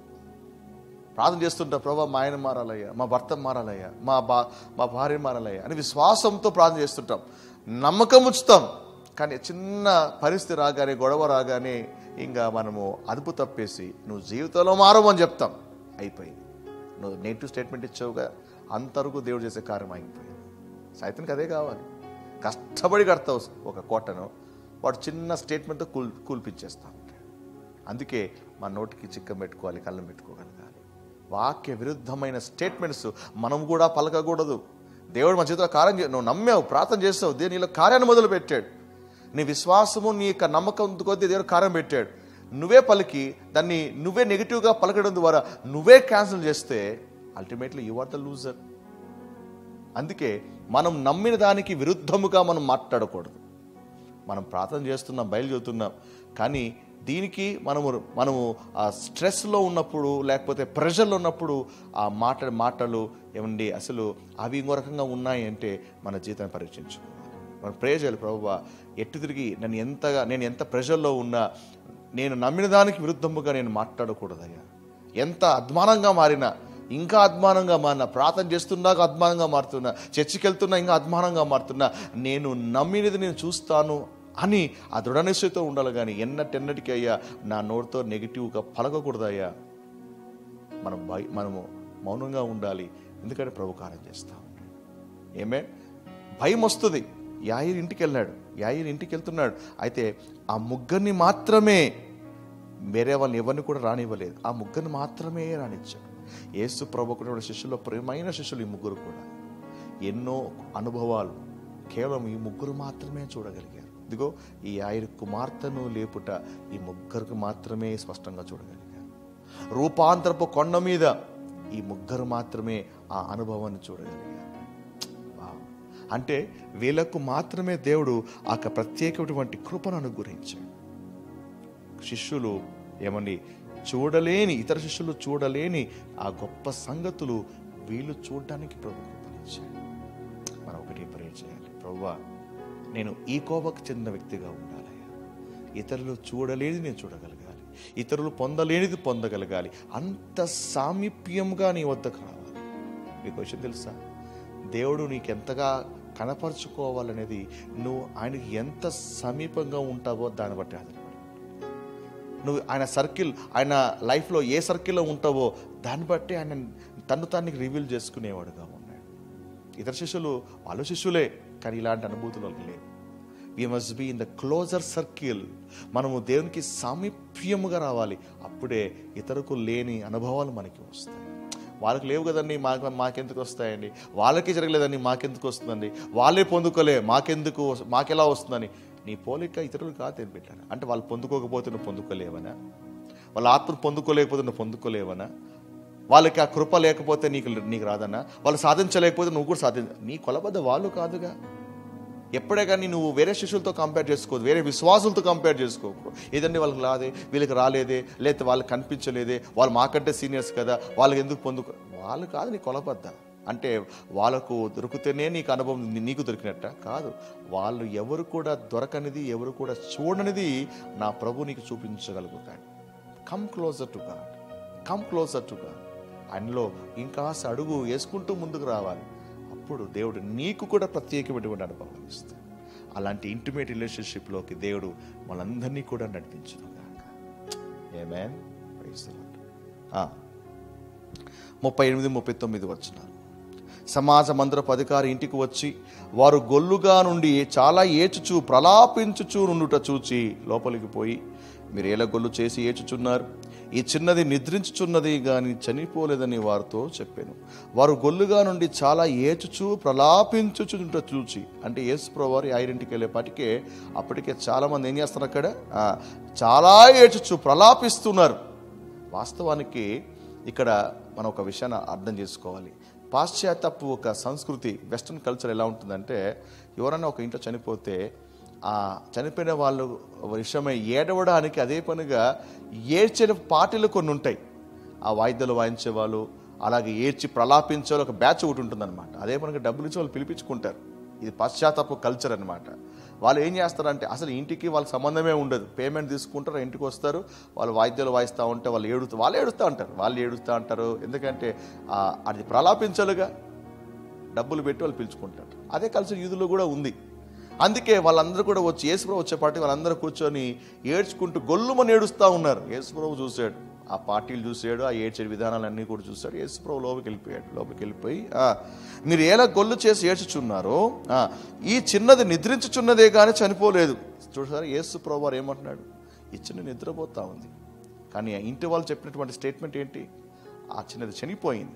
Speaker 1: ప్రార్థన చేస్తుంటా ప్రభా మా ఆయన మారాలయ్యా మా భర్త మారాలయ్యా మా బా మా భార్య మారాలయ్యా అని విశ్వాసంతో ప్రార్థన చేస్తుంటాం నమ్మకం ఉంచుతాం కానీ చిన్న పరిస్థితి రాగానే గొడవ రాగానే ఇంకా మనము అదుపు తప్పేసి నువ్వు జీవితంలో మారమని చెప్తాం అయిపోయింది నువ్వు నెగిటివ్ స్టేట్మెంట్ ఇచ్చావుగా అంతవరకు దేవుడు చేసే కార్యం అయిపోయింది సైతానికి అదే కావాలి కష్టపడి కడతావు ఒక కోటను వాడు చిన్న స్టేట్మెంట్తో కూల్ కూల్పించేస్తా ఉంటాడు అందుకే మన నోటికి చిక్కం పెట్టుకోవాలి కళ్ళం పెట్టుకోగలగాలి వాక్య విరుద్ధమైన స్టేట్మెంట్స్ మనం కూడా పలకకూడదు దేవుడు మన చేతిలో కార్యం చే నువ్వు నమ్మావు ప్రార్థన చేస్తావు దేవుడు నీలో కార్యాన్ని మొదలు పెట్టాడు నీ విశ్వాసము నీ యొక్క నమ్మకం కొద్దీ దేవుడు కార్యం పెట్టాడు నువ్వే పలికి దాన్ని నువ్వే నెగిటివ్గా పలకడం ద్వారా నువ్వే క్యాన్సిల్ చేస్తే ultimately you are the loser అందుకే మనం నమ్మిన దానికి విరుద్ధముగా మనం మాట్లాడకూడదు మనం ప్రార్థన చేస్తున్నాం బయలుదేరుతున్నాం కానీ దీనికి మనము మనము ఆ స్ట్రెస్లో ఉన్నప్పుడు లేకపోతే ప్రెషర్లో ఉన్నప్పుడు ఆ మాట్లాడే మాటలు ఏమండి అసలు అవి ఇంకో రకంగా ఉన్నాయి అంటే మన జీవితాన్ని పరీక్షించుకోవాలి మనం ప్రే చేయాలి ప్రభువా ఎట్టు తిరిగి నన్ను ఎంతగా నేను ఎంత ప్రెషర్లో ఉన్నా నేను నమ్మిన దానికి విరుద్ధముగా నేను మాట్లాడకూడదయ్యా ఎంత అద్మానంగా మారినా ఇంకా అద్మానంగా మారిన ప్రార్థన చేస్తున్నాక అద్మానంగా మారుతున్నా చర్చికి వెళ్తున్నా ఇంకా అద్మానంగా మారుతున్నా నేను నమ్మినది నేను చూస్తాను అని ఆ దృఢ నిశ్చయతో ఉండాలి కానీ ఎన్నటెన్నటికి అయ్యా నా నోటితో నెగిటివ్గా పలకకూడదయ్యా మనం భయ మనము మౌనంగా ఉండాలి ఎందుకంటే ప్రభు కార్యం చేస్తా ఉంటాడు ఏమే భయం వస్తుంది యాయిర్ ఇంటికి వెళ్ళాడు యాయిర్ ఇంటికి వెళ్తున్నాడు అయితే ఆ ముగ్గురిని మాత్రమే వేరే వాళ్ళని ఎవరిని కూడా రానివ్వలేదు ఆ ముగ్గురిని మాత్రమే రానిచ్చాడు యేసు ప్రభుకుడు శిష్యుల్లో ప్రియమైన శిష్యులు ఈ ముగ్గురు కూడా ఎన్నో అనుభవాలు కేవలం ఈ ముగ్గురు మాత్రమే చూడగలిగారు ఇదిగో ఈ ఆయన కుమార్తెను లేపుట ఈ ముగ్గురికి మాత్రమే స్పష్టంగా చూడగలిగారు రూపాంతరపు కొండ మీద ఈ ముగ్గురు మాత్రమే ఆ అనుభవాన్ని చూడగలిగారు వావ్. అంటే వీళ్ళకు మాత్రమే దేవుడు ఆ యొక్క ప్రత్యేకమైనటువంటి కృపను అనుగ్రహించాడు శిష్యులు ఏమండి చూడలేని ఇతర శిష్యులు చూడలేని ఆ గొప్ప సంగతులు వీళ్ళు చూడడానికి ప్రభు కృపనిచ్చాడు మనం ఒకటి ప్రే చేయాలి ప్రభువా నేను ఈ కోపకు చెందిన వ్యక్తిగా ఉండాలయ్యా ఇతరులు చూడలేనిది నేను చూడగలగాలి ఇతరులు పొందలేనిది పొందగలగాలి అంత సామీప్యంగా నీ వద్దకు రావాలి మీకు విషయం తెలుసా దేవుడు నీకెంతగా కనపరుచుకోవాలనేది నువ్వు ఆయనకి ఎంత సమీపంగా ఉంటావో దాన్ని బట్టి ఆధారపడి నువ్వు ఆయన సర్కిల్ ఆయన లైఫ్లో ఏ సర్కిల్లో ఉంటావో దాన్ని బట్టి ఆయన తను తానికి రివీల్ చేసుకునేవాడుగా ఉన్నాడు ఇతర శిష్యులు వాళ్ళు శిష్యులే కానీ ఇలాంటి అనుభూతులు వాళ్ళకి లేవు we must be in the closer circle మనము దేవునికి సామీప్యముగా రావాలి అప్పుడే ఇతరులకు లేని అనుభవాలు మనకి వస్తాయి వాళ్ళకి లేవు కదండి మాకు మాకెందుకు వస్తాయండి వాళ్ళకి జరగలేదండి మాకెందుకు వస్తుందండి వాళ్ళే పొందుకోలే మాకెందుకు వస్- మాకెలా వస్తుందని నీ పోలిక ఇతరులు కాదు అని పెట్టారు అంటే వాళ్ళు పొందుకోకపోతే నువ్వు పొందుకోలేవనా వాళ్ళ ఆత్మను పొందుకోలేకపోతే నువ్వు పొందుకోలేవనా వాళ్ళకి ఆ కృప లేకపోతే నీకు నీకు రాదన్నా వాళ్ళు సాధించలేకపోతే నువ్వు కూడా సాధించ నీ కొలబద్ద వాళ్ళు కాదుగా ఎప్పుడే కానీ నువ్వు వేరే శిష్యులతో కంపేర్ చేసుకోవద్దు వేరే విశ్వాసులతో కంపేర్ చేసుకోకు ఏదండి వాళ్ళకి రాదే వీళ్ళకి రాలేదే లేకపోతే వాళ్ళకి కనిపించలేదే వాళ్ళు మాకంటే సీనియర్స్ కదా వాళ్ళకి ఎందుకు పొందుకో వాళ్ళు కాదు నీ కొలబద్ద అంటే వాళ్ళకు దొరికితేనే నీకు అనుభవం నీ- నీకు దొరికినట్ట కాదు వాళ్ళు ఎవరు కూడా దొరకనిది ఎవరు కూడా చూడనిది నా ప్రభు నీకు చూపించగలుగుతాడు come closer to God come closer to God ఆయనలో ఇంకా అడుగు వేసుకుంటూ ముందుకు రావాలి అప్పుడు దేవుడు నీకు కూడా ప్రత్యేకమైనటువంటి అనుభవం ఇస్తాడు అలాంటి ఇంటిమేట్ రిలేషన్షిప్లోకి దేవుడు మనందరినీ కూడా నడిపించును ఏమేన్ ముప్పై ఎనిమిది ముప్పై తొమ్మిది వచ్చినారు సమాజ మందిరపు అధికారి ఇంటికి వచ్చి వారు గొల్లుగా నుండి చాలా ఏచుచు ప్రలాపించుచు నుండుట చూచి లోపలికి పోయి మీరు ఏల గొల్లు చేసి ఏచుచున్నారు ఈ చిన్నది నిద్రించుచున్నది గాని చనిపోలేదని వారితో చెప్పాను వారు గొల్లుగా నుండి చాలా ఏచుచు ప్రలాపించుచుంట చూచి అంటే యేసు వారు ఐరింటికి వెళ్ళేపాటికే అప్పటికే చాలా మంది ఏం చేస్తారు అక్కడ ఆ, చాలా ఏచుచు ప్రలాపిస్తున్నారు వాస్తవానికి ఇక్కడ మనం ఒక విషయాన్ని అర్థం చేసుకోవాలి పాశ్చాత్యపు ఒక సంస్కృతి వెస్ట్రన్ కల్చర్ ఎలా ఉంటుందంటే ఎవరైనా ఒక ఇంట్లో చనిపోతే ఆ చనిపోయిన వాళ్ళు విషయమై ఏడవడానికి అదే పనిగా ఏడ్చే పార్టీలు కొన్ని ఉంటాయి ఆ వాయిద్యాలు వాయించే వాళ్ళు అలాగే ఏడ్చి ప్రలాపించే వాళ్ళు ఒక బ్యాచ్ ఒకటి ఉంటుందన్నమాట అదే పనిగా డబ్బులు ఇచ్చి వాళ్ళు పిలిపించుకుంటారు ఇది పాశ్చాత్యపు కల్చర్ అన్నమాట వాళ్ళు ఏం చేస్తారంటే అసలు ఇంటికి వాళ్ళకి సంబంధమే ఉండదు పేమెంట్ తీసుకుంటారు ఇంటికి వస్తారు వాళ్ళు వాయిద్యాలు వాయిస్తూ ఉంటే వాళ్ళు ఏడుతూ వాళ్ళు ఏడుస్తూ ఉంటారు వాళ్ళు ఏడుస్తూ ఉంటారు ఎందుకంటే ఆ, అది ప్రలాపించాలుగా డబ్బులు పెట్టి వాళ్ళు పిలుచుకుంటారు అదే కల్చర్ యూదులో కూడా ఉంది అందుకే వాళ్ళందరూ కూడా వచ్చి యేసుప్రభు వచ్చేపాటి వాళ్ళందరూ కూర్చొని ఏడ్చుకుంటూ గొల్లుమని ఏడుస్తూ ఉన్నారు యేసుప్రభు చూశాడు ఆ పార్టీలు చూశాడు ఆ ఏడ్చే విధానాలన్నీ కూడా చూశాడు యేసుప్రభు లోపలికి వెళ్ళిపోయాడు లోపలికి వెళ్ళిపోయి "ఆ, మీరు ఎలా గొల్లు చేసి ఏడ్చుచున్నారో ఆ, ఈ చిన్నది నిద్రించుచున్నదే కానీ చనిపోలేదు చూసారా యేసుప్రభు వారు ఏమంటున్నాడు ఈ చిన్న నిద్రపోతా ఉంది కానీ ఆ ఇంటి వాళ్ళు చెప్పినటువంటి స్టేట్మెంట్ ఏంటి ఆ చిన్నది చనిపోయింది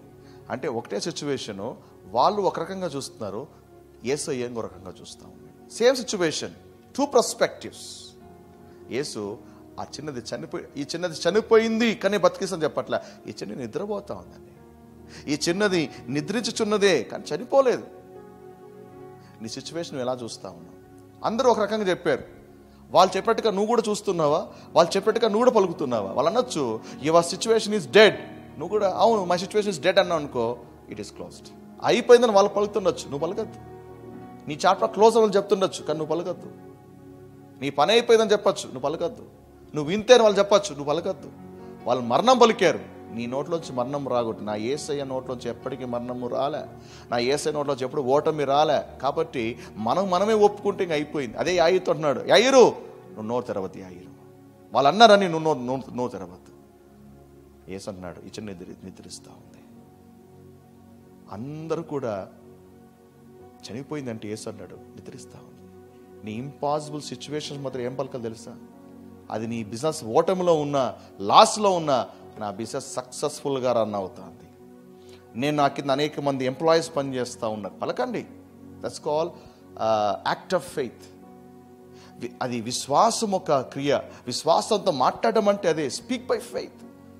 Speaker 1: అంటే ఒకటే సిచ్యువేషను వాళ్ళు ఒక రకంగా చూస్తున్నారు ఏసయ్య ఇంకో రకంగా చూస్తూ ఉన్నాడు same situation two perspectives Yesu ఆ చిన్నది చనిపోయి ఈ చిన్నది చనిపోయింది కానీ బతికిస్తుందని చెప్పట్ల ఈ చిన్నది నిద్రపోతా ఉందండి ఈ చిన్నది నిద్రించుచున్నదే కానీ చనిపోలేదు నీ సిచ్యువేషన్ ఎలా చూస్తా ఉన్నావు అందరూ ఒక రకంగా చెప్పారు వాళ్ళు చెప్పినట్టుగా నువ్వు కూడా చూస్తున్నావా వాళ్ళు చెప్పినట్టుగా నువ్వు కూడా పలుకుతున్నావా వాళ్ళు అనొచ్చు యువర్ సిచ్యువేషన్ ఈజ్ డెడ్ నువ్వు కూడా అవును మై సిచ్యువేషన్ ఇస్ డెడ్ అన్నావు అనుకో ఇట్ ఈస్ క్లోజ్డ్ అయిపోయిందని వాళ్ళు పలుకుతుండొచ్చు నువ్వు పలకద్దు నీ చాప్టర్ క్లోజ్ అవ్వాలని చెప్తుండొచ్చు కానీ నువ్వు పలకద్దు నీ పని అయిపోయిందని చెప్పొచ్చు నువ్వు పలకద్దు నువ్వు వింతే అని వాళ్ళు చెప్పొచ్చు నువ్వు పలకద్దు వాళ్ళు మరణం పలికారు నీ నోట్లోంచి మరణం రాకూడదు నా ఏసయ్య నోట్లోంచి ఎప్పటికీ మరణము రాలే నా ఏసఐ నోట్లోంచి ఎప్పుడు ఓటమి రాలే కాబట్టి మనం మనమే ఒప్పుకుంటే ఇంక అయిపోయింది అదే యాయితో అంటున్నాడు యాయిరు నువ్వు నోరు తెరవద్దు యాయిరు వాళ్ళు అన్నారని నువ్వు నోరు నోరు నోరు తెరవద్దు ఏసు అంటున్నాడు ఈ చిన్న నిద్ర నిద్రిస్తూ ఉంది అందరూ కూడా చనిపోయిందంటే ఏసు అన్నాడు నిద్రిస్తా ఉంది నీ ఇంపాసిబుల్ సిచ్యువేషన్స్ మాత్రం ఏం పలకాలి తెలుసా అది నీ బిజినెస్ ఓటమిలో ఉన్న లాస్లో ఉన్న నా బిజినెస్ సక్సెస్ఫుల్గా రన్ అవుతుంది నేను నా కింద అనేక మంది ఎంప్లాయీస్ పనిచేస్తూ ఉన్నారు పలకండి that's call act of faith అది విశ్వాసం ఒక క్రియ విశ్వాసంతో మాట్లాడడం అంటే అదే స్పీక్ బై ఫెయిత్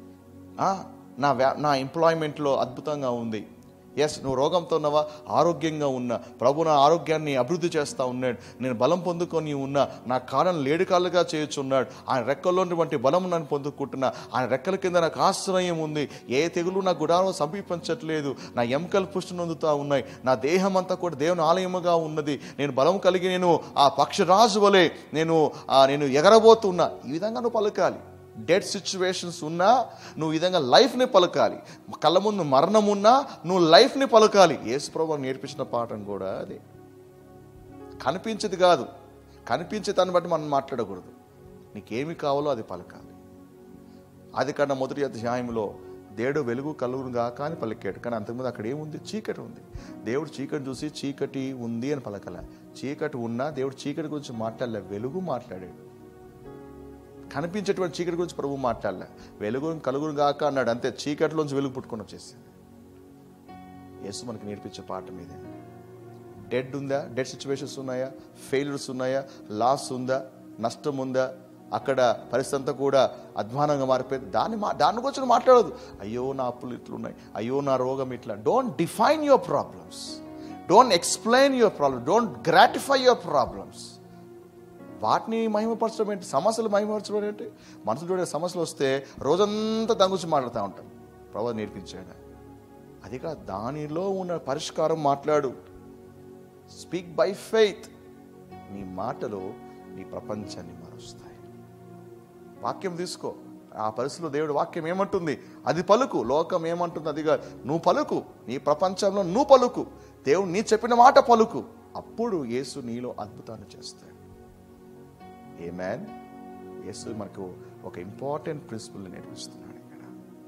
Speaker 1: నా వ్యా నా ఎంప్లాయ్మెంట్లో అద్భుతంగా ఉంది ఎస్ నువ్వు రోగంతో ఉన్నావా ఆరోగ్యంగా ఉన్నా ప్రభు నా ఆరోగ్యాన్ని అభివృద్ధి చేస్తూ ఉన్నాడు నేను బలం పొందుకొని ఉన్నా నా కాళ్ళను లేడి కాళ్ళుగా చేయుచున్నాడు ఆయన రెక్కల్లోటువంటి బలం నన్ను పొందుకుంటున్నా ఆయన రెక్కల కింద నాకు ఆశ్రయం ఉంది ఏ తెగులు నా గుడారం సమీపించట్లేదు నా ఎముకలు పుష్టి నొందుతూ ఉన్నాయి నా దేహం అంతా కూడా దేవుని ఆలయముగా ఉన్నది నేను బలం కలిగి నేను ఆ పక్షరాజు వలె నేను ఆ, నేను ఎగరబోతున్నా ఈ విధంగా నువ్వు పలకాలి డెడ్ సిచ్యువేషన్స్ ఉన్నా నువ్వు ఈ విధంగా లైఫ్ని పలకాలి కళ్ళ ముందు మరణం ఉన్నా నువ్వు లైఫ్ని పలకాలి యేసుప్రభు నేర్పించిన పాఠం కూడా అది కనిపించేది కాదు కనిపించే దాన్ని బట్టి మనం మాట్లాడకూడదు నీకేమి కావాలో అది పలకాలి అది కన్నా మొదటి అధ్యాయంలో దేవుడు వెలుగు కలుగునుగా కానీ పలికాడు కానీ అంతకుముందు అక్కడ ఏముంది చీకటి ఉంది దేవుడు చీకటి చూసి చీకటి ఉంది అని పలకల చీకటి ఉన్నా దేవుడు చీకటి గురించి మాట్లాడలే వెలుగు మాట్లాడాడు కనిపించేటువంటి చీకటి గురించి ప్రభు మాట్లాడలే వెలుగు కలుగును గాక అన్నాడు అంతే చీకటిలోంచి వెలుగు పుట్టుకొని వచ్చేసింది యేసు మనకి నేర్పించే పాఠం ఇదే డెడ్ ఉందా డెడ్ సిచ్యువేషన్స్ ఉన్నాయా ఫెయిల్యూర్స్ ఉన్నాయా లాస్ ఉందా నష్టం ఉందా అక్కడ పరిస్థితి అంతా కూడా అధ్వానంగా మారిపోయింది దాన్ని మా దాని గురించి నువ్వు మాట్లాడదు అయ్యో నా అప్పులు ఇట్లున్నాయి అయ్యో నా రోగం ఇట్లా don't define your problems don't explain your problem don't gratify your problems వాటిని మహిమపరచడం ఏంటి సమస్యలు మహిమపరచడం ఏంటి మనసులో ఉండే సమస్యలు వస్తే రోజంతా దాని గురించి మాట్లాడుతూ ఉంటాం ప్రభు నేర్పించాడు అది కాదు దానిలో ఉన్న పరిష్కారం మాట్లాడు స్పీక్ బై ఫెయిత్ నీ మాటలు నీ ప్రపంచాన్ని మారుస్తాయి వాక్యం తీసుకో ఆ పరిస్థితిలో దేవుడు వాక్యం ఏమంటుంది అది పలుకు లోకం ఏమంటుంది అది కాదు నువ్వు పలుకు నీ ప్రపంచంలో నువ్వు పలుకు దేవుడు నీ చెప్పిన మాట పలుకు అప్పుడు యేసు నీలో అద్భుతాన్ని చేస్తాడు ఏ మ్యాన్ యేసు మనకు ఒక ఇంపార్టెంట్ ప్రిన్సిపల్ నేర్పిస్తున్నాడు ఇక్కడ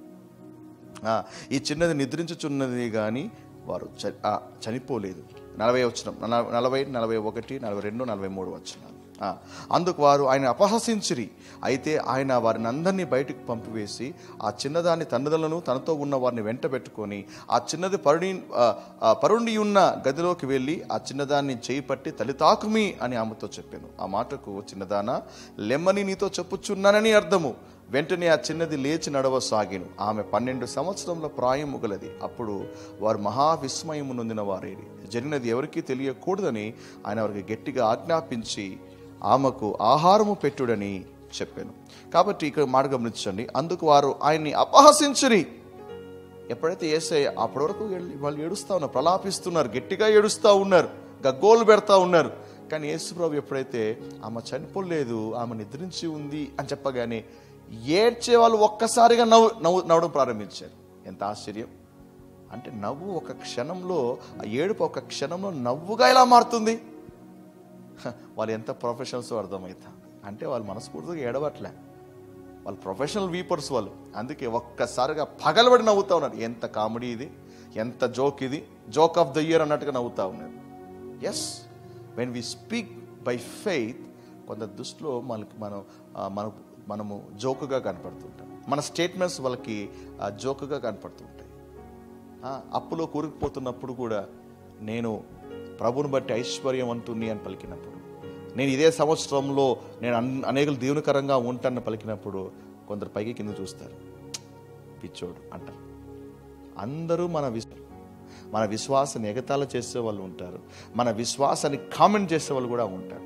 Speaker 1: ఆ, ఈ చిన్నది నిద్రించుచున్నది కానీ వారు చ- ఆ, చనిపోలేదు నలభై వచ్చిన నలభై నలభై ఒకటి నలభై రెండు నలభై మూడు వచ్చిన అందుకు వారు ఆయన అపహసించిరి అయితే ఆయన వారిని అందరినీ బయటకు పంపివేసి ఆ చిన్నదాన్ని తండ్రులను తనతో ఉన్న వారిని వెంట పెట్టుకొని ఆ చిన్నది పరుడి ఆ, ఆ పరుండి ఉన్న గదిలోకి వెళ్ళి ఆ చిన్నదాన్ని చేయి పట్టి తల్లి తాకుమి అని ఆమెతో చెప్పాను ఆ మాటకు చిన్నదాన లెమ్మని నీతో చెప్పుచున్నానని అర్థము వెంటనే ఆ చిన్నది లేచి నడవసాగిను ఆమె పన్నెండు సంవత్సరముల ప్రాయము గలది అప్పుడు వారు మహా విస్మయము నొందిన వారేది జరిగినది ఎవరికీ తెలియకూడదని ఆయన వారికి గట్టిగా ఆజ్ఞాపించి ఆమెకు ఆహారము పెట్టుడని చెప్పాను కాబట్టి ఇక్కడ మాట గమనించండి అందుకు వారు ఆయన్ని అపహసించిరి ఎప్పుడైతే ఏసై అప్పటి వరకు వెళ్ళి- వాళ్ళు ఏడుస్తూ ఉన్నారు ప్రలాపిస్తున్నారు గట్టిగా ఏడుస్తూ ఉన్నారు గగ్గోలు పెడతా ఉన్నారు కానీ యేసుప్రభు ఎప్పుడైతే ఆమె చనిపోలేదు ఆమె నిద్రించి ఉంది అని చెప్పగానే ఏడ్చే వాళ్ళు ఒక్కసారిగా నవ్వు నవ్వు నవ్వడం ప్రారంభించారు ఎంత ఆశ్చర్యం అంటే నవ్వు ఒక క్షణంలో ఆ ఏడుపు ఒక క్షణంలో నవ్వుగా ఎలా మారుతుంది హ, వాళ్ళు ఎంత ప్రొఫెషనల్స్ అర్థమవుతా అంటే వాళ్ళు మనస్ఫూర్తిగా ఏడవట్లే వాళ్ళు ప్రొఫెషనల్ వీపర్స్ వాళ్ళు అందుకే ఒక్కసారిగా పగలబడి నవ్వుతా ఉన్నారు ఎంత కామెడీ ఇది ఎంత జోక్ ఇది జోక్ ఆఫ్ ద ఇయర్ అన్నట్టుగా నవ్వుతా ఉన్నారు yes when we speak by faith కొంత దృష్టిలో మనకి మనం ఆ, మన మనము జోకుగా కనపడుతుంటాం మన స్టేట్మెంట్స్ వాళ్ళకి ఆ, జోకుగా కనపడుతుంటాయి ఆ, అప్పులో కూరుకుపోతున్నప్పుడు కూడా నేను ప్రభుని బట్టి ఐశ్వర్యవంతుని అని పలికినప్పుడు నేను ఇదే సంవత్సరంలో నేను అన్- అనేకులు దీవెనకరంగా ఉంటానని పలికినప్పుడు కొందరు పైకి కింద చూస్తారు పిచ్చోడు అంటారు అందరూ మన విశ్వ మన విశ్వాసాన్ని ఎగతాళ చేసే వాళ్ళు ఉంటారు మన విశ్వాసాన్ని కామెంట్ చేసే వాళ్ళు కూడా ఉంటారు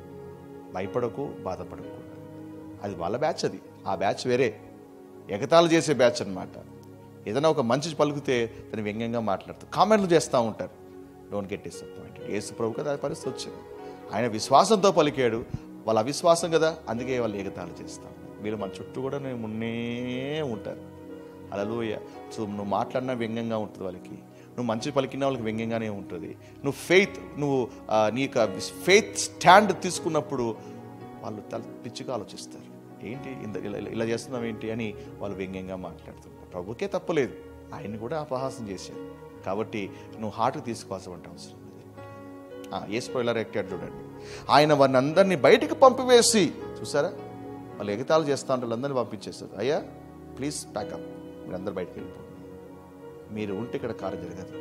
Speaker 1: భయపడకు బాధపడకు అది వాళ్ళ బ్యాచ్ అది ఆ బ్యాచ్ వేరే ఎగతాళి చేసే బ్యాచ్ అన్నమాట ఏదైనా ఒక మంచి పలుకుతే దాన్ని వ్యంగ్యంగా మాట్లాడుతారు కామెంట్లు చేస్తూ ఉంటారు డోంట్ గెట్ డిసప్పాయింటెడ్ యేసు ప్రభు కదా ఆ పరిస్థితి వచ్చింది ఆయన విశ్వాసంతో పలికాడు వాళ్ళ అవిశ్వాసం కదా అందుకే వాళ్ళు ఎగతాళి చేస్తాం మీరు మన చుట్టూ కూడా నేను ఉన్నే ఉంటారు అలలోయ సో నువ్వు మాట్లాడినా వ్యంగ్యంగా ఉంటుంది వాళ్ళకి నువ్వు మంచి పలికిన వాళ్ళకి వ్యంగ్యంగానే ఉంటుంది నువ్వు ఫెయిత్ నువ్వు ఆ, నీ యొక్క ఫెయిత్ స్టాండ్ తీసుకున్నప్పుడు వాళ్ళు తల పిచ్చిగా ఆలోచిస్తారు ఏంటి ఇంత ఇలా ఇలా చేస్తున్నాం ఏంటి అని వాళ్ళు వ్యంగ్యంగా మాట్లాడుతున్నారు ప్రభుకే తప్పలేదు ఆయన్ని కూడా అపహాసం చేశారు కాబట్టి నువ్వు హార్ట్కి తీసుకోవాల్సిన అవసరం లేదు ఆ, యేసు ఇలా ఎక్కాడు చూడండి ఆయన వారిని అందరినీ బయటికి పంపివేసి చూసారా వాళ్ళు ఎగతాళి చేస్తా ఉంటే వాళ్ళందరినీ పంపించేస్తారు అయ్యా ప్లీజ్ ప్యాకప్ మీరు అందరు బయటికి వెళ్ళిపోండి మీరు ఉంటే ఇక్కడ కార్యం జరగదు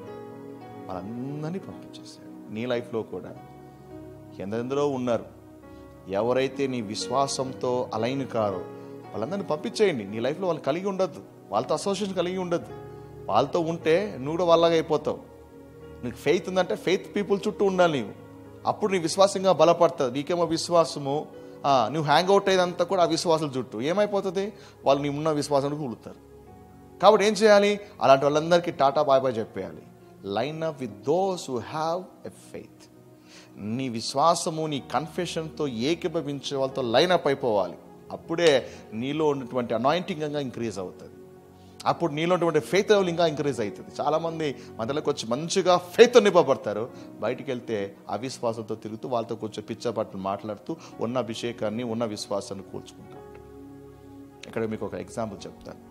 Speaker 1: వాళ్ళందరినీ పంపించేశారు నీ లైఫ్లో కూడా ఎందరెందరో ఉన్నారు ఎవరైతే నీ విశ్వాసంతో అలైన్ కారో వాళ్ళందరినీ పంపించేయండి నీ లైఫ్లో వాళ్ళు కలిగి ఉండొద్దు వాళ్ళతో అసోసియేషన్ కలిగి ఉండొద్దు వాళ్ళతో ఉంటే నువ్వు కూడా వాళ్ళగా అయిపోతావు నీకు ఫెయిత్ ఉందంటే ఫెయిత్ పీపుల్ చుట్టూ ఉండాలి నీవు అప్పుడు నీ విశ్వాసంగా బలపడుతుంది నీకేమో విశ్వాసము ఆ, నువ్వు హ్యాంగ్ అవుట్ అయ్యేదంతా కూడా ఆ విశ్వాసాల చుట్టూ ఏమైపోతుంది వాళ్ళు నీ ఉన్న విశ్వాసానికి కూలుతారు కాబట్టి ఏం చేయాలి అలాంటి వాళ్ళందరికీ టాటా బాయ్ బాయ్ చెప్పేయాలి line up with those who have a faith నీ విశ్వాసము నీ కన్ఫెషన్తో ఏకీభవించే వాళ్ళతో లైన్ అప్ అయిపోవాలి అప్పుడే నీలో ఉన్నటువంటి అనాయింటింగ్ ఇంకా ఇంక్రీజ్ అవుతుంది అప్పుడు నీలో ఉన్నటువంటి ఫెయిత్ లెవెల్ ఇంకా ఇంక్రీజ్ అవుతుంది చాలామంది మధ్యలోకి వచ్చి మంచిగా ఫెయిత్ నింపబడతారు బయటికి వెళ్తే అవిశ్వాసంతో తిరుగుతూ వాళ్ళతో కొంచెం పిచ్చపట్లు మాట్లాడుతూ ఉన్న అభిషేకాన్ని ఉన్న విశ్వాసాన్ని కూల్చుకుంటూ ఉంటారు ఇక్కడ మీకు ఒక ఎగ్జాంపుల్ చెప్తాను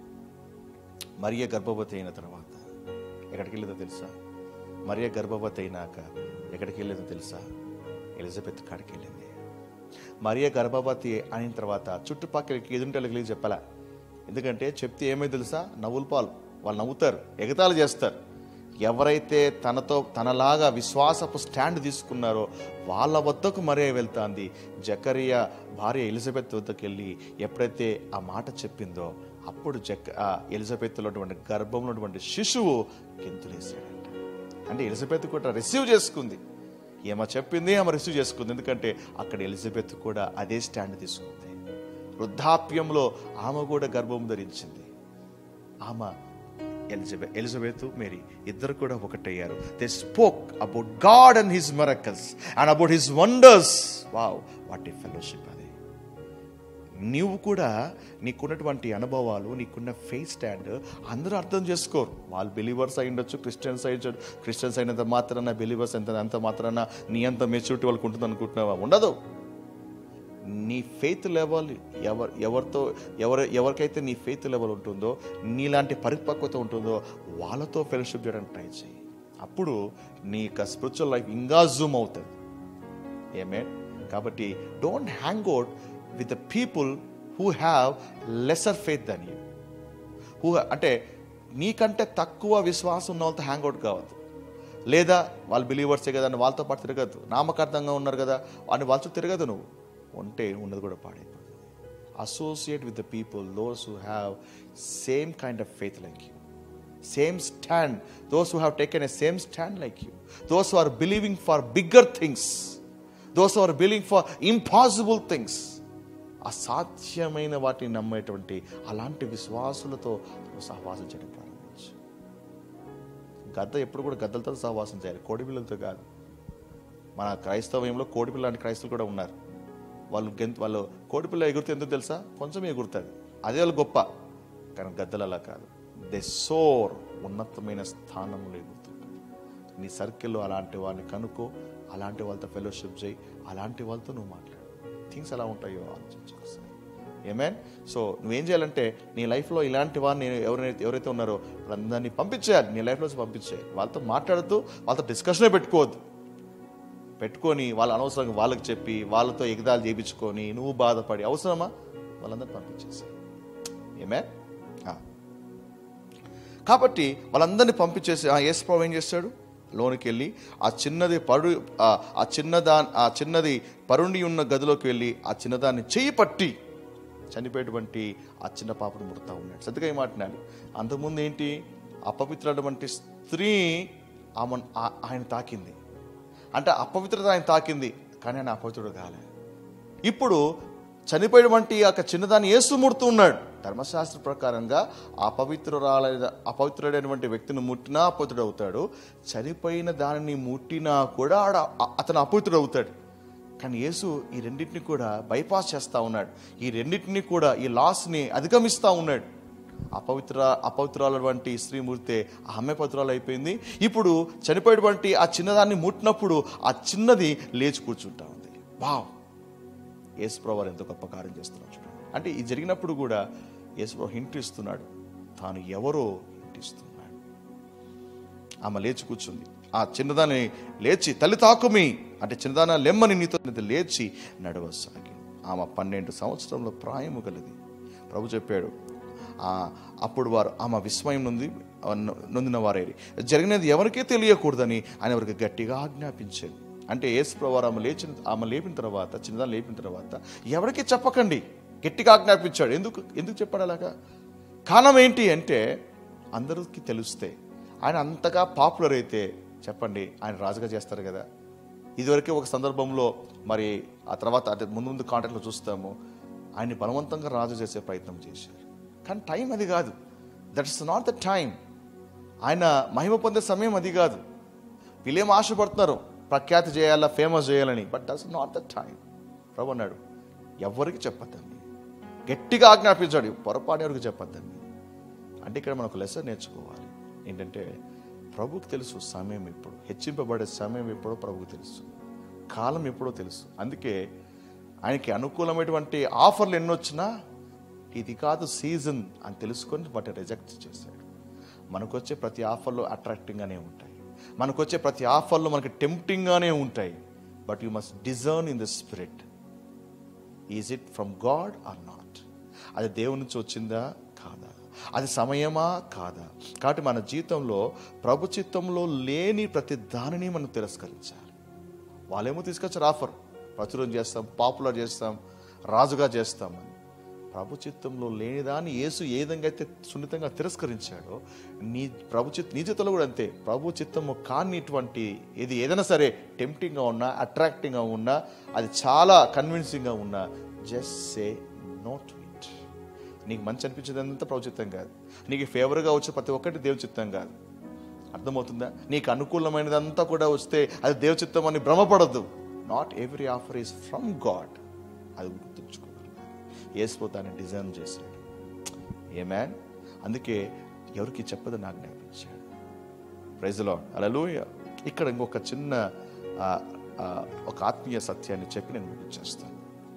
Speaker 1: మరియ గర్భవతి అయిన తర్వాత ఎక్కడికి వెళ్ళేదో తెలుసా మరియ గర్భవతి అయినాక ఎక్కడికి వెళ్ళేదో తెలుసా ఎలిజబెత్ కాడికి వెళ్ళింది మరియ గర్భవతి అయిన తర్వాత చుట్టుపక్కలకి ఎదుంటలకి వెళ్ళి చెప్పాలా ఎందుకంటే చెప్తే ఏమై తెలుసా నవ్వుల పాలు వాళ్ళు నవ్వుతారు ఎగతాళి చేస్తారు ఎవరైతే తనతో తనలాగా విశ్వాసపు స్టాండ్ తీసుకున్నారో వాళ్ళ వద్దకు మరే వెళ్తాంది జకరియా భార్య ఎలిజబెత్ వద్దకు వెళ్ళి ఎప్పుడైతే ఆ మాట చెప్పిందో అప్పుడు జక్ ఆ ఎలిజబెత్లో ఉన్నటువంటి గర్భంలో ఉన్నటువంటి శిశువు గెంతులేసాడంట అంటే ఎలిజబెత్ కూడా రిసీవ్ చేసుకుంది ఏమో చెప్పింది ఆమె రిసీవ్ చేసుకుంది ఎందుకంటే అక్కడ ఎలిజబెత్ కూడా అదే స్టాండ్ తీసుకుంది వృద్ధాప్యంలో ఆమె కూడా గర్భం ధరించింది ఆమె ఎలిజబెత్ ఎలిజబెత్ మేరీ ఇద్దరు కూడా ఒకటయ్యారు they spoke about God and his miracles and about his wonders wow what a fellowship అది నీవు కూడా నీకున్నటువంటి అనుభవాలు నీకున్న ఫేస్ స్టాండ్ అందరూ అర్థం చేసుకోరు వాళ్ళు బిలీవర్స్ అయి ఉండొచ్చు క్రిస్టియన్స్ అయి ఉండొచ్చు. క్రిస్టియన్స్ అయినంత మాత్రాన బిలీవర్స్ ఎంత అంత మాత్రాన నీ అంత మెచ్యూరిటీ వాళ్ళకు ఉంటుంది అనుకుంటున్నావా ఉండదు నీ ఫెయిత్ లెవెల్ ఎవరు ఎవరితో ఎవరు ఎవరికైతే నీ ఫెయిత్ లెవెల్ ఉంటుందో నీలాంటి పరిపక్వత ఉంటుందో వాళ్ళతో ఫెలోషిప్ చేయడానికి ట్రై చేయి అప్పుడు నీ యొక్క స్పిరిచువల్ లైఫ్ ఇంకా జూమ్ అవుతుంది ఏమే కాబట్టి don't hang out with the people who have lesser faith than you who అంటే నీకంటే తక్కువ విశ్వాసం ఉన్న వాళ్ళతో హ్యాంగ్ అవుట్ కావద్దు లేదా వాళ్ళు బిలీవర్సే కదా అని వాళ్ళతో పాటు తిరగద్దు నామకార్థంగా ఉన్నారు కదా అని వాళ్ళతో తిరగదు నువ్వు ఉంటే ఉన్నది కూడా పాడైపోతుంది associate with the people those who have same kind of faith like you same stand those who have taken a same stand like you those are believing for bigger things those are believing for impossible things అసాధ్యమైన వాటిని నమ్మేటువంటి అలాంటి విశ్వాసులతో నువ్వు సహవాసం చేయడం ప్రారంభించు గద్ద ఎప్పుడు కూడా గద్దలతో సహవాసం చేయాలి కోడిపిల్లలతో కాదు మన క్రైస్తవ్యంలో కోడిపిల్ల లాంటి క్రైస్తవులు కూడా ఉన్నారు వాళ్ళు గెంతు వాళ్ళు కోడిపిల్ల ఎగురితే ఎందుకు తెలుసా కొంచెం ఎగురుతుంది అదే వాళ్ళు గొప్ప కానీ గద్దలు అలా కాదు దే సోర్ ఉన్నతమైన స్థానంలో ఎగురుతుంటారు నీ సర్కిల్లో అలాంటి వాళ్ళని కనుక్కో అలాంటి వాళ్ళతో ఫెలోషిప్ చేయి అలాంటి వాళ్ళతో నువ్వు మాట్లాడు థింగ్స్ ఎలా ఉంటాయో ఆలోచించు ఒకసారి ఏమేన్ సో నువ్వేం చేయాలంటే నీ లైఫ్లో ఇలాంటి వారిని ఎవరైతే ఎవరైతే ఉన్నారో వాళ్ళందరినీ పంపించేయాలి నీ లైఫ్లో పంపించేయాలి వాళ్ళతో మాట్లాడుతూ వాళ్ళతో డిస్కషనే పెట్టుకోవద్దు పెట్టుకొని వాళ్ళ అనవసరంగా వాళ్ళకి చెప్పి వాళ్ళతో ఎగదాలు చేయించుకొని నువ్వు బాధపడి అవసరమా వాళ్ళందరినీ పంపించేసి ఏమే ఆ. కాబట్టి వాళ్ళందరినీ పంపించేసి ఆ యేసు ప్రభు ఏం చేస్తాడు లోనికి వెళ్ళి ఆ చిన్నది పరు ఆ- ఆ చిన్నదా ఆ చిన్నది పరుండి ఉన్న గదిలోకి వెళ్ళి ఆ చిన్నదాన్ని చేయి పట్టి చనిపోయేటువంటి ఆ చిన్న పాపను ముడతా ఉన్నాడు సరిగ్గా ఏం మాట్లాడాలి అంతకుముందు ఏంటి అపవిత్రటువంటి స్త్రీ ఆమె ఆ- ఆయన తాకింది అంటే అపవిత్రత ఆయన తాకింది కానీ ఆయన అపవిత్రుడు కాలే ఇప్పుడు చనిపోయినటువంటి ఆ యొక్క చిన్నదాన్ని యేసు ముడుతూ ఉన్నాడు ధర్మశాస్త్ర ప్రకారంగా అపవిత్రురాల అపవిత్రుడైనటువంటి వ్యక్తిని ముట్టినా అపవిత్రుడు అవుతాడు చనిపోయిన దానిని ముట్టినా కూడా ఆడ అతను అపవిత్రుడు అవుతాడు కానీ యేసు ఈ రెండింటిని కూడా బైపాస్ చేస్తూ ఉన్నాడు ఈ రెండింటిని కూడా ఈ లాస్ని అధిగమిస్తూ ఉన్నాడు అపవిత్ర అపవిత్రాలటువంటి స్త్రీ ముడితే ఆ అమ్మాయి పవిత్రాలు అయిపోయింది ఇప్పుడు చనిపోయేటువంటి ఆ చిన్నదాన్ని ముట్టినప్పుడు ఆ చిన్నది లేచి కూర్చుంటా ఉంది వావ్ యేసుప్రభు ఎంతో గొప్ప కార్యం చేస్తున్నాడు చూడండి అంటే ఇది జరిగినప్పుడు కూడా యేసుప్రభు హింట్ ఇస్తున్నాడు తాను ఎవరో హింట్ ఇస్తున్నాడు ఆమె లేచి కూర్చుంది ఆ చిన్నదాన్ని లేచి తల్లి తాకుమి అంటే చిన్నదాన లెమ్మని నీతో నీతో లేచి నడవసాగి ఆమె పన్నెండు సంవత్సరంలో ప్రాయము కలిది ప్రభు చెప్పాడు ఆ, అప్పుడు వారు ఆమె విస్మయం నుండి నొందిన వారేరి జరిగినది ఎవరికీ తెలియకూడదని ఆయన వారికి గట్టిగా ఆజ్ఞాపించాడు అంటే యేసు ప్రభు ఆమె లేచిన ఆమె లేపిన తర్వాత చిన్నదాన్ని లేపిన తర్వాత ఎవరికీ చెప్పకండి గట్టిగా ఆజ్ఞాపించాడు ఎందుకు ఎందుకు చెప్పాడు అలాగా కారణం ఏంటి అంటే అందరికీ తెలుస్తే ఆయన అంతగా పాపులర్ అయితే చెప్పండి ఆయన రాజుగా చేస్తారు కదా ఇదివరకే ఒక సందర్భంలో మరి ఆ తర్వాత అంటే ముందు ముందు కాంటాక్ట్లో చూస్తాము ఆయన్ని బలవంతంగా రాజు చేసే ప్రయత్నం చేశారు కానీ టైం అది కాదు that is not the time ఆయన మహిమ పొందే సమయం అది కాదు వీళ్ళేం ఆశపడుతున్నారు ప్రఖ్యాతి చేయాలా ఫేమస్ చేయాలని but that's not the time ప్రభు అన్నాడు ఎవరికి చెప్పొద్దండి గట్టిగా ఆజ్ఞాపించాడు పొరపాటు ఎవరికి చెప్పొద్దండి అంటే ఇక్కడ మనకు లెసన్ నేర్చుకోవాలి ఏంటంటే ప్రభుకు తెలుసు సమయం ఎప్పుడు హెచ్చింపబడే సమయం ఎప్పుడో ప్రభుకు తెలుసు కాలం ఎప్పుడో తెలుసు అందుకే ఆయనకి అనుకూలమైనటువంటి ఆఫర్లు ఎన్నొచ్చినా ఇది కాదు సీజన్ అని తెలుసుకొని వాటిని రిజెక్ట్ చేశాడు మనకు వచ్చే ప్రతి ఆఫర్లో అట్రాక్టింగ్గానే ఉంటాయి మనకు వచ్చే ప్రతి ఆఫర్లో మనకి టెంప్టింగ్గానే ఉంటాయి but you must discern in the spirit is it from God or not అది దేవుని నుంచి వచ్చిందా కాదా అది సమయమా కాదా కాబట్టి మన జీవితంలో ప్రభు చిత్తంలో లేని ప్రతి దానిని మనం తిరస్కరించాలి వాళ్ళేమో తీసుకొచ్చారు ఆఫర్ ప్రచురం చేస్తాం పాపులర్ చేస్తాం రాజుగా చేస్తామని ప్రభు చిత్తంలో లేని దాన్ని యేసు ఏ విధంగా అయితే సున్నితంగా తిరస్కరించాడో నీ ప్రభు చిత్ నీ చిత్తంలో కూడా అంతే ప్రభు చిత్తము కానిటువంటి ఇది ఏదైనా సరే టెంప్టింగ్గా ఉన్నా అట్రాక్టింగ్గా ఉన్నా అది చాలా కన్విన్సింగ్గా ఉన్నా just say no to it నీకు మంచి అనిపించేదంతా ప్రభు చిత్తం కాదు నీకు ఫేవర్గా వచ్చే ప్రతి ఒక్కటి దేవు చిత్తం కాదు అర్థమవుతుందా నీకు అనుకూలమైనదంతా కూడా వస్తే అది దేవ చిత్తం అని భ్రమపడద్దు not every offer is from God అది గుర్తుంచుకోవాలి ఏసుకో దాన్ని డిజైన్ చేశాడు ఏ మ్యాన్ అందుకే ఎవరికి చెప్పదని ఆజ్ఞాపించాడు ప్రైజ్లో అలలోయ ఇక్కడ ఇంకొక చిన్న ఆ, ఆ, ఒక ఆత్మీయ సత్యాన్ని చెప్పి నేను ముగించేస్తాను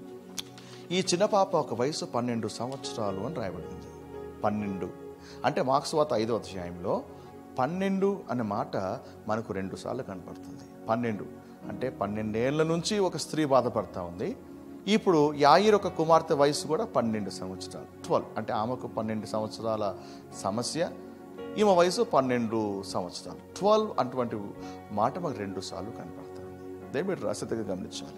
Speaker 1: ఈ చిన్న పాప ఒక వయసు పన్నెండు సంవత్సరాలు అని రాయబడింది పన్నెండు అంటే మార్క్స్వాత ఐదో అధ్యాయంలో పన్నెండు అనే మాట మనకు రెండు సార్లు కనపడుతుంది పన్నెండు అంటే పన్నెండేళ్ల నుంచి ఒక స్త్రీ బాధపడతా ఉంది ఇప్పుడు యాయిర్ ఒక కుమార్తె వయసు కూడా పన్నెండు సంవత్సరాలు ట్వెల్వ్ అంటే ఆమెకు పన్నెండు సంవత్సరాల సమస్య ఈమె వయసు పన్నెండు సంవత్సరాలు ట్వెల్వ్ అటువంటి మాట మాకు రెండు సార్లు కనపడుతుంది దేని మీరు రసతగా గమనించాలి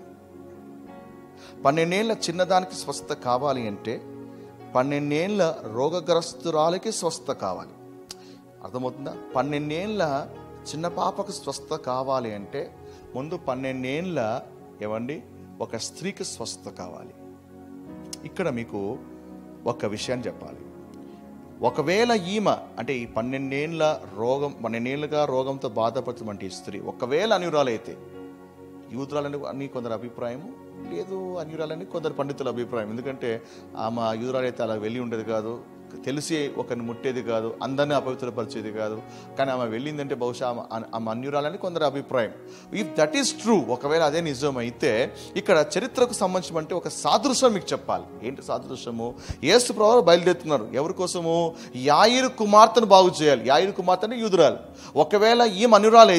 Speaker 1: పన్నెండేళ్ల చిన్నదానికి స్వస్థ కావాలి అంటే పన్నెండేళ్ల రోగగ్రస్తురాలకి స్వస్థ కావాలి అర్థమవుతుందా పన్నెండేళ్ల చిన్న పాపకు స్వస్థ కావాలి అంటే ముందు పన్నెండేళ్ల ఏమండి ఒక స్త్రీకి స్వస్థ కావాలి ఇక్కడ మీకు ఒక విషయాన్ని చెప్పాలి ఒకవేళ ఈమె అంటే ఈ పన్నెండేళ్ల రోగం పన్నెండేళ్ళుగా రోగంతో బాధపడుతున్నటువంటి ఈ స్త్రీ ఒకవేళ అనురాలైతే యూదురాలని అని కొందరు అభిప్రాయము లేదు అన్యురాలని కొందరు పండితుల అభిప్రాయం ఎందుకంటే ఆమె యూదురాలైతే అలా వెళ్ళి ఉండేది కాదు తెలిసి ఒకరిని ముట్టేది కాదు అందరినీ అపవిత్రపరిచేది కాదు కానీ ఆమె వెళ్ళిందంటే బహుశా ఆమె అన్- ఆమె అన్యురాలని కొందరు అభిప్రాయం ఇఫ్ దట్ ఈస్ ట్రూ ఒకవేళ అదే నిజం అయితే ఇక్కడ చరిత్రకు సంబంధించి అంటే ఒక సాదృశ్యం మీకు చెప్పాలి ఏంటి సాదృశ్యము యేసు ప్రభు బయలుదేరుతున్నారు ఎవరి కోసము యాయిరు కుమార్తెను బాగు చేయాలి యాయిరు కుమార్తెని యూదురాలు ఒకవేళ ఈ మనురాలు అయితే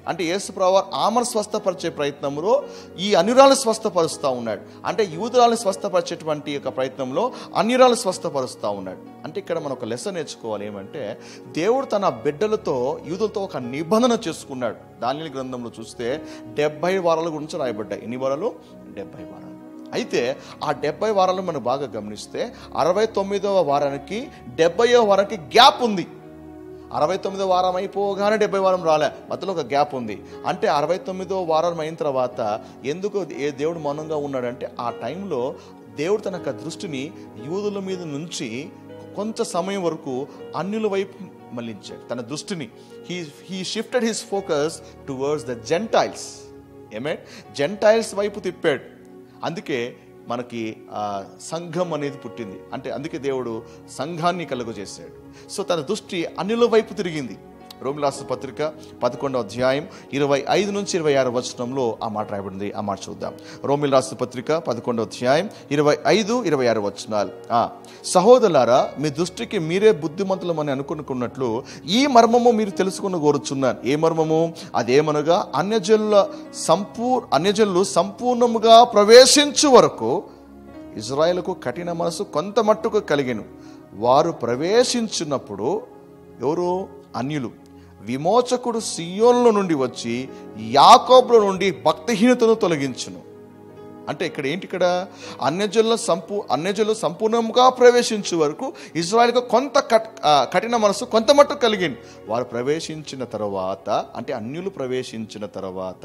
Speaker 1: అంటే యేసు ప్రభు ఆమెను స్వస్థపరిచే ప్రయత్నంలో ఈ అన్యురాలను స్వస్థపరుస్తూ ఉన్నాడు అంటే యూదురాలను స్వస్థపరిచేటువంటి యొక్క ప్రయత్నంలో అన్యురాలను స్వస్థపరుస్తూ ఉన్నాడు అంటే ఇక్కడ మనం ఒక లెసన్ నేర్చుకోవాలి ఏమంటే దేవుడు తన బిడ్డలతో యూదులతో ఒక నిబంధన చేసుకున్నాడు దాని గ్రంథంలో చూస్తే డెబ్బై వారాల గురించి రాయబడ్డాయి ఎన్ని వారాలు డెబ్బై వారాలు అయితే ఆ డెబ్బై వారాలు మనం బాగా గమనిస్తే అరవై తొమ్మిదవ వారానికి డెబ్బైవ వారానికి గ్యాప్ ఉంది అరవై తొమ్మిదో వారం అయిపోగానే డెబ్బై వారం రాలే మధ్యలో ఒక గ్యాప్ ఉంది అంటే అరవై తొమ్మిదో వారం అయిన తర్వాత ఎందుకు ఏ దేవుడు మౌనంగా ఉన్నాడంటే ఆ టైంలో దేవుడు తన యొక్క దృష్టిని యూదుల మీద నుంచి కొంత సమయం వరకు అన్యుల వైపు మళ్ళించాడు తన దృష్టిని he he shifted his focus towards the gentiles ఏమే జెంటైల్స్ వైపు తిప్పాడు అందుకే మనకి ఆ, సంఘం అనేది పుట్టింది అంటే అందుకే దేవుడు సంఘాన్ని కలుగజేశాడు సో తన దృష్టి అన్యుల వైపు తిరిగింది రోమిలాసు పత్రిక పదకొండవ అధ్యాయం ఇరవై ఐదు నుంచి ఇరవై ఆరు వచనంలో ఆ మాట రాయబడింది ఆ మాట చూద్దాం రోమిల్ రాసు పత్రిక పదకొండవ అధ్యాయం ఇరవై ఐదు ఇరవై ఆరు వచనాలు ఆ, సహోదరులారా మీ దృష్టికి మీరే బుద్ధిమంతులమని అనుకున్నట్లు ఈ మర్మము మీరు తెలుసుకుని కోరుచున్నాను ఏ మర్మము అదేమనగా అన్యజనుల సంపూ అన్యజనులు సంపూర్ణముగా ప్రవేశించు వరకు ఇజ్రాయెల్కు కఠిన మనసు కొంత మట్టుకు కలిగెను వారు ప్రవేశించినప్పుడు ఎవరు అన్యులు విమోచకుడు సియోన్లో నుండి వచ్చి యాకోబుల నుండి భక్తిహీనతను తొలగించును అంటే ఇక్కడ ఏంటి ఇక్కడ అన్యజనుల సంపూ అన్యజనులు సంపూర్ణంగా ప్రవేశించే వరకు ఇజ్రాయల్కు కొంత కట్ ఆ, కఠిన మనసు కొంత మట్టు కలిగింది వారు ప్రవేశించిన తర్వాత అంటే అన్యులు ప్రవేశించిన తర్వాత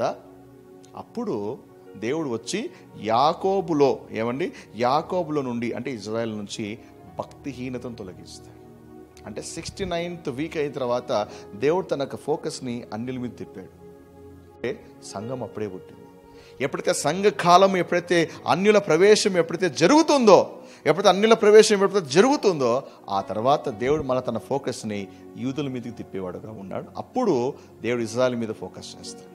Speaker 1: అప్పుడు దేవుడు వచ్చి యాకోబులో ఏమండి యాకోబులో నుండి అంటే ఇజ్రాయెల్ నుంచి భక్తిహీనతను తొలగిస్తాడు అంటే సిక్స్టీ నైన్త్ వీక్ అయిన తర్వాత దేవుడు తన యొక్క ఫోకస్ని అన్యుల మీద తిప్పాడు అంటే సంఘం అప్పుడే పుట్టింది ఎప్పుడైతే సంఘ కాలం ఎప్పుడైతే అన్యుల ప్రవేశం ఎప్పుడైతే జరుగుతుందో ఎప్పుడైతే అన్యుల ప్రవేశం ఎప్పుడైతే జరుగుతుందో ఆ తర్వాత దేవుడు మన తన ఫోకస్ని యూదుల మీదకి తిప్పేవాడుగా ఉన్నాడు అప్పుడు దేవుడు ఇజ్రాయల్ మీద ఫోకస్ చేస్తాడు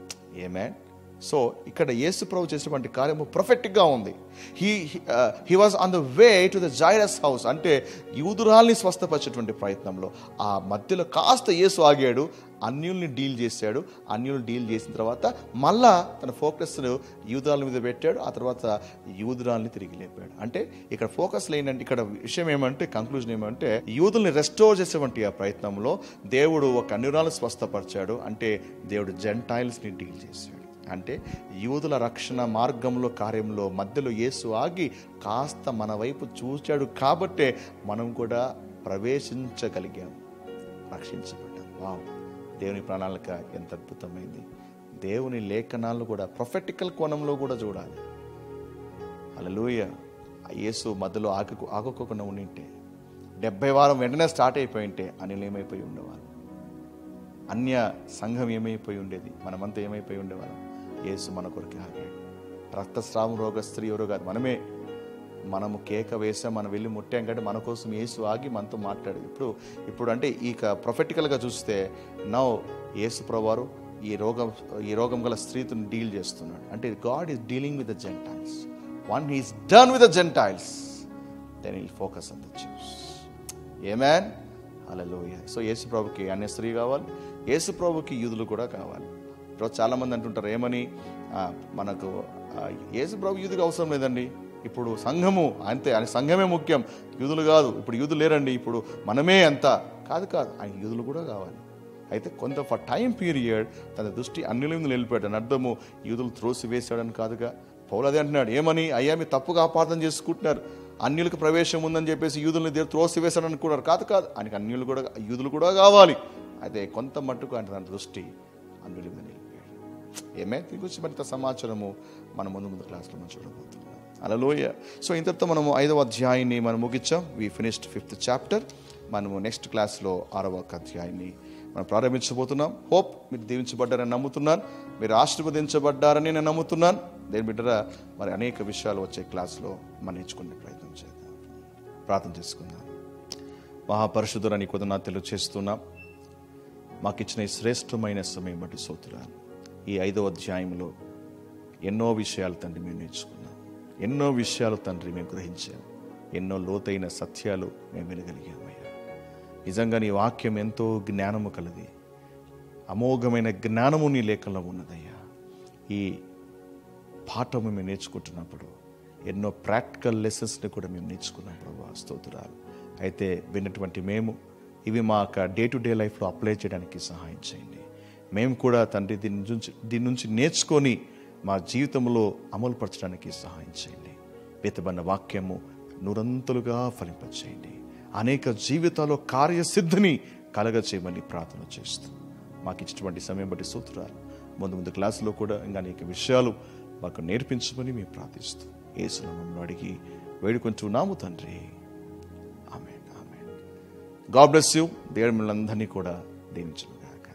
Speaker 1: ఏమే సో ఇక్కడ యేసు ప్రభు చేసినటువంటి కార్యము ప్రొఫెక్ట్గా ఉంది he he was on the way to the Jairus house అంటే యూదురాల్ని స్వస్థపరిచేటువంటి ప్రయత్నంలో ఆ మధ్యలో కాస్త యేసు ఆగాడు అన్యుల్ని డీల్ చేశాడు అన్యుల్ని డీల్ చేసిన తర్వాత మళ్ళా తన ఫోకస్ యూదురాల మీద పెట్టాడు ఆ తర్వాత యూదురాల్ని తిరిగి లేపాడు అంటే ఇక్కడ ఫోకస్ ఏంటంటే ఇక్కడ విషయం ఏమంటే కంక్లూజన్ ఏమంటే యూదుల్ని రెస్టోర్ చేసేటువంటి ఆ ప్రయత్నంలో దేవుడు ఒక అన్యురాలను స్వస్థపరిచాడు అంటే దేవుడు జెంటైల్స్ని డీల్ చేశాడు అంటే యూదుల రక్షణ మార్గంలో కార్యంలో మధ్యలో యేసు ఆగి కాస్త మన వైపు చూచాడు కాబట్టే మనం కూడా ప్రవేశించగలిగాం రక్షించబడ్డాం వావ్ దేవుని ప్రణాళిక ఎంత అద్భుతమైంది దేవుని లేఖనాలు కూడా ప్రొఫెటికల్ కోణంలో కూడా చూడాలి అలలోయ యేసు మధ్యలో ఆకు ఆకుకోకుండా ఉండింటే డెబ్బై వారం వెంటనే స్టార్ట్ అయిపోయి ఉంటే అనిల్ ఏమైపోయి ఉండేవారు అన్య సంఘం ఏమైపోయి ఉండేది మనమంతా ఏమైపోయి ఉండేవాళ్ళం యేసు మన కొరకు ఆగాడు రక్తస్రావం రోగ స్త్రీ ఎవరో కాదు మనమే మనము కేక వేసాం మనం వెళ్ళి ముట్టాం కంటే మన కోసం యేసు ఆగి మనతో మాట్లాడు ఇప్పుడు ఇప్పుడు అంటే ఈ ప్రొఫెటికల్గా చూస్తే నౌ యేసు ప్రభువారు ఈ రోగం ఈ రోగం గల స్త్రీతో డీల్ చేస్తున్నాడు అంటే God is dealing with the gentiles once he's done with the gentiles then will focus on the Jews amen అలలోయ సో యేసు ప్రభుకి అన్య స్త్రీ కావాలి యేసు ప్రభుకి యూదులు కూడా కావాలి ఈరోజు చాలామంది అంటుంటారు ఏమని ఆ, మనకు ఆ, యేసు ప్రభు యూదుకు అవసరం లేదండి ఇప్పుడు సంఘము అంతే ఆయన సంఘమే ముఖ్యం యూదులు కాదు ఇప్పుడు యూదులు లేరండి ఇప్పుడు మనమే అంత కాదు కాదు ఆయన యూదులు కూడా కావాలి అయితే కొంత ఫర్ టైం పీరియడ్ తన దృష్టి అన్నిల మీద నిలిపాడు అని అర్థము యూదులు త్రోసి వేశాడని కాదుగా పౌలు అదే అంటున్నాడు ఏమని అయ్యా మీరు తప్పుగా అపార్థం చేసుకుంటున్నారు అన్యులకు ప్రవేశం ఉందని చెప్పేసి యూదుల్ని దేవుడు త్రోసి వేశాడని అనుకున్నారు కాదు కాదు ఆయనకి అన్యులు కూడా యూదులు కూడా కావాలి అయితే కొంత మట్టుకు ఆయన తన దృష్టి అన్యుల మీద నిలిపాడు ఏమే దీని గురించి మరింత సమాచారము మన ముందు ముందు క్లాస్లో మనం చూడబోతున్నాం అలలోయ సో ఇంతటితో మనము ఐదవ అధ్యాయాన్ని మనం ముగించాం వి ఫినిష్డ్ ఫిఫ్త్ చాప్టర్ మనము నెక్స్ట్ క్లాస్లో ఆరవ అధ్యాయాన్ని మనం ప్రారంభించబోతున్నాం హోప్ మీరు దీవించబడ్డారని నమ్ముతున్నాను మీరు ఆశీర్వదించబడ్డారని నేను నమ్ముతున్నాను దేని బిడ్డరా మరి అనేక విషయాలు వచ్చే క్లాస్లో మనం నేర్చుకునే ప్రయత్నం చేద్దాం ప్రార్థన చేసుకుందాం మహాపరిశుద్ధురా నీ కొద్ది తెలియచేస్తున్నాం మాకు ఇచ్చిన ఈ శ్రేష్టమైన సమయం బట్టి సోతురాలు ఈ ఐదవ అధ్యాయంలో ఎన్నో విషయాలు తండ్రి మేము నేర్చుకున్నాం ఎన్నో విషయాలు తండ్రి మేము గ్రహించాం ఎన్నో లోతైన సత్యాలు మేము వినగలిగామయ్యా నిజంగా నీ వాక్యం ఎంతో జ్ఞానము కలది అమోఘమైన జ్ఞానము నీ లేఖంలో ఉన్నదయ్యా ఈ పాఠము మేము నేర్చుకుంటున్నప్పుడు ఎన్నో ప్రాక్టికల్ లెసన్స్ని కూడా మేము నేర్చుకున్నాం ప్రభా స్తోత్రాలు అయితే విన్నటువంటి మేము ఇవి మా యొక్క డే టు డే లైఫ్లో అప్లై చేయడానికి సహాయం చేయండి మేము కూడా తండ్రి దీని నుంచి దీని నుంచి నేర్చుకొని మా జీవితంలో అమలుపరచడానికి సహాయం చేయండి వెతబడిన వాక్యము నూరంతులుగా ఫలింపచేయండి అనేక జీవితాల్లో కార్యసిద్ధిని కలగ చేయమని ప్రార్థన చేస్తూ మాకు ఇచ్చినటువంటి సమయం బట్టి సూత్రాలు ముందు ముందు క్లాసులో కూడా ఇంకా అనేక విషయాలు మాకు నేర్పించమని మేము ప్రార్థిస్తూ ఏసునామంలో అడిగి వేడుకుంటున్నాము తండ్రి ఆమె ఆమె గాడ్ బ్లెస్ యూ దేవుడి మిమ్మల్ని కూడా దీవించను గాక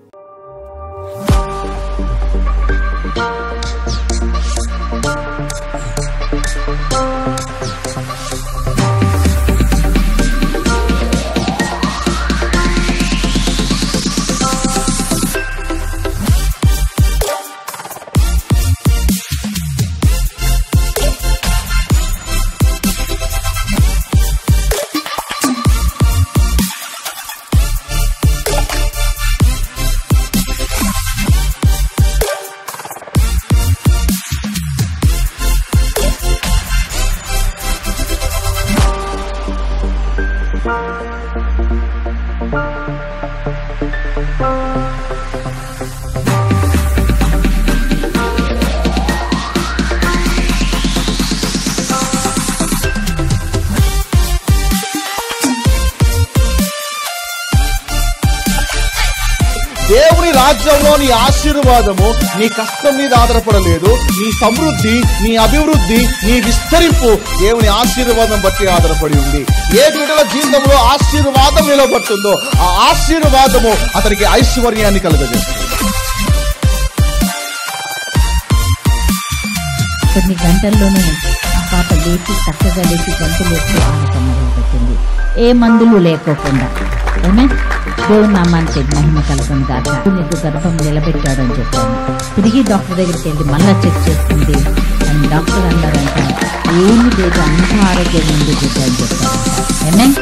Speaker 1: దేవుని రాజ్యంలో నీ ఆశీర్వాదము నీ కష్టం మీద ఆధారపడలేదు నీ సమృద్ధి నీ అభివృద్ధి నీ విస్తరింపు దేవుని ఆశీర్వాదం బట్టి ఆధారపడి ఉంది ఏ బిడ్డల జీవితంలో ఆశీర్వాదం నిలబడుతుందో ఆ ఆశీర్వాదము అతనికి ఐశ్వర్యాన్ని కలుగజేస్తుంది
Speaker 2: కొన్ని గంటల్లోనే ఆ పాప లేచి చక్కగా లేచి గంటలు వేసి ఆడటం మొదలుపెట్టింది ఏ మందులు లేకోకుండా ఏమే దేవుని నామానికి మహిమ కలగం కాక నీకు గర్భం నిలబెట్టాడు అని చెప్పాను తిరిగి డాక్టర్ దగ్గరికి వెళ్ళి మళ్ళా చెక్ చేసుకుంది అని డాక్టర్ అన్నారంట ఏమి లేదు అంత ఆరోగ్యం ఉంది బిడ్డ అని చెప్పారంట ఏమే